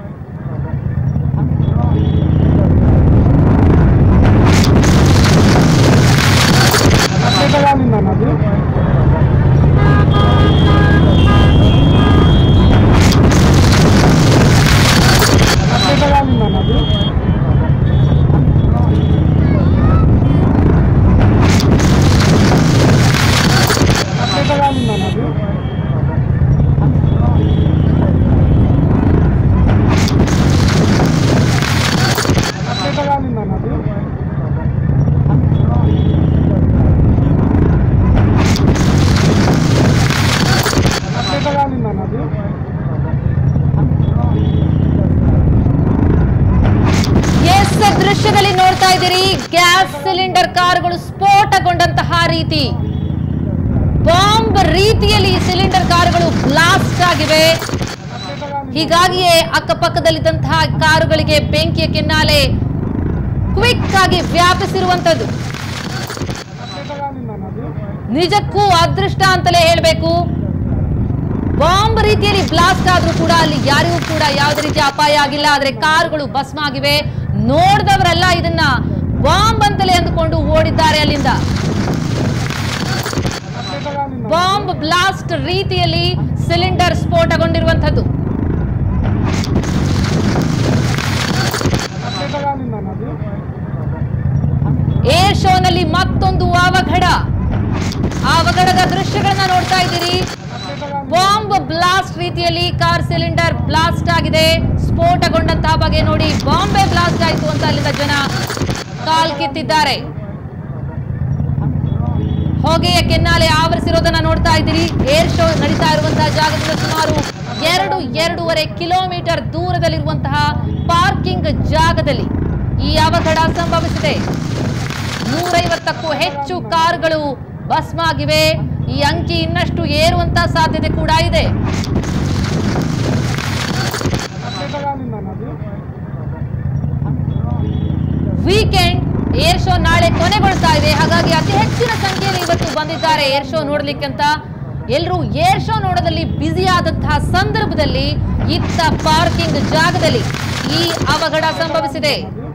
ಗ್ಯಾಸ್ ಸಿಲಿಂಡರ್ ಕಾರುಗಳು ಸ್ಫೋಟಗೊಂಡಂತಹ ರೀತಿ ಬಾಂಬ್ ರೀತಿಯಲ್ಲಿ ಈ ಸಿಲಿಂಡರ್ ಕಾರುಗಳು ಬ್ಲಾಸ್ಟ್ ಆಗಿವೆ ಹೀಗಾಗಿಯೇ ಅಕ್ಕಪಕ್ಕದಲ್ಲಿದ್ದಂತಹ ಕಾರುಗಳಿಗೆ ಬೆಂಕಿಯ ಕೆನ್ನಾಲೆ ಕ್ವಿಕ್ ಆಗಿ ವ್ಯಾಪಿಸಿರುವಂತದ್ದು ನಿಜಕ್ಕೂ ಅದೃಷ್ಟ ಅಂತಲೇ ಹೇಳಬೇಕು ಬಾಂಬ್ ರೀತಿಯಲ್ಲಿ ಬ್ಲಾಸ್ಟ್ ಆದ್ರೂ ಕೂಡ ಅಲ್ಲಿ ಯಾರಿಗೂ ಕೂಡ ಯಾವುದೇ ರೀತಿಯ ಅಪಾಯ ಆಗಿಲ್ಲ ಆದ್ರೆ ಕಾರುಗಳು ಭಸ್ಮ ಆಗಿವೆ ನೋಡಿದವರೆಲ್ಲ ಇದನ್ನ ಬಾಂಬ್ ಅಂತಲೇ ಅಂದುಕೊಂಡು ಓಡಿದ್ದಾರೆ ಅಲ್ಲಿಂದ ಬಾಂಬ್ ಬ್ಲಾಸ್ಟ್ ರೀತಿಯಲ್ಲಿ ಸಿಲಿಂಡರ್ ಸ್ಫೋಟಗೊಂಡಿರುವಂತದ್ದು ಏರ್ ಶೋನಲ್ಲಿ ಮತ್ತೊಂದು ಅವಘಡ ಆ ಅವಘಡದ ದೃಶ್ಯಗಳನ್ನ ನೋಡ್ತಾ ಇದ್ದೀರಿ ಬಾಂಬ್ ಬ್ಲಾಸ್ಟ್ ರೀತಿಯಲ್ಲಿ ಕಾರ್ ಸಿಲಿಂಡರ್ ಬ್ಲಾಸ್ಟ್ ಆಗಿದೆ ಸ್ಫೋಟಗೊಂಡಂತಹ ಬಗೆ ನೋಡಿ ಬಾಂಬೆ ಬ್ಲಾಸ್ಟ್ ಆಯಿತು ಅಂತ ಅಲ್ಲಿಂದ ಜನ ಕಾಲ್ ಕಿತ್ತಿದ್ದಾರೆ ಹೊಗೆಯ ಕೆನ್ನಾಲೆ ಆವರಿಸಿರೋದನ್ನ ನೋಡ್ತಾ ಇದ್ದೀರಿ ಏರ್ ಶೋ ನಡೀತಾ ಇರುವಂತಹ ಜಾಗದಿಂದ ಸುಮಾರು ಎರಡು ಎರಡೂವರೆ ಕಿಲೋಮೀಟರ್ ದೂರದಲ್ಲಿರುವಂತಹ ಪಾರ್ಕಿಂಗ್ ಜಾಗದಲ್ಲಿ ಈ ಅವಘಡ ಸಂಭವಿಸಿದೆ ನೂರೈವತ್ತಕ್ಕೂ ಹೆಚ್ಚು ಕಾರುಗಳು ಭಸ್ಮ ಆಗಿವೆ ಈ ಅಂಕಿ ಇನ್ನಷ್ಟು ಏರುವಂತ ಸಾಧ್ಯತೆ ಕೂಡ ಇದೆ ವೀಕೆಂಡ್ ಏರ್ ಶೋ ನಾಳೆ ಕೊನೆಗೊಳ್ತಾ ಇದೆ ಹಾಗಾಗಿ ಅತಿ ಹೆಚ್ಚಿನ ಸಂಖ್ಯೆಯಲ್ಲಿ ಇವತ್ತು ಬಂದಿದ್ದಾರೆ ಏರ್ ಶೋ ನೋಡ್ಲಿಕ್ಕೆ ಅಂತ ಎಲ್ಲರೂ ಏರ್ ಶೋ ನೋಡೋದಲ್ಲಿ ಬ್ಯುಸಿ ಆದಂತಹ ಸಂದರ್ಭದಲ್ಲಿ ಇತ್ತ ಪಾರ್ಕಿಂಗ್ ಜಾಗದಲ್ಲಿ ಈ ಅವಘಡ ಸಂಭವಿಸಿದೆ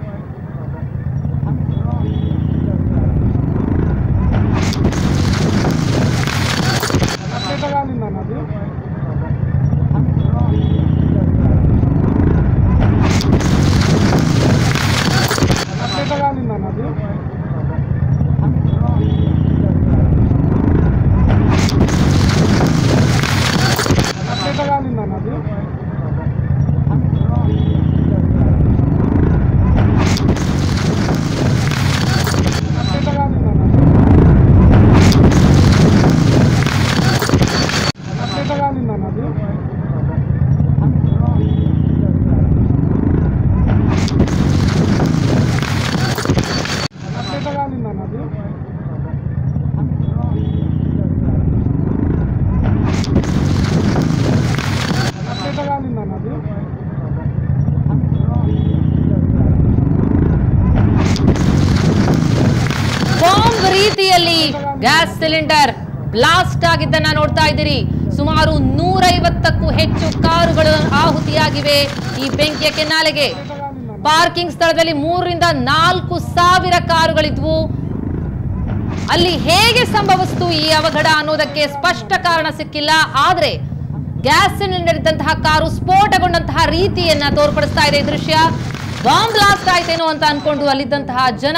ಬಾಂಬ್ ರೀತಿಯಲ್ಲಿ ಗ್ಯಾಸ್ ಸಿಲಿಂಡರ್ ಬ್ಲಾಸ್ಟ್ ಆಗಿದ್ದನ್ನ ನೋಡ್ತಾ ಇದ್ದೀರಿ ಸುಮಾರು ನೂರೈವತ್ತಕ್ಕೂ ಹೆಚ್ಚು ಕಾರುಗಳು ಆಹುತಿಯಾಗಿವೆ ಈ ಬೆಂಕಿಯ ಕೆನ್ನಾಲೆಗೆ ಪಾರ್ಕಿಂಗ್ ಸ್ಥಳದಲ್ಲಿ ಮೂರರಿಂದ ನಾಲ್ಕು ಸಾವಿರ ಕಾರುಗಳಿದ್ವು ಅಲ್ಲಿ ಹೇಗೆ ಸಂಭವಿಸಿತು ಈ ಅವಘಡ ಅನ್ನೋದಕ್ಕೆ ಸ್ಪಷ್ಟ ಕಾರಣ ಸಿಕ್ಕಿಲ್ಲ ಆದ್ರೆ ಗ್ಯಾಸ್ ಸಿಲಿಂಡರ್ ಇದ್ದಂತಹ ಕಾರು ಸ್ಫೋಟಗೊಂಡಂತಹ ರೀತಿಯನ್ನ ತೋರ್ಪಡಿಸ್ತಾ ಇದೆ ಈ ದೃಶ್ಯ ಬಾಂಬ್ ಬ್ಲಾಸ್ಟ್ ಆಯ್ತೇನೋ ಅಂತ ಅನ್ಕೊಂಡು ಅಲ್ಲಿದ್ದಂತಹ ಜನ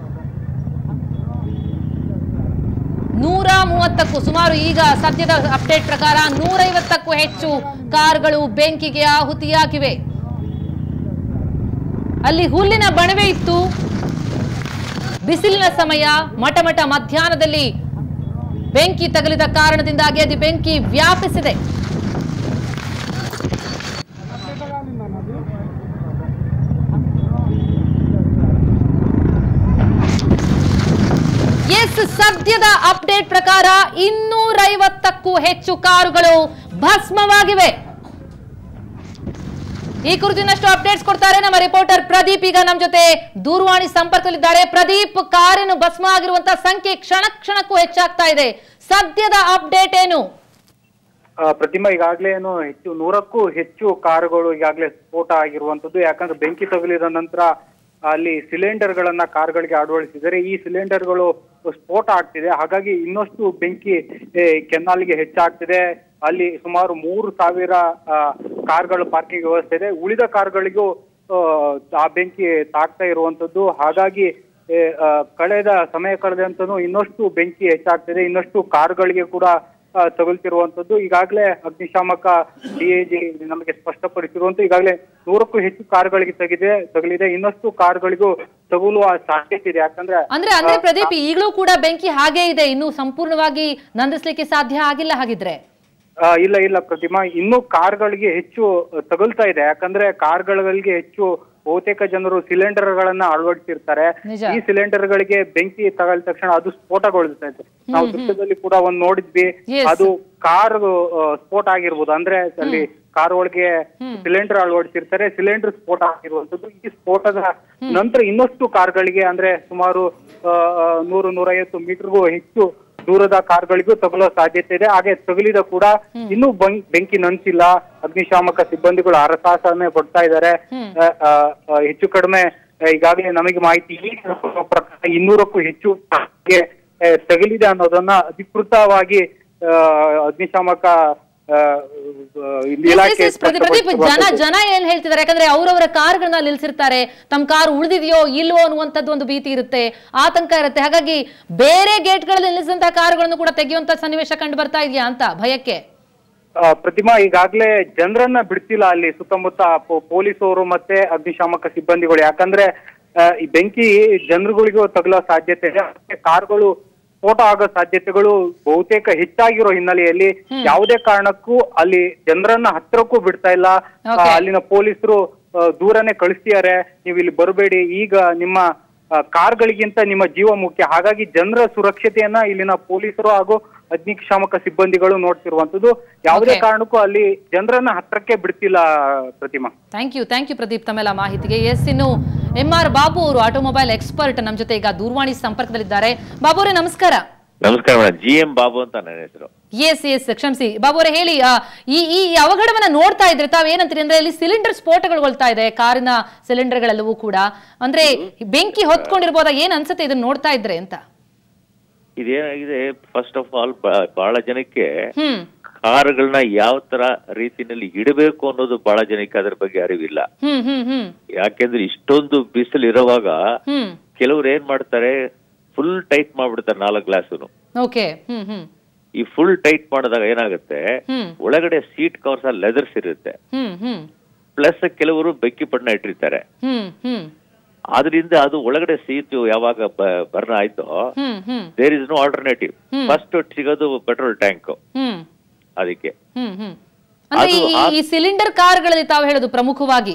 ನೂರ ಮೂವತ್ತಕ್ಕೂ ಸುಮಾರು ಈಗ ಸದ್ಯದ ಅಪ್ಡೇಟ್ ಪ್ರಕಾರ ನೂರೈವತ್ತಕ್ಕೂ ಹೆಚ್ಚು ಕಾರ್ಗಳು ಬೆಂಕಿಗೆ ಆಹುತಿಯಾಗಿವೆ ಅಲ್ಲಿ ಹುಲ್ಲಿನ ಬಣವೆ ಇತ್ತು ಬಿಸಿಲಿನ ಸಮಯ ಮಟಮಟ ಮಧ್ಯಾಹ್ನದಲ್ಲಿ ಬೆಂಕಿ ತಗಲಿದ ಕಾರಣದಿಂದಾಗಿ ಅದು ಬೆಂಕಿ ವ್ಯಾಪಿಸಿದೆ ಎಸ್ ಸದ್ಯದ ಅಪ್ಡೇಟ್ ಪ್ರಕಾರ ಇನ್ನೂರೈವತ್ತಕ್ಕೂ ಹೆಚ್ಚು ಕಾರುಗಳು ಭಸ್ಮವಾಗಿವೆ ಈ ಕುರಿತು ಇನ್ನಷ್ಟು ಅಪ್ಡೇಟ್ಸ್ ಕೊಡ್ತಾರೆ ನಮ್ಮ ರಿಪೋರ್ಟರ್ ಪ್ರದೀಪ್ ಈಗ ನಮ್ಮ ಜೊತೆ ದೂರವಾಣಿ ಸಂಪರ್ಕದಲ್ಲಿದ್ದಾರೆ ಪ್ರದೀಪ್ ಕಾರಿನ ಭಸ್ಮ ಆಗಿರುವಂತಹ ಸಂಖ್ಯೆ ಕ್ಷಣ ಕ್ಷಣಕ್ಕೂ ಹೆಚ್ಚಾಗ್ತಾ ಇದೆ ಸದ್ಯದ ಅಪ್ಡೇಟ್ ಏನು ಆ, ಪ್ರತಿಮಾ ಈಗಾಗಲೇ ಏನು ಹೆಚ್ಚು ನೂರಕ್ಕೂ ಹೆಚ್ಚು ಕಾರುಗಳು ಈಗಾಗಲೇ ಸ್ಫೋಟ ಆಗಿರುವಂತದ್ದು ಯಾಕಂದ್ರೆ ಬೆಂಕಿ ತಗುಲಿದ ನಂತರ ಅಲ್ಲಿ ಸಿಲಿಂಡರ್ ಗಳನ್ನ ಕಾರ್ಗಳಿಗೆ ಅಳವಡಿಸಿದರೆ ಈ ಸಿಲಿಂಡರ್ಗಳು ಸ್ಫೋಟ ಆಗ್ತಿದೆ ಹಾಗಾಗಿ ಇನ್ನಷ್ಟು ಬೆಂಕಿ ಏ, ಕೆನ್ನಾಲಿಗೆ ಹೆಚ್ಚಾಗ್ತಿದೆ ಅಲ್ಲಿ ಸುಮಾರು ಮೂರು ಸಾವಿರ ಆ, ಕಾರ್ಗಳು ಪಾರ್ಕಿಂಗ್ ವ್ಯವಸ್ಥೆ ಇದೆ ಉಳಿದ ಕಾರ್ಗಳಿಗೂ ಆ, ಆ ಬೆಂಕಿ ತಾಕ್ತಾ ಇರುವಂತದ್ದು ಹಾಗಾಗಿ ಏ, ಆ, ಕಳೆದ ಸಮಯ ಕಳೆದಂತನೂ ಇನ್ನಷ್ಟು ಬೆಂಕಿ ಹೆಚ್ಚಾಗ್ತಿದೆ ಇನ್ನಷ್ಟು ಕಾರುಗಳಿಗೆ ಕೂಡ ಆ, ತಗುಲ್ತಿರುವಂತದ್ದು ಈಗಾಗಲೇ ಅಗ್ನಿಶಾಮಕ ಡಿಎಜಿ ನಮಗೆ ಸ್ಪಷ್ಟಪಡಿಸಿರುವಂತ ಈಗಾಗಲೇ ನೂರಕ್ಕೂ ಹೆಚ್ಚು ಕಾರುಗಳಿಗೆ ತಗಿದೆ ತಗಲಿದೆ ಇನ್ನಷ್ಟು ಕಾರುಗಳಿಗೂ ತಗುಲುವ ಸಾಧ್ಯತೆ ಇದೆ ಯಾಕಂದ್ರೆ ಅಂದ್ರೆ ಅಂದ್ರೆ ಆ, ಪ್ರದೀಪ್ ಈಗಲೂ ಕೂಡ ಬೆಂಕಿ ಹಾಗೇ ಇದೆ ಇನ್ನು ಸಂಪೂರ್ಣವಾಗಿ ನಂದಿಸ್ಲಿಕ್ಕೆ ಸಾಧ್ಯ ಆಗಿಲ್ಲ ಹಾಗಿದ್ರೆ ಆ, ಇಲ್ಲ ಇಲ್ಲ ಪ್ರತಿಮಾ ಇನ್ನೂ ಕಾರ್ಗಳಿಗೆ ಹೆಚ್ಚು ತಗುಲ್ತಾ ಇದೆ ಯಾಕಂದ್ರೆ ಕಾರ್ಗಳಿಗೆ ಹೆಚ್ಚು ಬಹುತೇಕ ಜನರು ಸಿಲಿಂಡರ್ ಗಳನ್ನ ಅಳವಡಿಸಿರ್ತಾರೆ ನಿಜ. ಈ ಸಿಲಿಂಡರ್ ಗಳಿಗೆ ಬೆಂಕಿ ತಗಲಿದ ತಕ್ಷಣ ಅದು ಸ್ಫೋಟಗೊಳ್ತಾ ಇದೆ ನಾವು ದೃಶ್ಯದಲ್ಲಿ ಕೂಡ ಒಂದ್ ನೋಡಿದ್ವಿ Yes. ಅದು ಕಾರ್ ಸ್ಫೋಟ ಆಗಿರ್ಬೋದು ಅಂದ್ರೆ ಅಲ್ಲಿ ಕಾರ್ ಒಳಗೆ ಸಿಲಿಂಡರ್ ಅಳವಡಿಸಿರ್ತಾರೆ ಸಿಲಿಂಡರ್ ಸ್ಫೋಟ ಆಗಿರುವಂತದ್ದು ಈ ಸ್ಫೋಟದ ನಂತರ ಇನ್ನಷ್ಟು ಕಾರ್ಗಳಿಗೆ ಅಂದ್ರೆ ಸುಮಾರು ಆ, ಆ, ನೂರು ನೂರೈವತ್ತು ಮೀಟರ್ಗೂ ಹೆಚ್ಚು ದೂರದ ಕಾರ್ಗಳಿಗೂ ತಗುಲೋ ಸಾಧ್ಯತೆ ಇದೆ ಹಾಗೆ ತಗುಲಿದ ಕೂಡ ಇನ್ನೂ ಬಂ- ಬೆಂಕಿ ನಂಚಿಲ್ಲ ಅಗ್ನಿಶಾಮಕ ಸಿಬ್ಬಂದಿಗಳು ಹರಸಾಹಸನೆ ಪಡ್ತಾ ಇದ್ದಾರೆ ಆ, ಆ, ಆ, ಹೆಚ್ಚು ಕಡಿಮೆ ಆ, ಈಗಾಗಲೇ ನಮಗೆ ಮಾಹಿತಿ ಈಗ ಇರೋ ಪ್ರಕಾರ ಇನ್ನೂರಕ್ಕೂ ಹೆಚ್ಚು ಕಾರ್ಗೆ, ಆ, ತಗುಲಿದೆ ಅನ್ನೋದನ್ನ ಅಧಿಕೃತವಾಗಿ ಆ, ಅಗ್ನಿಶಾಮಕ ಆ, ಆ, ಇಲ್ಲಿ Yes, yes, ಇಲಾಖೆ yes, ಪ್ರದೀಪ್ ಪ್ರದೀಪ್, ಜನ ಸ್ಪಷ್ಟಪಡಿಸಿರುವಂತದ್ದು. ಜನ ಏನ್ ಹೇಳ್ತಿದ್ದಾರೆ ಯಾಕಂದ್ರೆ ಅವರವರ ಕಾರ್ಗಳನ್ನ ನಿಲ್ಸಿರ್ತಾರೆ ತಮ್ಮ ಕಾರ್ ಉಳಿದಿದೆಯೋ ಇಲ್ವೋ ಅನ್ನುವಂಥದ್ದು ಒಂದು ಭೀತಿ ಇರುತ್ತೆ ಆತಂಕ ಇರುತ್ತೆ ಹಾಗಾಗಿ ಬೇರೆ ಗೇಟ್ಗಳಲ್ಲಿ ನಿಲ್ಲಿಸಿದಂತಹ ಕಾರುಗಳನ್ನು ಕೂಡ ತೆಗೆಯುವಂತ ಸನ್ನಿವೇಶ ಕಂಡು ಬರ್ತಾ ಇದೆಯಾ ಅಂತ ಭಯಕ್ಕೆ ಆ, ಪ್ರತಿಮಾ ಈಗಾಗ್ಲೇ ಜನರನ್ನ ಬಿಡ್ತಿಲ್ಲ ಅಲ್ಲಿ ಸುತ್ತಮುತ್ತ ಪೊ- ಪೊಲೀಸರು ಮತ್ತೆ ಅಗ್ನಿಶಾಮಕ ಸಿಬ್ಬಂದಿಗಳು ಯಾಕಂದ್ರೆ ಆ, ಈ ಬೆಂಕಿ ಜನರುಗಳಿಗೂ ತಗುಲೋ ಸಾಧ್ಯತೆ ಇದೆ ಮತ್ತೆ ಕಾರ್ಗಳು ಸ್ಫೋಟ ಆಗೋ ಸಾಧ್ಯತೆಗಳು ಬಹುತೇಕ ಹೆಚ್ಚಾಗಿರೋ ಹಿನ್ನೆಲೆಯಲ್ಲಿ ಯಾವುದೇ ಕಾರಣಕ್ಕೂ ಅಲ್ಲಿ ಜನರನ್ನ ಹತ್ರಕ್ಕೂ ಬಿಡ್ತಾ ಇಲ್ಲ ಆ, Okay. ಅಲ್ಲಿನ ಪೊಲೀಸರು ದೂರನೇ ಕಳಿಸ್ತಿದ್ದಾರೆ ನೀವು ಇಲ್ಲಿ ಬರಬೇಡಿ ಈಗ ನಿಮ್ಮ ಆ, ಕಾರ್ಗಳಿಗಿಂತ ನಿಮ್ಮ ಜೀವ ಮುಖ್ಯ ಹಾಗಾಗಿ ಜನರ ಸುರಕ್ಷತೆಯನ್ನ ಇಲ್ಲಿನ ಪೊಲೀಸರು ಹಾಗೂ ಅಗ್ನಿಶಾಮಕ ಸಿಬ್ಬಂದಿಗಳು ನೋಡ್ತಿರುವಂತದ್ದು ಯಾವುದೇ Okay. ಕಾರಣಕ್ಕೂ ಅಲ್ಲಿ ಜನರನ್ನ ಹತ್ರಕ್ಕೆ ಬಿಡ್ತಿಲ್ಲ Prathima thank you thank you Pradeep ತಮ್ಮೆಲ್ಲ ಮಾಹಿತಿಗೆ ಎಸ್ ಇನ್ನು ಎಂ ಆರ್ ಬಾಬು ಅವರು ಆಟೋಮೊಬೈಲ್ ಎಕ್ಸ್ಪರ್ಟ್ ನಮ್ಮ ಜೊತೆ ಈಗ ದೂರವಾಣಿ ಸಂಪರ್ಕದಲ್ಲಿದ್ದಾರೆ ಬಾಬು ಅವರೇ ನಮಸ್ಕಾರ ನಮಸ್ಕಾರ ಮೇಡಮ್ ಜಿ ಎಂ ಬಾಬು ಅಂತ ನನ್ನ ಹೆಸರು ಎಸ್ ಎಸ್ ಕ್ಷಮಿಸಿ ಬಾಬು ಅವರೇ ಹೇಳಿ ಆ, ಈ ಈ ಅವಘಡವನ್ನ ನೋಡ್ತಾ ಇದ್ರೆ ತಾವೇನಂತೀರಿ ಅಂದ್ರೆ ಇಲ್ಲಿ ಸಿಲಿಂಡರ್ ಸ್ಫೋಟಗೊಳ್ತಾ ಇದೆ ಕಾರಿನ ಸಿಲಿಂಡರ್ಗಳೆಲ್ಲವೂ ಕೂಡ ಅಂದ್ರೆ ಬೆಂಕಿ ಹೊತ್ಕೊಂಡಿರ್ಬೋದಾ ಏನ್ ಅನ್ಸುತ್ತೆ ಇದನ್ನ ನೋಡ್ತಾ ಇದ್ರೆ ಅಂತ ಇದೇನಾಗಿದೆ ಫಸ್ಟ್ ಆಫ್ ಆಲ್ ಬಹಳ ಜನಕ್ಕೆ ಹ್ಮ್ ಕಾರುಗಳನ್ನ ಯಾವ ತರ ರೀತಿನಲ್ಲಿ ಇಡಬೇಕು ಅನ್ನೋದು ಬಹಳ ಜನಕ್ಕೆ ಅದ್ರ ಬಗ್ಗೆ ಅರಿವಿಲ್ಲ ಹ್ಮ್ ಹ್ಮ್ ಹ್ಮ್ ಯಾಕೆಂದ್ರೆ ಇಷ್ಟೊಂದು ಬಿಸಿಲು ಇರುವಾಗ ಹ್ಮ್ ಕೆಲವ್ರು ಏನ್ ಮಾಡ್ತಾರೆ ಫುಲ್ ಟೈಟ್ ಮಾಡ್ಬಿಡ್ತಾರೆ ನಾಲ್ಕು ಗ್ಲಾಸುನು ಓಕೆ ಹ್ಮ್ ಹ್ಮ್ ಈ ಫುಲ್ ಟೈಟ್ ಮಾಡಿದಾಗ ಏನಾಗುತ್ತೆ ಹ್ಮ್ ಒಳಗಡೆ ಸೀಟ್ ಕವರ್ಸ್ ಲೆದರ್ಸ್ ಇರುತ್ತೆ ಹ್ಮ್ ಹ್ಮ್ ಪ್ಲಸ್ ಕೆಲವರು ಬೆಂಕಿ ಪಟ್ಟಣ ಇಟ್ಟಿರ್ತಾರೆ ಹ್ಮ್ ಹ್ಮ್ ಆದ್ರಿಂದ ಅದು ಒಳಗಡೆ ಸೀಟು ಯಾವಾಗ ಬರ್ನ್ ಆಯ್ತೋ hmm hmm there is no alternative hmm. First ಸಿಗೋದು ಪೆಟ್ರೋಲ್ ಟ್ಯಾಂಕ್ ಹ್ಮ್ ಅದಕ್ಕೆ ಹ್ಮ್ ಹ್ಮ್ ಅಂದ್ರೆ ಅದು ಈ- ಆ- ಈ ಸಿಲಿಂಡರ್ ಕಾರ್ಗಳಲ್ಲಿ ತಾವು ಹೇಳೋದು ಪ್ರಮುಖವಾಗಿ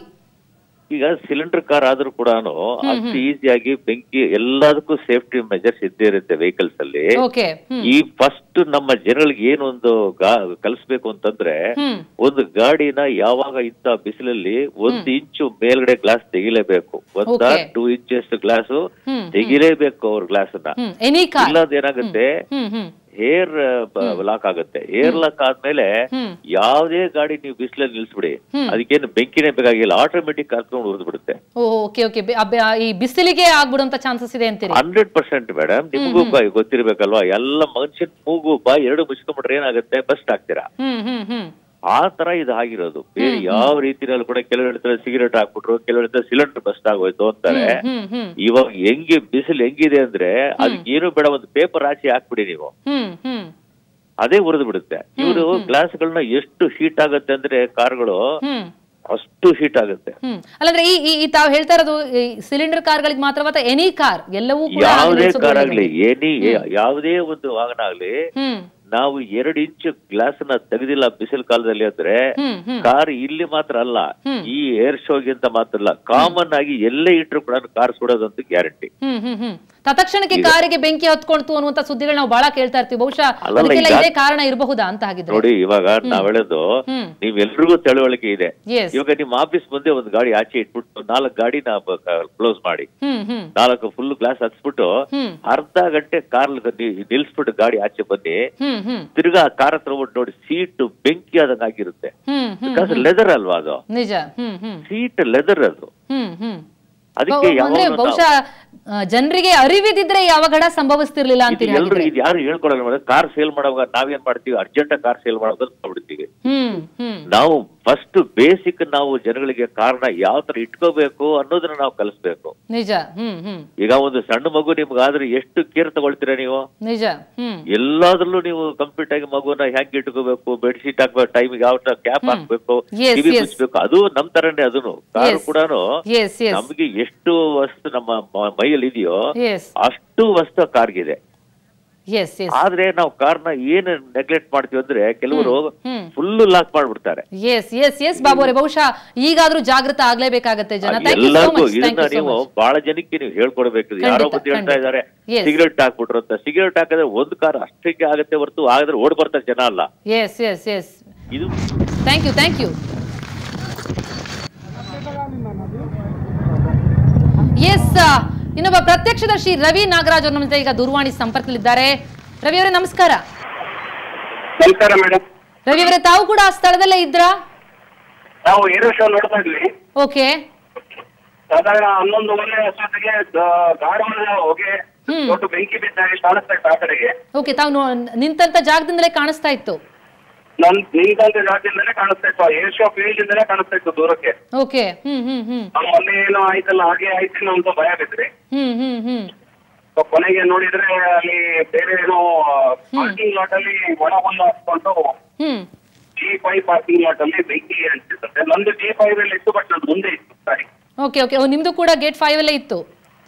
ಈಗ ಸಿಲಿಂಡರ್ ಕಾರ್ ಆದ್ರೂ ಕೂಡ ಅಷ್ಟು ಈಸಿಯಾಗಿ ಬೆಂಕಿ ಎಲ್ಲದಕ್ಕೂ ಸೇಫ್ಟಿ ಮೆಜರ್ಸ್ ಇದ್ದೇ ಇರುತ್ತೆ ವೆಹಿಕಲ್ಸ್ ಅಲ್ಲಿ ಓಕೆ ಹ್ಮ್ ಈ ಫಸ್ಟ್ ನಮ್ಮ ಜನಗಳಿಗೆ ಏನೊಂದು ಗಾ- ಕಲಿಸ್ಬೇಕು ಅಂತಂದ್ರೆ ಹ್ಮ್ ಒಂದು ಗಾಡಿನ ಯಾವಾಗ ಇಂತ ಬಿಸಿಲಲ್ಲಿ ಒಂದು ಇಂಚು ಮೇಲ್ಗಡೆ ಗ್ಲಾಸ್ ತೆಗಿಲೇಬೇಕು ಒಂದ Okay. Two inches glass hmm, ತೆಗಿಲೇಬೇಕು ಅವ್ರ ಗ್ಲಾಸ್ ನ ಹ್ಮ್ ಎನಿ ಕಾರ್ ಇಲ್ಲದ ಏನಾಗುತ್ತೆ ಹ್ಮ್ ಹ್ಮ್ ಹೇರ್ ಲಾಕ್ ಆಗುತ್ತೆ ಹೇರ್ ಲಾಕ್ ಆದ್ಮೇಲೆ ಹ್ಮ್. ಯಾವುದೇ ಗಾಡಿ ನೀವು ಬಿಸಿಲಲ್ಲಿ ನಿಲ್ಸ್ಬಿಡಿ ಹ್ಮ್. ಅದಕ್ಕೇನು ಬೆಂಕಿನೇ ಬೇಕಾಗಿಲ್ಲ ಆಟೋಮೆಟಿಕ್ ಕರ್ಕೊಂಡು ಉರಿದು ಬಿಡುತ್ತೆ ಓಕೆ ಓಕೆ ಈ ಬಿಸಿಲಿಗೆ ಆಗ್ಬಿಡುವಂತ ಚಾನ್ಸಸ್ ಇದೆ ಅಂತೀರಿ ಹಂಡ್ರೆಡ್ ಪರ್ಸೆಂಟ್ ಮೇಡಮ್ ನಿಮಗೂ ಬಾಯಿ ಗೊತ್ತಿರ್ಬೇಕಲ್ವಾ ಎಲ್ಲ ಮನುಷ್ಯನ್ ಮೂಗು ಬಾಯಿ ಎರಡು ಮುಚ್ಕೊಂಡ್ಬಿಟ್ರೆ ಏನಾಗುತ್ತೆ ಬಸ್ಟ್ ಆಗ್ತೀರಾ ಹ್ಮ್ ಹ್ಮ್ ಹ್ಮ್ ಆ ತರ ಇದು ಆಗಿರೋದು ಬೇರೆ ಯಾವ ರೀತಿನಲ್ಲಿ ಕೂಡ ಕೆಲವು ಹೇಳ್ತಾರೆ ಸಿಗರೇಟ್ ಹಾಕ್ಬಿಟ್ರು ಕೆಲವು ಹೇಳ್ತಾರೆ ಸಿಲಿಂಡರ್ ಬಸ್ಟ್ ಆಗೋಯ್ತು ಅಂತಾರೆ ಹ್ಮ್ ಹ್ಮ್ ಇವಾಗ ಹೆಂಗೆ ಬಿಸಿಲು ಹೆಂಗಿದೆ ಅಂದ್ರೆ ಅದಕ್ಕೆ ಏನು ಬೇಡ ಒಂದು ಪೇಪರ್ ಹಾಕಿ ಹಾಕ್ಬಿಡಿ ನೀವು ಹ್ಮ್ ಹ್ಮ್ ಅದೇ ಉರಿದು ಬಿಡುತ್ತೆ ಇವರು ಗ್ಲಾಸ್ಗಳನ್ನ ಎಷ್ಟು ಹೀಟ್ ಆಗುತ್ತೆ ಅಂದ್ರೆ ಕಾರ್ಗಳು ಹ್ಮ್ ಅಷ್ಟು ಹೀಟ್ ಆಗುತ್ತೆ ಹ್ಮ್ ಅಲ್ಲಂದ್ರೆ ಈ ಈ- ಈ ತಾವು ಹೇಳ್ತಾ ಇರೋದು ಸಿಲಿಂಡರ್ ಕಾರ್ಗಳಿಗೆ ಮಾತ್ರವಾ ಅಥವಾ ಎನಿ ಕಾರ್ ಎಲ್ಲವೂ ಕೂಡ ಯಾವುದೇ ನಿಲ್ಸೋದು ಕಾರ್ ಒಳ್ಳೆಯದು. ಆಗ್ಲಿ ಏನಿ ಯಾವುದೇ ಒಂದು ವಾಹನ ಆಗ್ಲಿ ಹ್ಮ್ ನಾವು ಎರಡು ಇಂಚು ಗ್ಲಾಸ್ ನ ತೆಗೆದಿಲ್ಲ ಬಿಸಿಲು ಕಾಲದಲ್ಲಿ ಅಂದ್ರೆ ಹ್ಮ್ ಹ್ಮ್ ಕಾರ್ ಇಲ್ಲಿ ಮಾತ್ರ ಅಲ್ಲ ಹ್ಮ್. ಈ ಏರ್ ಶೋಗಿಂತ ಮಾತ್ರ ಅಲ್ಲ ಕಾಮನ್ ಆಗಿ ಎಲ್ಲೇ ಇಟ್ರು ಕೂಡ ಕಾರ್ ಸುಡೋದಂತೂ ಗ್ಯಾರಂಟಿ ಹ್ಮ್ ಹ್ಮ್ ಹ್ಮ್ ತತ್ಕ್ಷಣಕ್ಕೆ ಕಾರಿಗೆ ಬೆಂಕಿ ಹತ್ಕೊಳ್ತು ಅನ್ನುವಂತ ಸುದ್ದಿಗಳು ನಾವು ಬಹಳ ಕೇಳ್ತಾ ಇರ್ತೀವಿ ಬಹುಶಃ ಅಲ್ಲಲ್ಲ, ಅದಕ್ಕೆಲ್ಲ ಈಗ- ಇದೇ ಕಾರಣ ಇರಬಹುದಾ ಅಂತ ಹಾಗಿದ್ರೆ ನೋಡಿ ಇವಾಗ ನಾವ್ ಹೇಳೋದು ಹ್ಮ್. ನೀವೆಲ್ರಿಗೂ ತಿಳುವಳಿಕೆ ಇದೆ Yes. ಇವಾಗ ನಿಮ್ಮ ಆಫೀಸ್ ಮುಂದೆ ಒಂದು ಗಾಡಿ ಆಚೆ ಇಟ್ಬಿಟ್ಟು ನಾಲ್ಕು ಗಾಡಿ ಕ್ಲೋಸ್ ಮಾಡಿ ಹ್ಮ್ ಹ್ಮ್ ನಾಲ್ಕು ಫುಲ್ ಗ್ಲಾಸ್ ಹಚ್ಬಿಟ್ಟು ಹ್ಮ್. ಅರ್ಧ ಗಂಟೆ ಕಾರ್ ನಿಲ್ಸ್ಬಿಟ್ಟು ಗಾಡಿ ಆಚೆ ಬನ್ನಿ ಹ್ಮ್ ಹ್ಮ್ ತಿರ್ಗಾ ಕಾರ್ ಹತ್ರ ಹೋಗ್ಬಿಟ್ಟು ನೋಡಿ ಸೀಟ್ ಬೆಂಕಿ ಆದಂಗ ಆಗಿರುತ್ತೆ ಹ್ಮ್ ಹ್ಮ್ ಬಿಕಾಸ್ ಲೆದರ್ ಅಲ್ವಾ ಅದು ನಿಜ ಹ್ಮ್ ಹ್ಮ್ ಸೀಟ್ ಲೆದರ್ ಅದು ಹ್ಮ್ ಹ್ಮ್ ಅದಕ್ಕೆ ಅಂದ್ರೆ ಯಾವಾಗ ಬಹುಶಃ ಆ, ಜನರಿಗೆ ಅರಿವಿದಿದ್ರೆ ಈ ಅವಘಡ ಸಂಭವಿಸ್ತಿರ್ಲಿಲ್ಲ ಅಂತೀರಿ ಎಲ್ರು ಹಾಗಿದ್ರೆ ಇದು ಯಾರು ಹೇಳ್ಕೊಡಲ್ಲ ಮೇಡಮ್ ಕಾರ್ ಸೇಲ್ ಮಾಡುವಾಗ ನಾವೇನ್ ಮಾಡ್ತೀವಿ ಅರ್ಜೆಂಟ್ ಕಾರ್ ಸೇಲ್ ಮಾಡೋದು ಮಾಡ್ಬಿಡ್ತೀವಿ ಹ್ಮ್ ಹ್ಮ್ ನಾವು ಫಸ್ಟ್ ಬೇಸಿಕ್ ನಾವು ಜನಗಳಿಗೆ ಕಾರಣ ಯಾವ ತರ ಇಟ್ಕೋಬೇಕು ಅನ್ನೋದನ್ನ ನಾವು ಕಲಿಸ್ಬೇಕು ನಿಜ ಹ್ಮ್ ಹ್ಮ್ ಈಗ ಒಂದು ಸಣ್ಣ ಮಗು ನಿಮ್ಗಾದ್ರೆ ಎಷ್ಟು ಕೇರ್ ತಗೊಳ್ತೀರಾ ನೀವು ನಿಜ ಹ್ಮ್ ಎಲ್ಲಾದ್ರಲ್ಲೂ ನೀವು ಕಂಪ್ಲೀಟ್ ಆಗಿ ಮಗುನ ಹೆಂಗ್ ಇಟ್ಕೋಬೇಕು ಬೆಡ್ ಶೀಟ್ ಹಾಕ್ಬೇಕು ಟೈಮಿಗೆ ಯಾವ ಕ್ಯಾಪ್ ಹಾಕ್ಬೇಕು Yes, ಟಿವಿ yes. ಮುಚ್ಚಬೇಕು ಅದು ನಮ್ ತರನೇ ಅದನ್ನು ಕಾರು Yes. ಕೂಡ ಎಸ್ ಎಸ್ ನಮ್ಗೆ ಎಷ್ಟು ವಸ್ತು ನಮ್ಮ ಮ- ಮೈಯಲ್ಲಿ ಇದೆಯೋ ಎಸ್ ಅಷ್ಟು ವಸ್ತು ಕಾರ್ಗಿದೆ ಎಸ್ ಎಸ್ ಆದ್ರೆ ನಾವು ಕಾರ್ನ ಏನು ನೆಗ್ಲೆಕ್ಟ್ ಮಾಡ್ತೀವಿ ಅಂದ್ರೆ ಕೆಲವರು ಹ್ಮ್. ಫುಲ್ ಲಾಕ್ ಮಾಡ್ಬಿಡ್ತಾರೆ ಎಸ್ ಎಸ್ ಎಸ್ ಬಾಬು ಅವರೇ ಬಹುಶಃ ಈಗಾದ್ರೂ ಜಾಗೃತ ಆಗ್ಲೇಬೇಕಾಗತ್ತೆ ಜನ ಥ್ಯಾಂಕ್ ಯು ಸೋ ಎಲ್ಲರಿಗೂ ಮಚ್ ಥ್ಯಾಂಕ್ ಇದನ್ನ ಯು ಸೋ ನೀವು ಮಚ್ ಬಹಳ ಜನಕ್ಕೆ ನೀವು ಹೇಳ್ಕೊಡ್ಬೇಕು ಯಾರೋ ಖಂಡಿತ, ಬಂದು ಹೇಳ್ತಾ ಖಂಡಿತ. ಇದಾರೆ Yes. ಸಿಗರೆಟ್ ಹಾಕ್ಬಿಟ್ರು ಅಂತ ಸಿಗರೆಟ್ ಹಾಕಿದ್ರೆ ಒಂದು ಕಾರ್ ಅಷ್ಟಕ್ಕೆ ಆಗತ್ತೆ ಹೊರತು ಆಗಿದ್ರೆ ಓಡ್ ಬರ್ತಾರೆ ಜನ ಅಲ್ಲ ಎಸ್ ಎಸ್ ಎಸ್ ಇದು thank you thank you yes ಇನ್ನೊಬ್ಬ ಪ್ರತ್ಯಕ್ಷದರ್ಶಿ ರವಿ ನಾಗರಾಜ್ ಅವ್ರ ನಮ್ಮ ಜೊತೆ ಈಗ ದೂರವಾಣಿ ಸಂಪರ್ಕದಲ್ಲಿದ್ದಾರೆ ರವಿ ಅವರೇ ನಮಸ್ಕಾರ ನಮಸ್ಕಾರ ಮೇಡಮ್ ರವಿ ಅವರೇ ತಾವು ಕೂಡ ಆ ಸ್ಥಳದಲ್ಲೇ ಇದ್ರಾ ನಾವು ಏರೋ ಶೋ ನೋಡ್ತಾ ಇದ್ವಿ ಓಕೆ ಸಾಧಾರಣ ಹನ್ನೊಂದುವರೆ ಅಷ್ಟೊತ್ತಿಗೆ ಗಾಢವಾದ ಹೊಗೆ ಹ್ಮ್. ದೊಡ್ಡ ಬೆಂಕಿ ಬಿದ್ದಾಗ ಕಾಣಿಸ್ತಾ ಇತ್ತು ಆ ಕಡೆಗೆ ಓಕೆ ತಾವು ನೋ- ನಿಂತಂತ ಜಾಗದಿಂದಲೇ ಕಾಣಿಸ್ತಾ ಇತ್ತು ನನ್ ನಿಂತಂತ ಜಾಗದಿಂದಲೇ ಕಾಣಿಸ್ತಾ ಇತ್ತು ಏರ್ ಶೋ ಫೀಲ್ಡ್ ಇಂದಲೇ ಕಾಣಿಸ್ತಾ ಇತ್ತು ದೂರಕ್ಕೆ ಓಕೆ ಹ್ಮ್ ಹ್ಮ್ ಹ್ಮ್ ನಾವು ಮೊನ್ನೆ ಏನೋ ಆಯ್ತಲ್ಲ ಹಾಗೆ ಆಯ್ತು ಅಂತ ಭಯ ಬಿದ್ರಿ ಹ್ಮ್ ಹ್ಮ್ ಹ್ಮ್ ಸೊ ಕೊನೆಗೆ ನೋಡಿದ್ರೆ ಅಲ್ಲಿ ಬೇರೆ ಏನೋ ಪಾರ್ಕಿಂಗ್ ಲಾಟ್ ಅಲ್ಲಿ ಒಣ ಹುಲ್ಲು ಹಾಕ್ಕೊಂಡು hmm G five parking lot ಅಲ್ಲಿ ಬೆಂಕಿ ಅಂಟಿಸುತ್ತೆ ನಂದು ಜಿ ಫೈವ್ ಅಲ್ಲಿ ಇತ್ತು ಬಟ್ ನಂದು ಮುಂದೆ ಇತ್ತು ಗಾಡಿ ಓಕೆ ಓಕೆ ನಿಮ್ದು ಕೂಡ ಗೇಟ್ ಫೈವ್ ಅಲ್ಲೇ ಇತ್ತು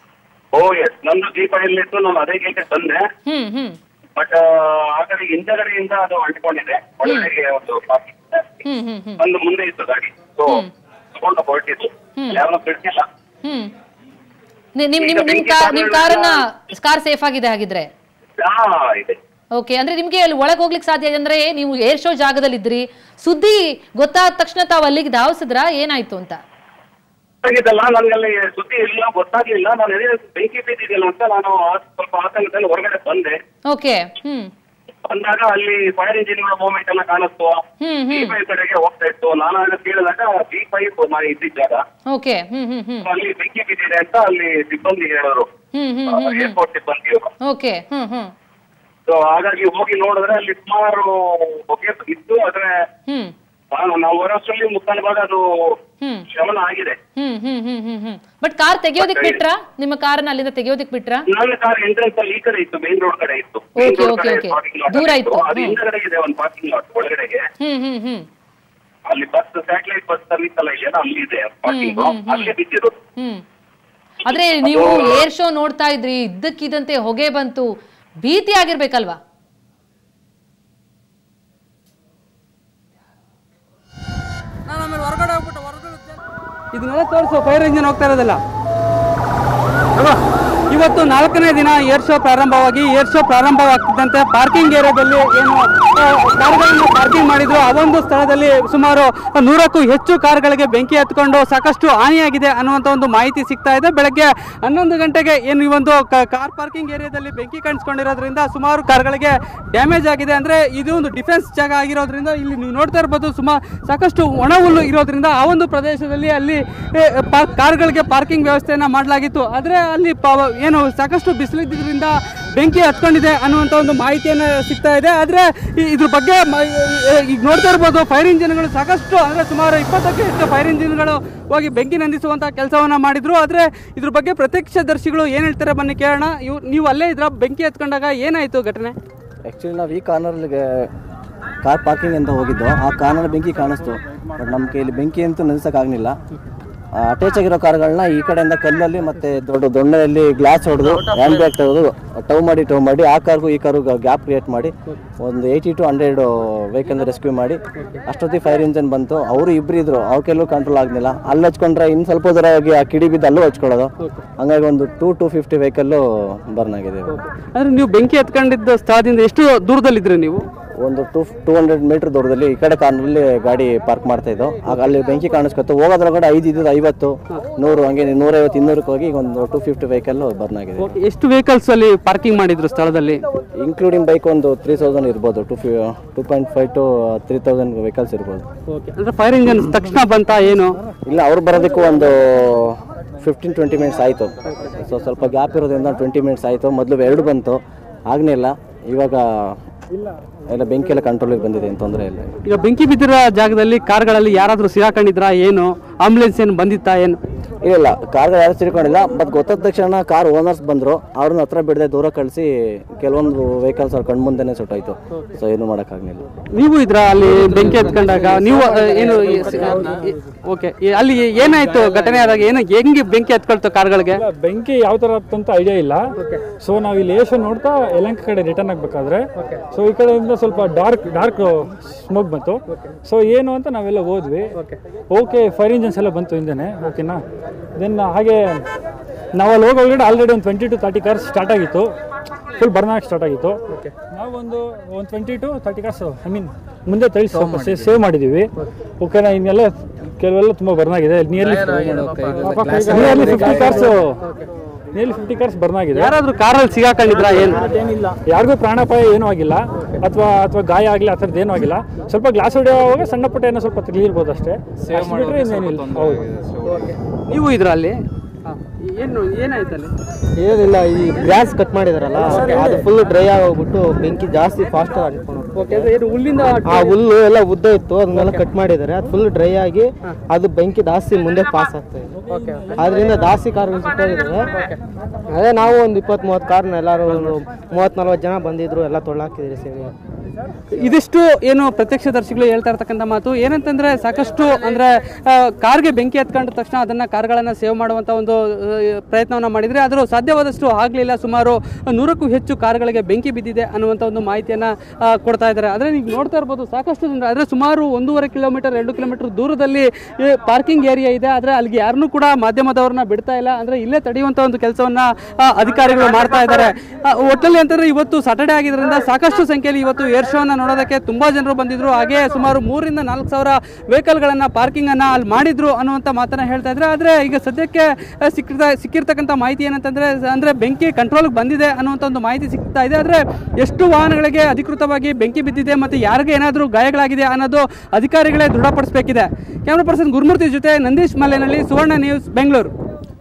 ಓ ಎಸ್ ನಂದು ಜಿ ಫೈವ್ ಅಲ್ಲಿ ಇತ್ತು ನಾನು ಅದೇ ಗೇಟ್ ಬಂದೆ ಹ್ಮ್ ಹ್ಮ್ ಬಟ್ ಆ ಕಡೆ ಹಿಂದಗಡೆಯಿಂದ ಅದು ಅಂಟಿಕೊಂಡಿದೆ ಒಳಗಡೆಗೆ ಒಂದು ಪಾರ್ಕಿಂಗ್ ಹ್ಮ್ ಹ್ಮ್ ಹ್ಮ್ ಒಂದು ಮುಂದೆ ಇತ್ತು ಗಾಡಿ ಸೊ ತಗೊಂಡು ಹೊರಟಿದ್ದು ಹ್ಮ್. ಯಾರನ್ನೂ ಬಿಡ್ತಿಲ್ಲ ಹ್ಮ್ ನಿ- ನಿಮ್ ನಿಮ್ ಈಗ ನಿಮ್ ಬೆಂಕಿ ಕಾ- ನಿಮ್ ಕಾರನ್ನ ಕಾರಣದಿಂದ- ಕಾರ್ ಸೇಫ್ ಆಗಿದೆ ಹಾಗಿದ್ರೆ ಹಾ ಇದೆ ಓಕೆ ಅಂದ್ರೆ ನಿಮ್ಗೆ ಅಲ್ಲಿ ಒಳಗ್ ಹೋಗ್ಲಿಕ್ಕೆ ಸಾಧ್ಯ ಇದೆ ಅಂದ್ರೆ ನೀವು ಏರ್ ಶೋ ಜಾಗದಲ್ಲಿ ಇದ್ರಿ ಸುದ್ದಿ ಗೊತ್ತಾದ ತಕ್ಷಣ ತಾವು ಅಲ್ಲಿಗೆ ಧಾವಿಸಿದ್ರಾ ಏನಾಯ್ತು ಅಂತ ಗೊತ್ತಾಗಿದ್ದಲ್ಲ ನನಗಲ್ಲಿ ಸುದ್ದಿ ಇಲ್ಲ ಗೊತ್ತಾಗ್ಲಿಲ್ಲ ನಾನು ಎದೆ ಬೆಂಕಿ ಬಿದ್ದಿದ್ದಿಲ್ಲ ಅಂತ ನಾನು ಆ- ಸ್ವಲ್ಪ ಆತಂಕದಲ್ಲಿ ಹೊರಗಡೆ ಬಂದೆ ಓಕೆ ಹ್ಮ್ ಬಂದಾಗ ಅಲ್ಲಿ ಫೈರ್ ಇಂಜಿನ್ ಮೂವ್ಮೆಂಟ್ ಎಲ್ಲ ಕಾಣಿಸ್ತು ಹ್ಮ್ ಜಿ ಹ್ಮ್ ಫೈವ್ ಕಡೆಗೆ ಹೋಗ್ತಾ ಇತ್ತು ನಾನು ಆಗ ಕೇಳಿದಾಗ ಜಿ ಫೈವ್ ನಾನು ಇದ್ದಿದ್ದ ಜಾಗ ಓಕೆ ಹ್ಮ್ ಹ್ಮ್ ಹ್ಮ್ ಅಲ್ಲಿ ಬೆಂಕಿ ಬಿದ್ದಿದೆ ಅಂತ ಅಲ್ಲಿ ಸಿಬ್ಬಂದಿ ಹೇಳೋರು hmm hmm hmm hmm airport ಸಿಬ್ಬಂದಿಯವರು ಓಕೆ ಹ್ಮ್ ಹ್ಮ್ ಸೊ ಹಾಗಾಗಿ ಹೋಗಿ ನೋಡಿದ್ರೆ ಅಲ್ಲಿ ಸುಮಾರು ಹೊಗೆ ಇತ್ತು ಆದ್ರೆ ಹ್ಮ್ ನಾನು ನಾವು ಬರೋಷ್ಟರಲ್ಲಿ ಮುಕ್ಕಾಲು ಭಾಗ ಅದು ಹ್ಮ್ ಶಮನ ಆಗಿದೆ ಹ್ಮ್ hmm hmm hmm hmm but car ತೆಗಿಯೋದಿಕ್ ಬಿಟ್ರಾ ನಿಮ್ಮ ಕಾರನ್ನ ಅಲ್ಲಿಂದ ತೆಗಿಯೋದಿಕ್ ಬಿಟ್ರಾ ನನ್ನ ಕಾರ್ ಎಂಟ್ರೆನ್ಸ್ ಅಲ್ಲಿ ಈ ಕಡೆ ಇತ್ತು ಮೇನ್ ರೋಡ್ ಕಡೆ ಇತ್ತು Okay, ಮೇನ್ ರೋಡ್ okay, ಕಡೆ okay. parking lot ದೂರ ಅಲ್ಲಿ ಇತ್ತು. ಅದು ಹ್ಮ್. ಹಿಂದಗಡೆ ಇದೆ ಒಂದು ಪಾರ್ಕಿಂಗ್ ಲಾಟ್ ಒಳಗಡೆಗೆ ಹ್ಮ್ ಹ್ಮ್ ಹ್ಮ್ ಅಲ್ಲಿ ಬಸ್ ಸ್ಯಾಟಲೈಟ್ ಬಸ್ ಸರ್ವಿಸ್ ಎಲ್ಲ ಇದೆಯಲ್ಲ ಅಲ್ಲಿ ಇದೆ ಪಾರ್ಕಿಂಗ್ ಹ್ಮ್, ಹ್ಮ್. ಅಲ್ಲಿ ಬಿದ್ದಿರೋದು ಹ್ಮ್ ಆದ್ರೆ ನೀವು ಏರ್ ಶೋ ನೋಡ್ತಾ ಇದ್ರಿ ಇದ್ದಕ್ಕಿದ್ದಂತೆ ಹೊಗೆ ಬಂತು ಭೀತಿ ಆಗಿರ್ಬೇಕಲ್ವಾ ಇದನ್ನೆಲ್ಲ ತೋರಿಸು ಫೈರ್ ಇಂಜಿನ್ ಹೋಗ್ತಾ ಇರೋದಿಲ್ಲ ಇವತ್ತು ನಾಲ್ಕನೇ ದಿನ ಏರ್ ಶೋ ಪ್ರಾರಂಭವಾಗಿ ಏರ್ ಶೋ ಪ್ರಾರಂಭವಾಗ್ತಿದ್ದಂತೆ ಪಾರ್ಕಿಂಗ್ ಏರಿಯಾದಲ್ಲಿ ಏನು ಆ, ಕಾರುಗಳನ್ನು ಪಾರ್ಕಿಂಗ್ ಮಾಡಿದ್ರು ಆ ಒಂದು ಸ್ಥಳದಲ್ಲಿ ಸುಮಾರು ನೂರಕ್ಕೂ ಹೆಚ್ಚು ಕಾರುಗಳಿಗೆ ಬೆಂಕಿ ಹತ್ಕೊಂಡು ಸಾಕಷ್ಟು ಹಾನಿಯಾಗಿದೆ ಅನ್ನುವಂಥ ಒಂದು ಮಾಹಿತಿ ಸಿಗ್ತಾ ಇದೆ ಬೆಳಗ್ಗೆ ಹನ್ನೊಂದು ಗಂಟೆಗೆ ಏನು ಈ ಒಂದು ಕ- ಕಾರ್ ಪಾರ್ಕಿಂಗ್ ಏರಿಯಾದಲ್ಲಿ ಬೆಂಕಿ ಕಾಣಿಸ್ಕೊಂಡಿರೋದ್ರಿಂದ ಸುಮಾರು ಕಾರ್ಗಳಿಗೆ ಡ್ಯಾಮೇಜ್ ಆಗಿದೆ ಅಂದರೆ ಇದು ಒಂದು ಡಿಫೆನ್ಸ್ ಜಾಗ ಆಗಿರೋದ್ರಿಂದ ಇಲ್ಲಿ ನೀವು ನೋಡ್ತಾ ಇರ್ಬೋದು ಸುಮಾರು ಸಾಕಷ್ಟು ಒಣ ಹುಲ್ಲು ಇರೋದ್ರಿಂದ ಆ ಒಂದು ಪ್ರದೇಶದಲ್ಲಿ ಅಲ್ಲಿ ಏ, ಪಾರ್ಕ್ ಕಾರುಗಳಿಗೆ ಪಾರ್ಕಿಂಗ್ ವ್ಯವಸ್ಥೆಯನ್ನು ಮಾಡಲಾಗಿತ್ತು ಆದರೆ ಅಲ್ಲಿ ಪ ಏನು ಸಾಕಷ್ಟು ಬಿಸಿಲಿದ್ದರಿಂದ ಬೆಂಕಿ ಹತ್ಕೊಂಡಿದೆ ಅನ್ನುವಂಥ ಒಂದು ಮಾಹಿತಿಯನ್ನು ಸಿಗ್ತಾ ಇದೆ ಆದರೆ ಇದ್ರ ಬಗ್ಗೆ ಮ- ಏ, ಈಗ ನೋಡ್ತಾ ಇರ್ಬೋದು ಫೈರ್ ಇಂಜಿನ್ಗಳು ಸಾಕಷ್ಟು ಅಂದರೆ ಸುಮಾರು ಇಪ್ಪತ್ತಕ್ಕೆ ಹೆಚ್ಚು ಫೈರ್ ಇಂಜಿನ್ಗಳು ಹೋಗಿ ಬೆಂಕಿ ನಂದಿಸುವಂಥ ಕೆಲಸವನ್ನು ಮಾಡಿದ್ರು ಆದರೆ ಇದ್ರ ಬಗ್ಗೆ ಪ್ರತ್ಯಕ್ಷದರ್ಶಿಗಳು ಏನು ಹೇಳ್ತಾರೆ ಬನ್ನಿ ಕೇಳೋಣ ಇವ್ ನೀವು ಅಲ್ಲೇ ಇದ್ರ ಬೆಂಕಿ ಹತ್ಕೊಂಡಾಗ ಏನಾಯಿತು ಘಟನೆ ಆ್ಯಕ್ಚುಲಿ ನಾವು ಈ ಕಾರ್ನರ್ಗೆ ಕಾರ್ ಪಾರ್ಕಿಂಗ್ ಅಂತ ಹೋಗಿದ್ದು ಆ ಕಾರ್ನರ್ ಬೆಂಕಿ ಕಾಣಿಸ್ತು ಬಟ್ ನಮ್ಮ ಕೈಯಲ್ಲಿ ಬೆಂಕಿ ಅಂತೂ ನಿಲ್ಸೋಕ್ಕಾಗಲಿಲ್ಲ ಅಟ್ಯಾಚ್ ಆಗಿರೋ ಕಾರ್ಗಳನ್ನ ಈ ಕಡೆಯಿಂದ ಕಲ್ಲಲ್ಲಿ ಮತ್ತೆ ದೊಡ್ಡ ದೊಣ್ಣೆಯಲ್ಲಿ ಗ್ಲಾಸ್ ಹೊಡೆದು ಹ್ಯಾಂಡ್ ಬ್ಯಾಗ್ ತೆಗೆದು ಟವ್ ಮಾಡಿ ಟವ್ ಮಾಡಿ ಆ ಕಾರ್ಗೂ ಈ ಕಾರ್ಗೂ ಗ್ಯಾಪ್ ಕ್ರಿಯೇಟ್ ಮಾಡಿ ಒಂದು eighty to hundred vehicle rescue ಮಾಡಿ ಅಷ್ಟೊತ್ತಿಗೆ ಫೈರ್ ಇಂಜನ್ ಬಂತು ಅವರು ಇಬ್ಬರು ಇದ್ರು ಅವ್ರ ಕೆಲವು ಕಂಟ್ರೋಲ್ ಆಗಲಿಲ್ಲ ಅಲ್ಲಿ ಹಚ್ಕೊಂಡ್ರೆ ಇನ್ನು ಸ್ವಲ್ಪ ದೂರ ಹೋಗಿ ಆ ಕಿಡಿ ಬಿದ್ದು ಅಲ್ಲೂ ಹಚ್ಕೊಳ್ಳೋದು ಹಂಗಾಗಿ ಒಂದು two to fifty vehicle burn ಆಗಿದೆ ಅಂದರೆ ನೀವು ಬೆಂಕಿ ಹತ್ಕೊಂಡಿದ್ದ ಸ್ಥಳದಿಂದ ಎಷ್ಟು ದೂರದಲ್ಲಿದ್ರಿ ನೀವು ಒಂದು ಟೂ ಟೂ ಹಂಡ್ರೆಡ್ ಮೀಟರ್ ದೂರದಲ್ಲಿ ಈ ಕಡೆ ಕಾರ್ನಲ್ಲಿ ಗಾಡಿ ಪಾರ್ಕ್ ಮಾಡ್ತಾ ಇದ್ದೋ ಆಗ ಅಲ್ಲಿ ಬೆಂಕಿ ಕಾಣಿಸ್ಕೊತು ಹೋಗೋದ್ರೊಳಗಡೆ ಐದು ಇದ್ದು ಐವತ್ತು ನೂರು ಹಂಗೆ ನೂರೈವತ್ತು ಇನ್ನೂರಕ್ಕೆ ಹೋಗಿ ಈಗ ಒಂದು ಟೂ ಫಿಫ್ಟಿ ವೆಹಿಕಲ್ ಬರ್ನ್ ಆಗಿದೆ ಎಷ್ಟು ವೆಹಿಕಲ್ಸ್ ಅಲ್ಲಿ ಪಾರ್ಕಿಂಗ್ ಮಾಡಿದ್ರು ಸ್ಥಳದಲ್ಲಿ ಇನ್ಕ್ಲೂಡಿಂಗ್ ಬೈಕ್ ಒಂದು ತ್ರೀ ತೌಸಂಡ್ ಇರ್ಬೋದು ಟು ಫಿ two point five to three thousand vehicles ಇರ್ಬೋದು ಅಂದ್ರೆ ಫೈರ್ ಇಂಜಿನ್ ತಕ್ಷಣ ಬಂತಾ ಏನು ಇಲ್ಲ ಅವ್ರು ಬರೋದಕ್ಕೂ ಒಂದು ಫಿಫ್ಟೀನ್ ಟ್ವೆಂಟಿ ಮಿನಿಟ್ಸ್ ಆಯಿತು ಸೊ ಸ್ವಲ್ಪ ಗ್ಯಾಪ್ ಇರೋದ್ರಿಂದ ಟ್ವೆಂಟಿ ಮಿನಿಟ್ಸ್ ಆಯಿತು ಮೊದಲು ಎರಡು ಬಂತು ಆಗಲಿಲ್ಲ ಇವಾಗ ಎಲ್ಲ ಬೆಂಕಿ ಎಲ್ಲ ಕಂಟ್ರೋಲಿಗೆ ಬಂದಿದೆ ಏನು ತೊಂದರೆ ಇಲ್ಲ ಈಗ ಬೆಂಕಿ ಬಿದ್ದಿರೋ ಜಾಗದಲ್ಲಿ ಕಾರ್ಗಳಲ್ಲಿ ಯಾರಾದ್ರೂ ಸಿಗಾಕೊಂಡಿದ್ರಾ ಏನು ಆಂಬುಲೆನ್ಸ್ ಏನು ಬಂದಿತ್ತಾ ಏನು ಇಲ್ಲ ಕಾರ್ಗಳು ಯಾರು ತಿಳ್ಕೊಂಡಿಲ್ಲ ಬಟ್ ಗೊತ್ತಾದ ತಕ್ಷಣ ಕಾರ್ ಓನರ್ಸ್ ಬಂದರು ಅವ್ರನ್ನ ಹತ್ರ ಬಿಡದೆ ದೂರ ಕಳಿಸಿ ಕೆಲವೊಂದು ವೆಹಿಕಲ್ಸ್ ಅವ್ರ ಕಣ್ಮುಂದೆನೇ ಸುಟ್ಟೋಯ್ತು ಸೊ ಏನು ಮಾಡೋಕ್ಕಾಗಲಿಲ್ಲ ನೀವು ಇದ್ರ ಅಲ್ಲಿ ಬೆಂಕಿ ಎತ್ಕೊಂಡಾಗ ನೀವು ಆ, ಏನು ಓಕೆ ಅಲ್ಲಿ ಏನಾಯ್ತು ಘಟನೆ ಆದಾಗ ಏನು ಹೆಂಗೆ ಬೆಂಕಿ ಎತ್ಕೊಳ್ತು ಕಾರ್ಗಳಿಗೆ ಬೆಂಕಿ ಯಾವ ತರ ಅಂತ ಐಡಿಯಾ ಇಲ್ಲ ಸೊ ನಾವು ಇಲ್ಲಿ ಏಷ್ಯಾ ನೋಡ್ತಾ ಯಲಂಕ ಕಡೆ ರಿಟರ್ನ್ ಆಗ್ಬೇಕಾದ್ರೆ ಸೊ ಈ ಕಡೆಯಿಂದ ಸ್ವಲ್ಪ ಡಾರ್ಕ್ ಡಾರ್ಕ್ ಸ್ಮೋಕ್ ಬಂತು ಸೊ ಏನು ಅಂತ ನಾವೆಲ್ಲ ಹೋದ್ವಿ ಓಕೆ ಫೈರ್ ಇಂಜನ್ಸ್ ಎಲ್ಲ ಬಂತು ಹಿಂದೆನೆ ಓಕೆನಾ ದೆನ್ ಹಾಗೆ ನಾವು ಅಲ್ಲಿ ಹೋಗೋ ಒಳಗಡೆ ಆಲ್ರೆಡಿ ಒಂದು twenty to thirty cars start ಆಗಿತ್ತು ಫುಲ್ ಬರ್ನ್ ಆಗಿ ಸ್ಟಾರ್ಟ್ ಆಗಿತ್ತು ನಾವೊಂದು ಒಂದು twenty to thirty cars I mean ಮುಂದೆ ತಳಿ ಸ್ವಲ್ಪ ಸೇವ್ ಮಾಡಿದ್ದೀವಿ ಓಕೆನಾ ಇನ್ನೆಲ್ಲ ಕೆಲವೆಲ್ಲ ತುಂಬ ಬರ್ನ್ ಆಗಿದೆ nearly nearly fifty cars nearly fifty cars burn ಆಗಿದೆ ಯಾರಾದ್ರೂ ಕಾರಲ್ಲಿ ಸಿಗಾಕೊಂಡಿದ್ರ ಏನು ಏನಿಲ್ಲ ಯಾರಿಗೂ ಪ್ರಾಣಾಪಾಯ ಏನೂ ಆಗಿಲ್ಲ ಅಥವಾ ಅಥವಾ ಗಾಯ ಆಗಲಿ ಆ ಥರದ್ದು ಏನೂ ಆಗಿಲ್ಲ ಸ್ವಲ್ಪ ಗ್ಲಾಸ್ ಹೊಡೆಯುವಾಗ ಸಣ್ಣ ಪುಟ್ಟ ಏನೋ ಸ್ವಲ್ಪ ತೆಗಿರ್ಬೋದು ಅಷ್ಟೇ ಅಷ್ಟ್ ಬಿಟ್ರೆ ಇನ್ನೇನಿಲ್ಲ ಹೌದು ನೀವು ಇದ್ರ ಅಲ್ಲಿ ಏನು ಏನಾಯ್ತು ಅಲ್ಲಿ ಏನಿಲ್ಲ ಈ ಗ್ರಾಸ್ ಕಟ್ ಮಾಡಿದಾರಲ್ಲ ಅದು ಫುಲ್ ಡ್ರೈ ಆಗೋಗ್ಬಿಟ್ಟು ಬೆಂಕಿ ಜಾಸ್ತಿ ಫಾಸ್ಟ್ ಅಂಟ್ಕೊಂಡು ಓಕೆ ಅಂದ್ರೆ ಏನು ಹುಲ್ಲಿಂದ ಆ ಹುಲ್ಲು ಎಲ್ಲ ಉದ್ದ ಇತ್ತು ಅದನ್ನೆಲ್ಲ ಕಟ್ ಮಾಡಿದ್ದಾರೆ ಅದು ಫುಲ್ ಡ್ರೈ ಆಗಿ ಅದು ಬೆಂಕಿ ಜಾಸ್ತಿ ಮುಂದೆ ಪಾಸ್ ಆಗ್ತಾ ಇದೆ ಅದರಿಂದ ಜಾಸ್ತಿ ಕಾರ್ಗಳು ಸುಟ್ಟೋಗಿದ್ದಾವೆ ಅದೇ ನಾವು ಒಂದು ಇಪ್ಪತ್ತ್ ಮೂವತ್ತು ಕಾರ್ನ ಎಲ್ಲರೂ ಒಂದು ಮೂವತ್ತು ನಲ್ವತ್ತು ಜನ ಬಂದಿದ್ರು ಎಲ್ಲ ತೊಳ್ಳಾಕಿದ್ರಿ ಸೇರಿ ಇದಿಷ್ಟು ಏನು ಪ್ರತ್ಯಕ್ಷದರ್ಶಿಗಳು ಹೇಳ್ತಾ ಇರ್ತಕ್ಕಂಥ ಮಾತು ಏನಂತಂದ್ರೆ ಸಾಕಷ್ಟು ಅಂದ್ರೆ ಆ, ಕಾರ್ಗೆ ಬೆಂಕಿ ಹತ್ಕೊಂಡ ತಕ್ಷಣ ಅದನ್ನ ಕಾರ್ಗಳನ್ನ ಸೇವ್ ಮಾಡುವಂತ ಒಂದು ಆ, ಪ್ರಯತ್ನವನ್ನ ಮಾಡಿದ್ರೆ ಆದರೂ ಸಾಧ್ಯವಾದಷ್ಟು ಆಗ್ಲಿಲ್ಲ ಸುಮಾರು ನೂರಕ್ಕೂ ಹೆಚ್ಚು ಕಾರ್ಗಳಿಗೆ ಬೆಂಕಿ ಬಿದ್ದಿದೆ ಅನ್ನುವಂಥ ಒಂದು ಮಾಹಿತಿಯನ್ನ ಆ, ಕೊಡ್ತಾ ಇದ್ದಾರೆ ಆದ್ರೆ ನೀವು ನೋಡ್ತಾ ಇರ್ಬೋದು ಸಾಕಷ್ಟು ಜನ ಆದ್ರೆ ಸುಮಾರು ಒಂದೂವರೆ ಕಿಲೋಮೀಟರ್ ಎರಡು ಕಿಲೋಮೀಟರ್ ದೂರದಲ್ಲಿ ಪಾರ್ಕಿಂಗ್ ಏರಿಯಾ ಇದೆ ಆದ್ರೆ ಅಲ್ಲಿಗೆ ಯಾರನ್ನೂ ಕೂಡ ಮಾಧ್ಯಮದವ್ರನ್ನ ಬಿಡ್ತಾ ಇಲ್ಲ ಅಂದ್ರೆ ಇಲ್ಲೇ ತಡೆಯುವಂತ ಒಂದು ಕೆಲಸವನ್ನ ಆ, ಅಧಿಕಾರಿಗಳು ಮಾಡ್ತಾ ಇದ್ದಾರೆ ಆ, ಒಟ್ಟಲ್ಲಿ ಅಂತಂದ್ರೆ ಇವತ್ತು ಸಾಟರ್ಡೆ ಆಗಿದ್ರಿಂದ ಸಾಕಷ್ಟು ಸಂಖ್ಯೆಯಲ್ಲಿ ಇವತ್ತು ಏರ್ ಶೋನ ನೋಡೋದಕ್ಕೆ ತುಂಬಾ ಜನರು ಬಂದಿದ್ರು ಹಾಗೆ ಸುಮಾರು ಮೂರರಿಂದ ನಾಲ್ಕು ಸಾವಿರ ವೆಹಿಕಲ್ಗಳನ್ನ ಪಾರ್ಕಿಂಗ್ ಅನ್ನ ಅಲ್ಲಿ ಮಾಡಿದ್ರು ಅನ್ನುವಂತ ಮಾತನ್ನ ಹೇಳ್ತಾ ಇದ್ರೆ ಆದ್ರೆ ಈಗ ಸದ್ಯಕ್ಕೆ ಆ, ಸಿಕ್ಕಿದ ಸಿಕ್ಕಿರ್ತಕ್ಕಂಥ ಮಾಹಿತಿ ಏನಂತಂದ್ರೆ ಅಂದ್ರೆ ಬೆಂಕಿ ಕಂಟ್ರೋಲ್ಗೆ ಬಂದಿದೆ ಅನ್ನುವಂಥ ಒಂದು ಮಾಹಿತಿ ಸಿಗ್ತಾ ಇದೆ ಆದ್ರೆ ಎಷ್ಟು ವಾಹನಗಳಿಗೆ ಅಧಿಕೃತವಾಗಿ ಬೆಂಕಿ ಬಿದ್ದಿದೆ ಮತ್ತೆ ಯಾರಿಗೆ ಏನಾದರೂ ಗಾಯಗಳಾಗಿದೆ ಅನ್ನೋದು ಅಧಿಕಾರಿಗಳೇ ದೃಢಪಡಿಸಬೇಕಿದೆ ಕ್ಯಾಮ್ರಾ ಪರ್ಸನ್ ಗುರುಮೂರ್ತಿ ಜೊತೆ ನಂದೀಶ್ ಮಲೆನಹಳ್ಳಿ ಸುವರ್ಣ ನ್ಯೂಸ್ ಬೆಂಗಳೂರು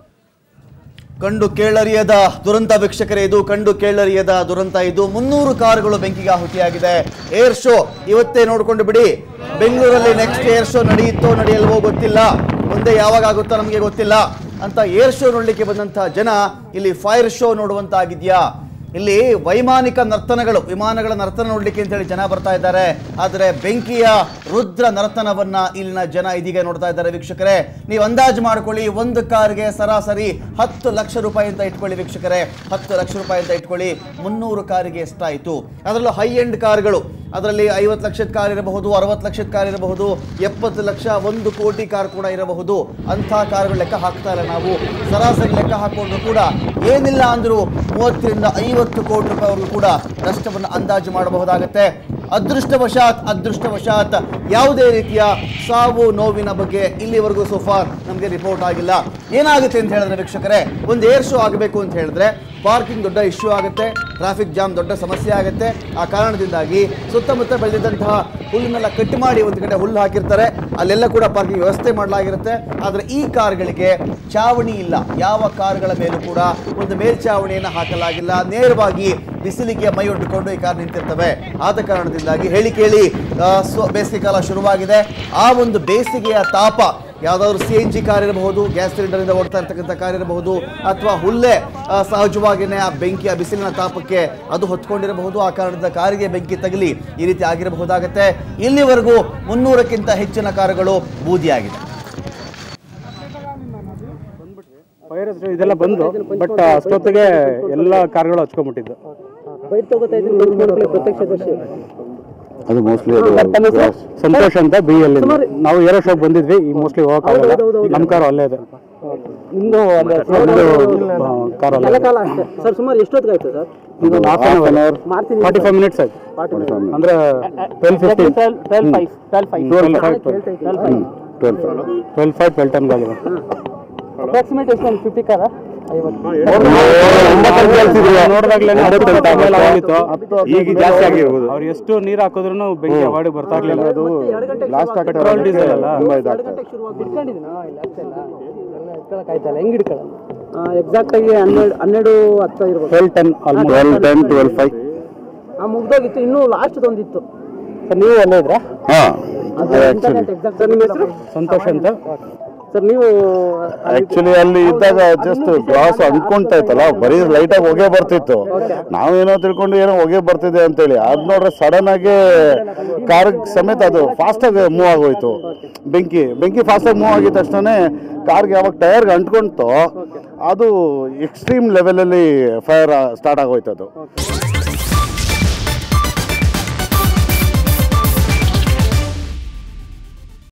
ಕಂಡು ಕೇಳರಿಯದ ದುರಂತ ವೀಕ್ಷಕರೇ ಇದು ಕಂಡು ಕೇಳರಿಯದ ದುರಂತ ಇದು ಮುನ್ನೂರು ಕಾರುಗಳು ಬೆಂಕಿಗೆ ಆಹುತಿಯಾಗಿದೆ ಏರ್ ಶೋ ಇವತ್ತೇ ನೋಡ್ಕೊಂಡು ಬಿಡಿ ಬೆಂಗಳೂರಲ್ಲಿ ನೆಕ್ಸ್ಟ್ ಏರ್ ಶೋ ನಡೆಯುತ್ತೋ ನಡೆಯಲ್ವೋ ಗೊತ್ತಿಲ್ಲ ಮುಂದೆ ಯಾವಾಗ ಆಗುತ್ತೋ ನಮಗೆ ಗೊತ್ತಿಲ್ಲ ಅಂತ ಏರ್ ಶೋ ನೋಡ್ಲಿಕ್ಕೆ ಬಂದಂತಹ ಜನ ಇಲ್ಲಿ ಫೈರ್ ಶೋ ನೋಡುವಂತಾಗಿದ್ಯಾ ಇಲ್ಲಿ ವೈಮಾನಿಕ ನರ್ತನಗಳು ವಿಮಾನಗಳ ನರ್ತನ ನೋಡ್ಲಿಕ್ಕೆ ಅಂತೇಳಿ ಜನ ಬರ್ತಾ ಇದ್ದಾರೆ ಆದರೆ ಬೆಂಕಿಯ ರುದ್ರ ನರ್ತನವನ್ನ ಇಲ್ಲಿನ ಜನ ಇದೀಗ ನೋಡ್ತಾ ಇದ್ದಾರೆ ವೀಕ್ಷಕರೇ ನೀವು ಅಂದಾಜು ಮಾಡ್ಕೊಳ್ಳಿ ಒಂದು ಕಾರ್ಗೆ ಸರಾಸರಿ ಹತ್ತು ಲಕ್ಷ ರೂಪಾಯಿ ಅಂತ ಇಟ್ಕೊಳ್ಳಿ ವೀಕ್ಷಕರೇ ಹತ್ತು ಲಕ್ಷ ರೂಪಾಯಿ ಅಂತ ಇಟ್ಕೊಳ್ಳಿ ಮುನ್ನೂರು ಕಾರಿಗೆ ಎಷ್ಟಾಯಿತು ಅದರಲ್ಲೂ ಹೈ ಎಂಡ್ ಕಾರ್ಗಳು ಅದರಲ್ಲಿ ಐವತ್ತು ಲಕ್ಷದ ಕಾರ್ ಇರಬಹುದು ಅರವತ್ತು ಲಕ್ಷದ ಕಾರ್ ಇರಬಹುದು ಎಪ್ಪತ್ತು ಲಕ್ಷ ಒಂದು ಕೋಟಿ ಕಾರ್ ಕೂಡ ಇರಬಹುದು ಅಂಥ ಕಾರ್ಗಳು ಲೆಕ್ಕ ಹಾಕ್ತಾ ಇಲ್ಲ ನಾವು ಸರಾಸರಿ ಲೆಕ್ಕ ಹಾಕೊಂಡ್ರು ಕೂಡ ಏನಿಲ್ಲ ಅಂದರೂ ಮೂವತ್ತರಿಂದ ಐವತ್ತು ಕೋಟಿ ರೂಪಾಯಿವರೆಗೂ ಕೂಡ ನಷ್ಟವನ್ನು ಅಂದಾಜು ಮಾಡಬಹುದಾಗತ್ತೆ ಅದೃಷ್ಟವಶಾತ್ ಅದೃಷ್ಟವಶಾತ್ ಯಾವುದೇ ರೀತಿಯ ಸಾವು ನೋವಿನ ಬಗ್ಗೆ ಇಲ್ಲಿವರೆಗೂ ಸೋಫಾರ್ ನಮಗೆ ರಿಪೋರ್ಟ್ ಆಗಿಲ್ಲ ಏನಾಗುತ್ತೆ ಅಂತ ಹೇಳಿದ್ರೆ ವೀಕ್ಷಕರೇ ಒಂದು ಏರ್ ಶೋ ಆಗಬೇಕು ಅಂತ ಹೇಳಿದ್ರೆ ಪಾರ್ಕಿಂಗ್ ದೊಡ್ಡ ಇಶ್ಯೂ ಆಗುತ್ತೆ ಟ್ರಾಫಿಕ್ ಜಾಮ್ ದೊಡ್ಡ ಸಮಸ್ಯೆ ಆಗುತ್ತೆ ಆ ಕಾರಣದಿಂದಾಗಿ ಸುತ್ತಮುತ್ತ ಬೆಳೆದಿದ್ದಂತಹ ಹುಲ್ಲನ್ನೆಲ್ಲ ಕಟ್ ಮಾಡಿ ಒಂದು ಕಡೆ ಹುಲ್ಲು ಹಾಕಿರ್ತಾರೆ ಅಲ್ಲೆಲ್ಲ ಕೂಡ ಪಾರ್ಕಿಂಗ್ ವ್ಯವಸ್ಥೆ ಮಾಡಲಾಗಿರುತ್ತೆ ಆದರೆ ಈ ಕಾರ್ಗಳಿಗೆ ಚಾವಣಿ ಇಲ್ಲ ಯಾವ ಕಾರ್ಗಳ ಮೇಲೂ ಕೂಡ ಒಂದು ಮೇಲ್ಚಾವಣಿಯನ್ನು ಹಾಕಲಾಗಿಲ್ಲ ನೇರವಾಗಿ ಬಿಸಿಲಿಗೆ ಮೈ ಒಡ್ಡಿಕೊಂಡು ಈ ಕಾರ್ ನಿಂತಿರ್ತವೆ ಆದ ಕಾರಣದಿಂದಾಗಿ ಹೇಳಿ ಕೇಳಿ ಆ, ಸ್ವ ಬೇಸಿಗೆ ಕಾಲ ಶುರುವಾಗಿದೆ ಆ ಒಂದು ಬೇಸಿಗೆಯ ತಾಪ ಯಾವುದಾದ್ರು ಸಿ ಎನ್ ಜಿ ಕಾರ್ ಇರಬಹುದು ಗ್ಯಾಸ್ ಸಿಲಿಂಡರಿಂದ ಓಡ್ತಾ ಇರ್ತಕ್ಕಂಥ ಕಾರ್ ಇರಬಹುದು ಅಥವಾ ಹುಲ್ಲೆ ಆ, ಸಹಜವಾಗಿಯೇ ಆ ಬೆಂಕಿಯ ಬಿಸಿಲಿನ ತಾಪಕ್ಕೆ ಅದು ಹೊತ್ಕೊಂಡಿರಬಹುದು ಆ ಕಾರಣದಿಂದ ಕಾರಿಗೆ ಬೆಂಕಿ ತಗಲಿ ಈ ರೀತಿ ಆಗಿರಬಹುದಾಗತ್ತೆ ಇಲ್ಲಿವರೆಗೂ ಮುನ್ನೂರಕ್ಕಿಂತ ಹೆಚ್ಚಿನ ಕಾರುಗಳು ಬೂದಿಯಾಗಿದೆ ಫೈರ್ ಇದೆಲ್ಲ ಬಂದು ಬಟ್ ಅಷ್ಟೊತ್ತಿಗೆ ಎಲ್ಲ ಕಾರ್ಗಳು ಹಚ್ಕೊಂಡ್ಬಿಟ್ಟಿದ್ದು ಅದು ಮೋಸ್ಟ್ಲಿ ಸಂತೋಷ್ ಅಂತ ಬಿ ಅಲ್ಲಿ ನಾವು ಏರೋ ಶಾಪ್ ಬಂದಿದ್ವಿ ಈಗ ಮೋಸ್ಟ್ಲಿ ಹೋಗಕ್ಕಾಗಲ್ಲ ನಮ್ಮ ಕಾರು ಅಲ್ಲೇ ಇದೆ ಕಾರ್ ಅಲ್ಲೇ ಸರ್ ಸುಮಾರು ಎಷ್ಟೊತ್ತಿಗೆ ಆಯ್ತು ಸರ್ ಈಗ ಒಂದು half an hour forty five minutes ಆಯ್ತು ಅಂದ್ರೆ twelve fifteen twelve five twelve five twelve ಟೆನ್ಗೆ ಆಗಿದೆ ಅಪ್ರಾಕ್ಸಿಮೇಟ್ ಎಷ್ಟು ಒಂದು ಫಿಫ್ಟಿ ಕಾರ ಈಗ ಜಾಸ್ತಿ ಆಗಿರ್ಬೋದು ಅವ್ರು ಎಷ್ಟು ನೀರು ಹಾಕಿದ್ರು ಬೆಂಕಿ ಅವಾರ್ಡ್ ಬರ್ತಾ ಇರ್ಲಿಲ್ಲ ಅದು ಲಾಸ್ಟ್ ಪೆಟ್ರೋಲ್ ಡೀಸೆಲ್ ಅಲ್ಲ ಆಯ್ತಲ್ಲ ಹೆಂಗ್ ಹಿಡ್ಕೊಳ್ಳಲ್ಲ ಎಕ್ಸಾಕ್ಟ್ ಆಗಿ ಹನ್ನೆರಡು ಹನ್ನೆರಡು ಹತ್ತು ಇರ್ಬೋದು twelve ten twelve ten twelve five ಆ ಮುಗ್ದೋಗಿತ್ತು ಇನ್ನೂ ಲಾಸ್ಟ್ ಒಂದಿತ್ತು ನೀವು ಅಲ್ಲೇ ಇದ್ರಾ ಹಾ ಎಕ್ಸಾಕ್ಟ್ ಸರ್ ನಿಮ್ಮ ಹೆಸರು ಸಂತೋಷ್ ಅಂತ ಸರ್ ನೀವು ಆಕ್ಚುಲಿ ಅಲ್ಲಿ ಇದ್ದಾಗ ಜಸ್ಟ್ ಗ್ಲಾಸ್ ಅಂಟ್ಕೊಂತಾ ಇತ್ತಲ್ಲ ಬರೀ ಲೈಟ್ ಆಗಿ ಹೊಗೆ ಬರ್ತಿತ್ತು ನಾವೇನೋ ತಿಳ್ಕೊಂಡು ಏನೋ ಹೊಗೆ ಬರ್ತಿದೆ ಅಂತೇಳಿ ಅದ್ ನೋಡ್ರೆ ಸಡನ್ ಆಗಿ ಕಾರ್ ಸಮೇತ ಅದು ಫಾಸ್ಟ್ ಆಗಿ ಮೂವ್ ಆಗೋಯ್ತು ಬೆಂಕಿ ಬೆಂಕಿ ಫಾಸ್ಟ್ ಆಗಿ ಮೂವ್ ಆಗಿದ ತಕ್ಷಣ ಕಾರ್ಗೆ ಯಾವಾಗ ಟೈರ್ಗೆ ಅಂಟ್ಕೊಂತೋ ಅದು ಎಕ್ಸ್ಟ್ರೀಮ್ ಲೆವೆಲಲ್ಲಿ ಫೈರ್ ಸ್ಟಾರ್ಟ್ ಆಗೋಯ್ತು ಅದು